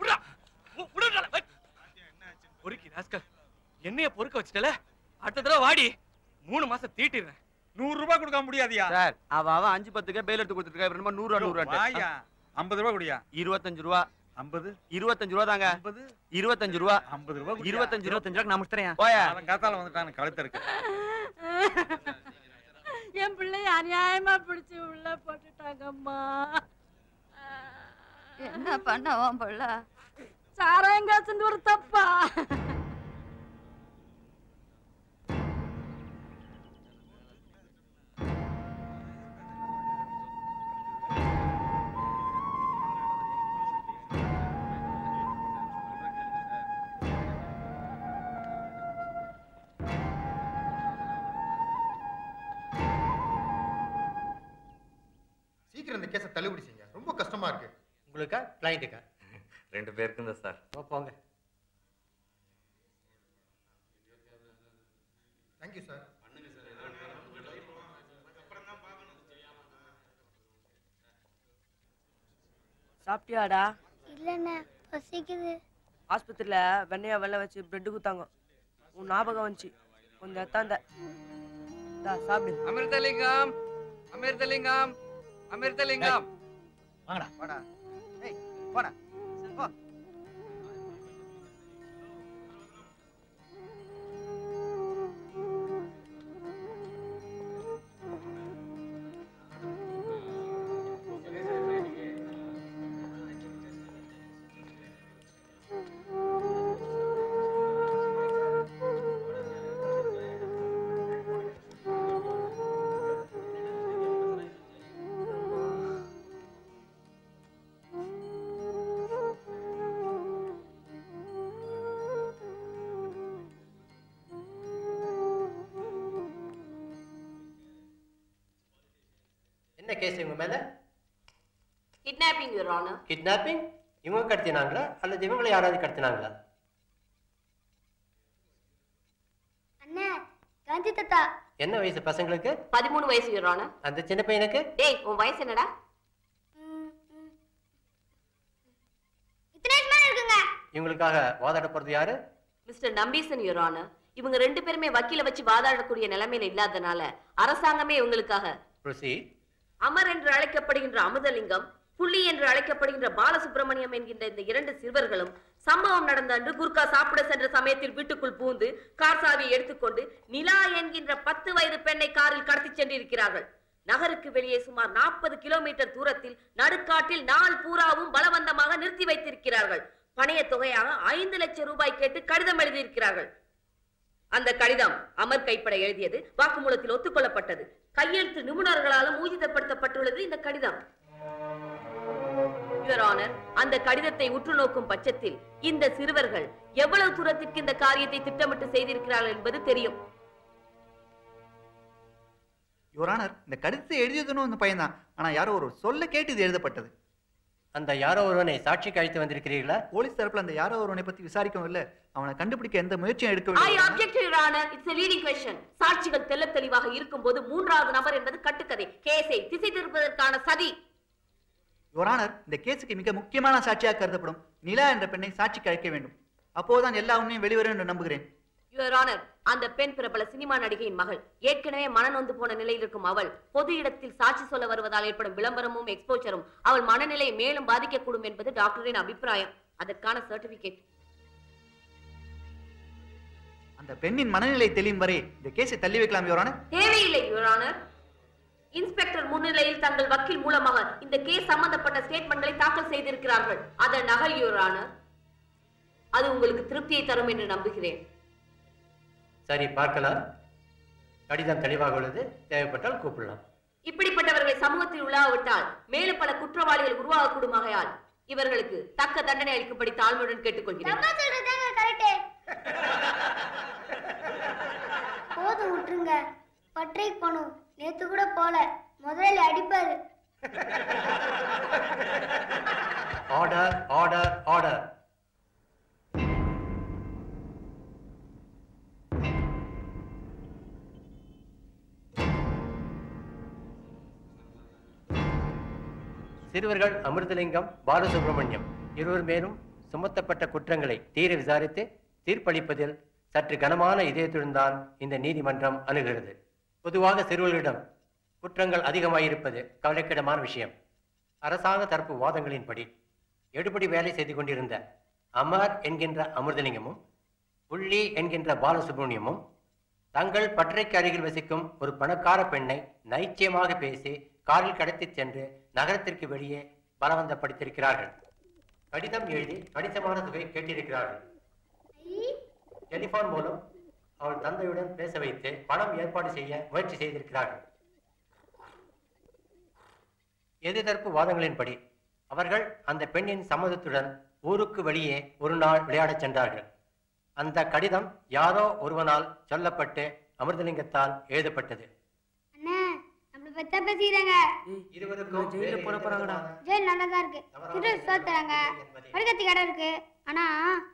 பொறுக்கி ராஸ்கல் என்னைய பொறுக்க வச்சுட்டல அடுத்த தடவை வாடி மூணு மாசம் தீட்டிடுறேன் நூறு ரூபாய் கொடுக்க முடியாதியா சார் அவ அவ அஞ்சு பத்துக்கு பெயில் எடுத்து கொடுத்துருக்கா இப்ப நம்ம நூறு ரூபா நூறு வாயா ரூபா ஐம்பது ரூபாய் குடியா இருபத்தஞ்சு ரூபா ஐம்பது இருபத்தஞ்சு ரூபா தாங்க இருபத்தஞ்சு ரூபா ஐம்பது ரூபாய் குடியா. இருபத்தஞ்சு இருபத்தஞ்சு ரூபா நான் முடிச்சுறேன் போயா அவன் காத்தால வந்துட்டான் கழுத்து இருக்கு என் பிள்ளைய அநியாயமா பிடிச்சு உள்ள போட்டுட்டாங்கம்மா என்ன பண்ணவும் புள்ள சாராயம் காசுன்னு ஒரு தப்பா சீக்கிரம் இந்த கேஸை தள்ளுபடி செய்யுங்க ரொம்ப கஷ்டமா இருக்கு உங்களுக்கா கிளைண்ட்டுக்கா ரெண்டு பேருக்கும் தான் சார் போங்க தேங்க்யூ சார் சாப்பிட்டியாடா இல்லைண்ணே பசிக்குது ஆஸ்பத்திரியில வெண்ணையா வெள்ளை வச்சு பிரெட் குத்தாங்க உன் ஞாபகம் வந்துச்சு கொஞ்சம் எத்தாந்த இந்தா, சாப்பிடு அமிர்தலிங்கம் அமிர்தலிங்கம் அமிர்தலிங்கம் வாங்கடா வாடா ஏய் வாடா போ என்ன கேஸ் இவங்க மேல கிட்னாப்பிங் யுவர் ஆனர் கிட்னாப்பிங் இவங்க கடத்தினாங்களா அல்லது இவங்களை யாராவது கடத்தினாங்களா அண்ணே காந்தி தாத்தா என்ன வயசு பசங்களுக்கு பதிமூணு வயசு யுவர் ஆனர் அந்த சின்ன பையனுக்கு டேய் உன் வயசு என்னடா இத்தனை வயசு மேல இருக்குங்க இவங்களுக்காக வாதாட போறது யாரு மிஸ்டர் நம்பீசன் யுவர் ஆனர் இவங்க ரெண்டு பேருமே வக்கீல வச்சு வாதாடக்கூடிய நிலைமையில இல்லாதனால அரசாங்கமே இவங்களுக்காக ப்ரொசீட் அமர் என்று அழைக்கப்படுகின்ற அமுதலிங்கம் புள்ளி என்று அழைக்கப்படுகின்ற பாலசுப்ரமணியம் என்கின்ற இந்த இரண்டு சிறுவர்களும் சம்பவம் நடந்த அன்று குர்கா சாப்பிட சென்ற சமயத்தில் வீட்டுக்குள் பூந்து கார் சாவியை எடுத்துக்கொண்டு நிலா என்கின்ற பத்து வயது பெண்ணை காரில் கடத்திச் சென்றிருக்கிறார்கள் நகருக்கு வெளியே சுமார் நாற்பது கிலோமீட்டர் தூரத்தில் நடுக்காட்டில் நாள் பூராவும் பலவந்தமாக நிறுத்தி வைத்திருக்கிறார்கள் பணைய தொகையாக ஐந்து லட்சம் ரூபாய் கேட்டு கடிதம் எழுதியிருக்கிறார்கள் அந்த கடிதம் அமர் கைப்பட எழுதியது வாக்குமூலத்தில் ஒத்துக்கொள்ளப்பட்டது கையெழுத்து நிபுணர்களாலும் ஊர்ஜிதப்படுத்தப்பட்டுள்ளது இந்த கடிதம் யுவர் ஆனர் அந்த கடிதத்தை உற்று நோக்கும் பட்சத்தில் இந்த சிறுவர்கள் எவ்வளவு தூரத்திற்கு இந்த காரியத்தை திட்டமிட்டு செய்திருக்கிறார்கள் என்பது தெரியும் யுவர் ஆனர் இந்த கடிதத்தை எழுதியதுன்னு அந்த பையன்தான் ஆனா யாரோ ஒரு சொல்ல கேட்டு இது எழுதப்பட்டது அந்த யாரோ ஒருவனை சாட்சிக்கு அழைத்து வந்திருக்கிறீர்களா போலீஸ் தரப்புல அந்த யாரோ ஒருவனை பத்தி விசாரிக்கவும் இல்ல அவனை கண்டுபிடிக்க எந்த முயற்சியும் ஐ எடுக்கவில்லை object your honour it's leading question சாட்சிகள் தெள்ளத் தெளிவாக இருக்கும்போது மூன்றாவது நபர் என்பது கட்டுக்கதை கேஸை திசை திருப்பதற்கான சதி யுவர் ஆனர் இந்த கேஸுக்கு மிக முக்கியமான சாட்சியாக கருதப்படும் நிலா என்ற பெண்ணை சாட்சிக்கு அழைக்க வேண்டும் அப்போதுதான் எல்லா உண்மையும் வெளிவரும் என்று நம்புகிறேன் யுவர் ஆனர் அந்த பெண் பிரபல சினிமா நடிகையின் மகள் ஏற்கனவே மனநொந்து போன நிலையில் இருக்கும் அவள் பொது இடத்தில் சாட்சி சொல்ல வருவதால் ஏற்படும் விளம்பரமும் எக்ஸ்போச்சரும் அவள் மனநிலையை மேலும் பாதிக்கக்கூடும் என்பது டாக்டரின் அபிப்பிராயம் அதற்கான சர்டிபிகேட் அந்த பெண்ணின் மனநிலை தெளியும் வரை இந்த கேஸை தள்ளி வைக்கலாம் யுவர் ஆனர் தேவையில்லை யுவர் ஆனர் இன்ஸ்பெக்டர் முன்னிலையில் தங்கள் வக்கீல் மூலமாக இந்த கேஸ் சம்பந்தப்பட்ட ஸ்டேட்மெண்ட்களை தாக்கல் செய்திருக்கிறார்கள் அதன் நகல் யுவர் ஆனர் அது உங்களுக்கு திருப்தியை தரும் என்று நம்புகிறேன் சரி பார்க்கலாம் கடிதம் தெளிவாக உள்ளது தேவைப்பட்டால் கூப்பிடலாம் இப்படிப்பட்டவர்களை சமூகத்தில் உள்ளாவிட்டால் மேலும் பல குற்றவாளிகள் உருவாகக்கூடுமாகையால் இவர்களுக்கு தக்க தண்டனை அளிக்கும்படி தாழ்மையுடன் கேட்டுக்கொள்கிறேன் அம்மா சொல்றதாங்க கரெக்டே போதும் விட்டுருங்க பட்டறை போனோம் நேத்து கூட போல முதல்ல அடிப்பாரு ஆர்டர் ஆர்டர் ஆர்டர் சிறுவர்கள் அமிர்தலிங்கம் பாலசுப்ரமணியம் இருவர் மேலும் சுமத்தப்பட்ட குற்றங்களை தீர விசாரித்து தீர்ப்பளிப்பதில் சற்று கனமான இதயத்துடன் தான் இந்த நீதிமன்றம் அணுகிறது பொதுவாக சிறுவர்களிடம் குற்றங்கள் அதிகமாயிருப்பது கவலைக்கிடமான விஷயம் அரசாங்க தரப்பு வாதங்களின்படி எடுபடி வேலை செய்து கொண்டிருந்த அமர் என்கின்ற அமிர்தலிங்கமும் புள்ளி என்கின்ற பாலசுப்ரமணியமும் தங்கள் பட்டறைக்கு அருகில் வசிக்கும் ஒரு பணக்கார பெண்ணை நைச்சியமாக பேசி காரில் கடத்திச் சென்று நகரத்திற்கு வெளியே பலவந்தப்படுத்தியிருக்கிறார்கள் கடிதம் எழுதி கணிசமான தொகை கேட்டிருக்கிறார்கள் டெலிபோன் மூலம் அவள் தந்தையுடன் பேச வைத்து பணம் ஏற்பாடு செய்ய முயற்சி செய்திருக்கிறார்கள் எதிர்த்தரப்பு வாதங்களின்படி அவர்கள் அந்த பெண்ணின் சம்மதத்துடன் ஊருக்கு வெளியே ஒரு நாள் விளையாடச் சென்றார்கள் அந்த கடிதம் யாரோ ஒருவனால் சொல்லப்பட்டு அமிர்தலிங்கத்தால் எழுதப்பட்டது அண்ணே நம்மள பெத்தா பேசிக்கிறாங்க ஜெயில போட போறாங்கடா ஜெயில் நல்லா தான் இருக்கு திரு சோறு தராங்க படிக்கிறதுக்கு இடம் இருக்கு ஆனா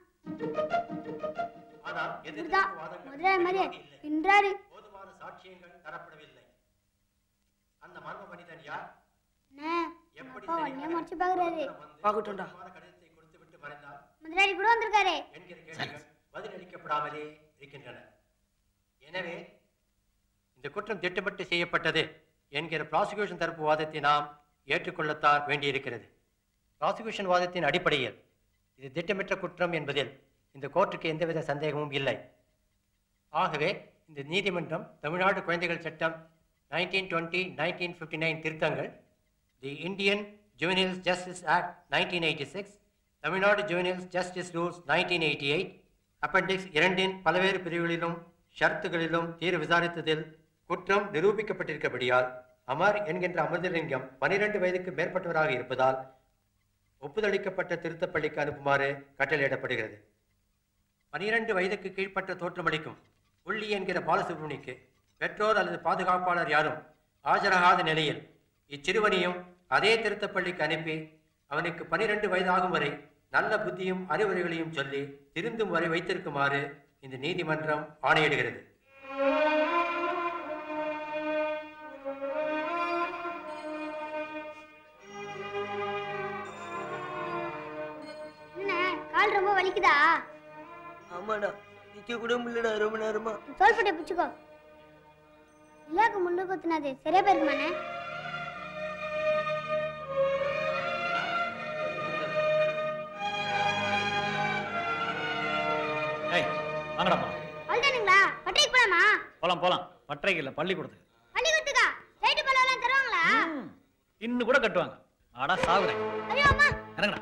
இப்படிதான் முதல்ல மாதிரி நின்றாரு போதுமான சாட்சியங்கள் தரப்படவில்லை அந்த மர்ம மனிதன் யார் அண்ணே, எங்க அப்பா உடனே முடிச்சு பாக்குறாரு பாக்கட்டும்டா கடிதத்தை கொடுத்து விட்டு மறைந்தால் முதலாளி கூட வந்திருக்காரு என்கிற கேள்விகள் பதிலளிக்கப்படாமலே இருக்கின்றன எனவே இந்த குற்றம் திட்டமிட்டு செய்யப்பட்டது என்கிற ப்ராசிக்யூஷன் தரப்பு வாதத்தை நாம் ஏற்றுக்கொள்ளத்தான் வேண்டியிருக்கிறது ப்ராசிக்யூஷன் வாதத்தின் அடிப்படையில் இது திட்டமிட்ட குற்றம் என்பதில் இந்த கோர்ட்டுக்கு எந்தவித சந்தேகமும் இல்லை ஆகவே இந்த நீதிமன்றம் தமிழ்நாடு குழந்தைகள் சட்டம் nineteen twenty nineteen fifty nine திருத்தங்கள் the Indian juveniles justice act nineteen eighty six Tamil Nadu juveniles justice rules nineteen eighty eight appendix இரண்டின் பல்வேறு பிரிவுகளிலும் ஷரத்துகளிலும் தீர விசாரித்ததில் குற்றம் நிரூபிக்கப்பட்டிருக்கபடியால் அமர் என்கின்ற அமிர்தலிங்கம் பனிரெண்டு வயதுக்கு மேற்பட்டவராக இருப்பதால் ஒப்புதளிக்கப்பட்ட திருத்தப்பள்ளிக்கு அனுப்புமாறு கட்டளையிடப்படுகிறது பனிரெண்டு வயதுக்கு கீழ்ப்பட்ட தோற்றமளிக்கும் புள்ளி என்கிற பாலசுப்ரமணிக்கு பெற்றோர் அல்லது பாதுகாப்பாளர் யாரும் ஆஜராகாத நிலையில் இச்சிறுவனையும் அதே திருத்தப்பள்ளிக்கு அனுப்பி அவனுக்கு பனிரெண்டு வயதாகும் வரை நல்ல புத்தியும் அறிவுரைகளையும் சொல்லி திருந்தும் வரை வைத்திருக்குமாறு இந்த நீதிமன்றம் ஆணையிடுகிறது என்ன கால் ரொம்ப வலிக்குதா ஆமாடா நிக்க கூட முடியலடா ரொம்ப நேரமா தோள்பட்டை பிடிச்சுக்கோ இல்லாக்கு முள்ளு குத்துனது சரியா போயிருக்குமாண்ணே ஏய் வாங்கடா போலாம் அவ்வளோதானுங்களா பட்டைக்கு போலாமா போலாம் போலாம் பட்டறைக்கு இல்லை பள்ளிக்கூடத்துக்கு பள்ளிக்கூடத்துக்கா சைட்டு பழம்லாம் தருவாங்களா இன்னும் கூட கட்டுவாங்க ஆடா சாகுறேன் ஐயோ அம்மா இறங்குடா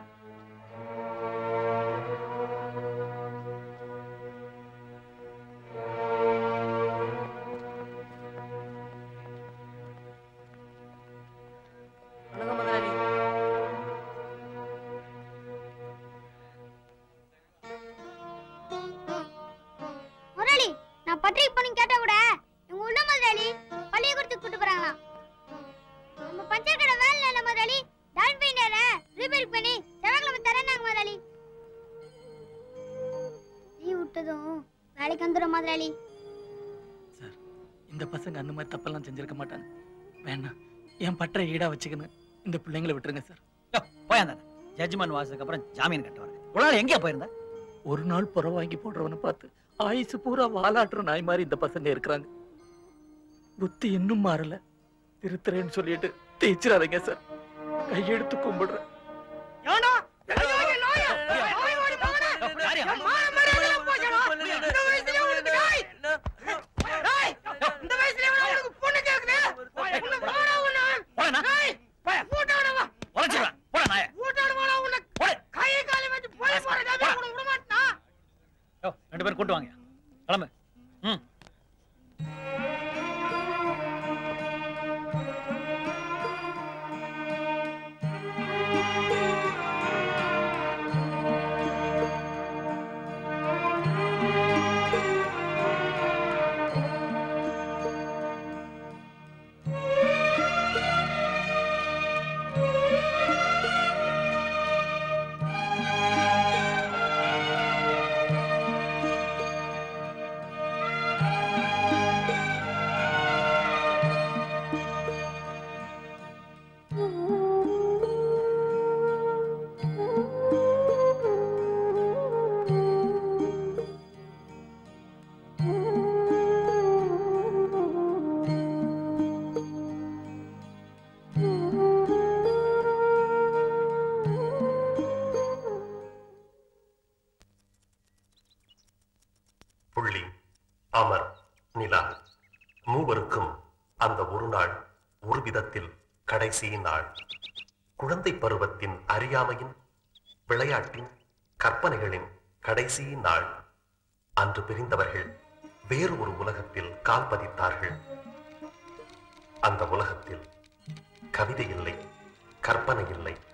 வணக்கம் முதலாளி முதலாளி நான் பட்டறைக்கு போனீங்க கேட்டா கூட இவங்க உள்ள முதலாளி பள்ளிக்கூடத்துக்கு கூட்டு போறாங்களாம் நம்ம பஞ்சர் கடை வேலை இல்ல முதலாளி டவுன் பெயிண்டர ரிப்பேர் பண்ணி செவ்வாய்க்கிழமை தரேன்னாங்க முதலாளி லீவ் விட்டதும் வேலைக்கு வந்துடும் முதலாளி இந்த பசங்க அந்த மாதிரி தப்பெல்லாம் செஞ்சிருக்க மாட்டாங்க வேணாம் என் பற்ற ஈடா வச்சுக்கணும் இந்த பிள்ளைங்களை விட்டுருங்க சார் போயாந்தானே ஜட்ஜ்மெண்ட் வாசதுக்கு அப்புறம் ஜாமீன் கட்டுவாங்க ஒரு நாள் எங்கே போயிருந்த ஒரு நாள் புற வாங்கி போடுறவனை பார்த்து ஆயுசு பூரா வாலாட்டுற நாய் மாதிரி இந்த பசங்க இருக்கிறாங்க புத்தி இன்னும் மாறல திருத்துறேன்னு சொல்லிட்டு தேய்ச்சிடாதீங்க சார் கையெடுத்து கும்பிடுறேன் ரெண்டு பேரும் கூட்டு வாங்க கிளம்பு ம் புள்ளி அமர் நிலா மூவருக்கும் அந்த ஒரு நாள் ஒரு விதத்தில் கடைசி நாள் குழந்தை பருவத்தின் அறியாமையின் விளையாட்டின் கற்பனைகளின் கடைசி நாள் அன்று பிரிந்தவர்கள் வேறு ஒரு உலகத்தில் கால் பதித்தார்கள் அந்த உலகத்தில் கவிதை இல்லை கற்பனை இல்லை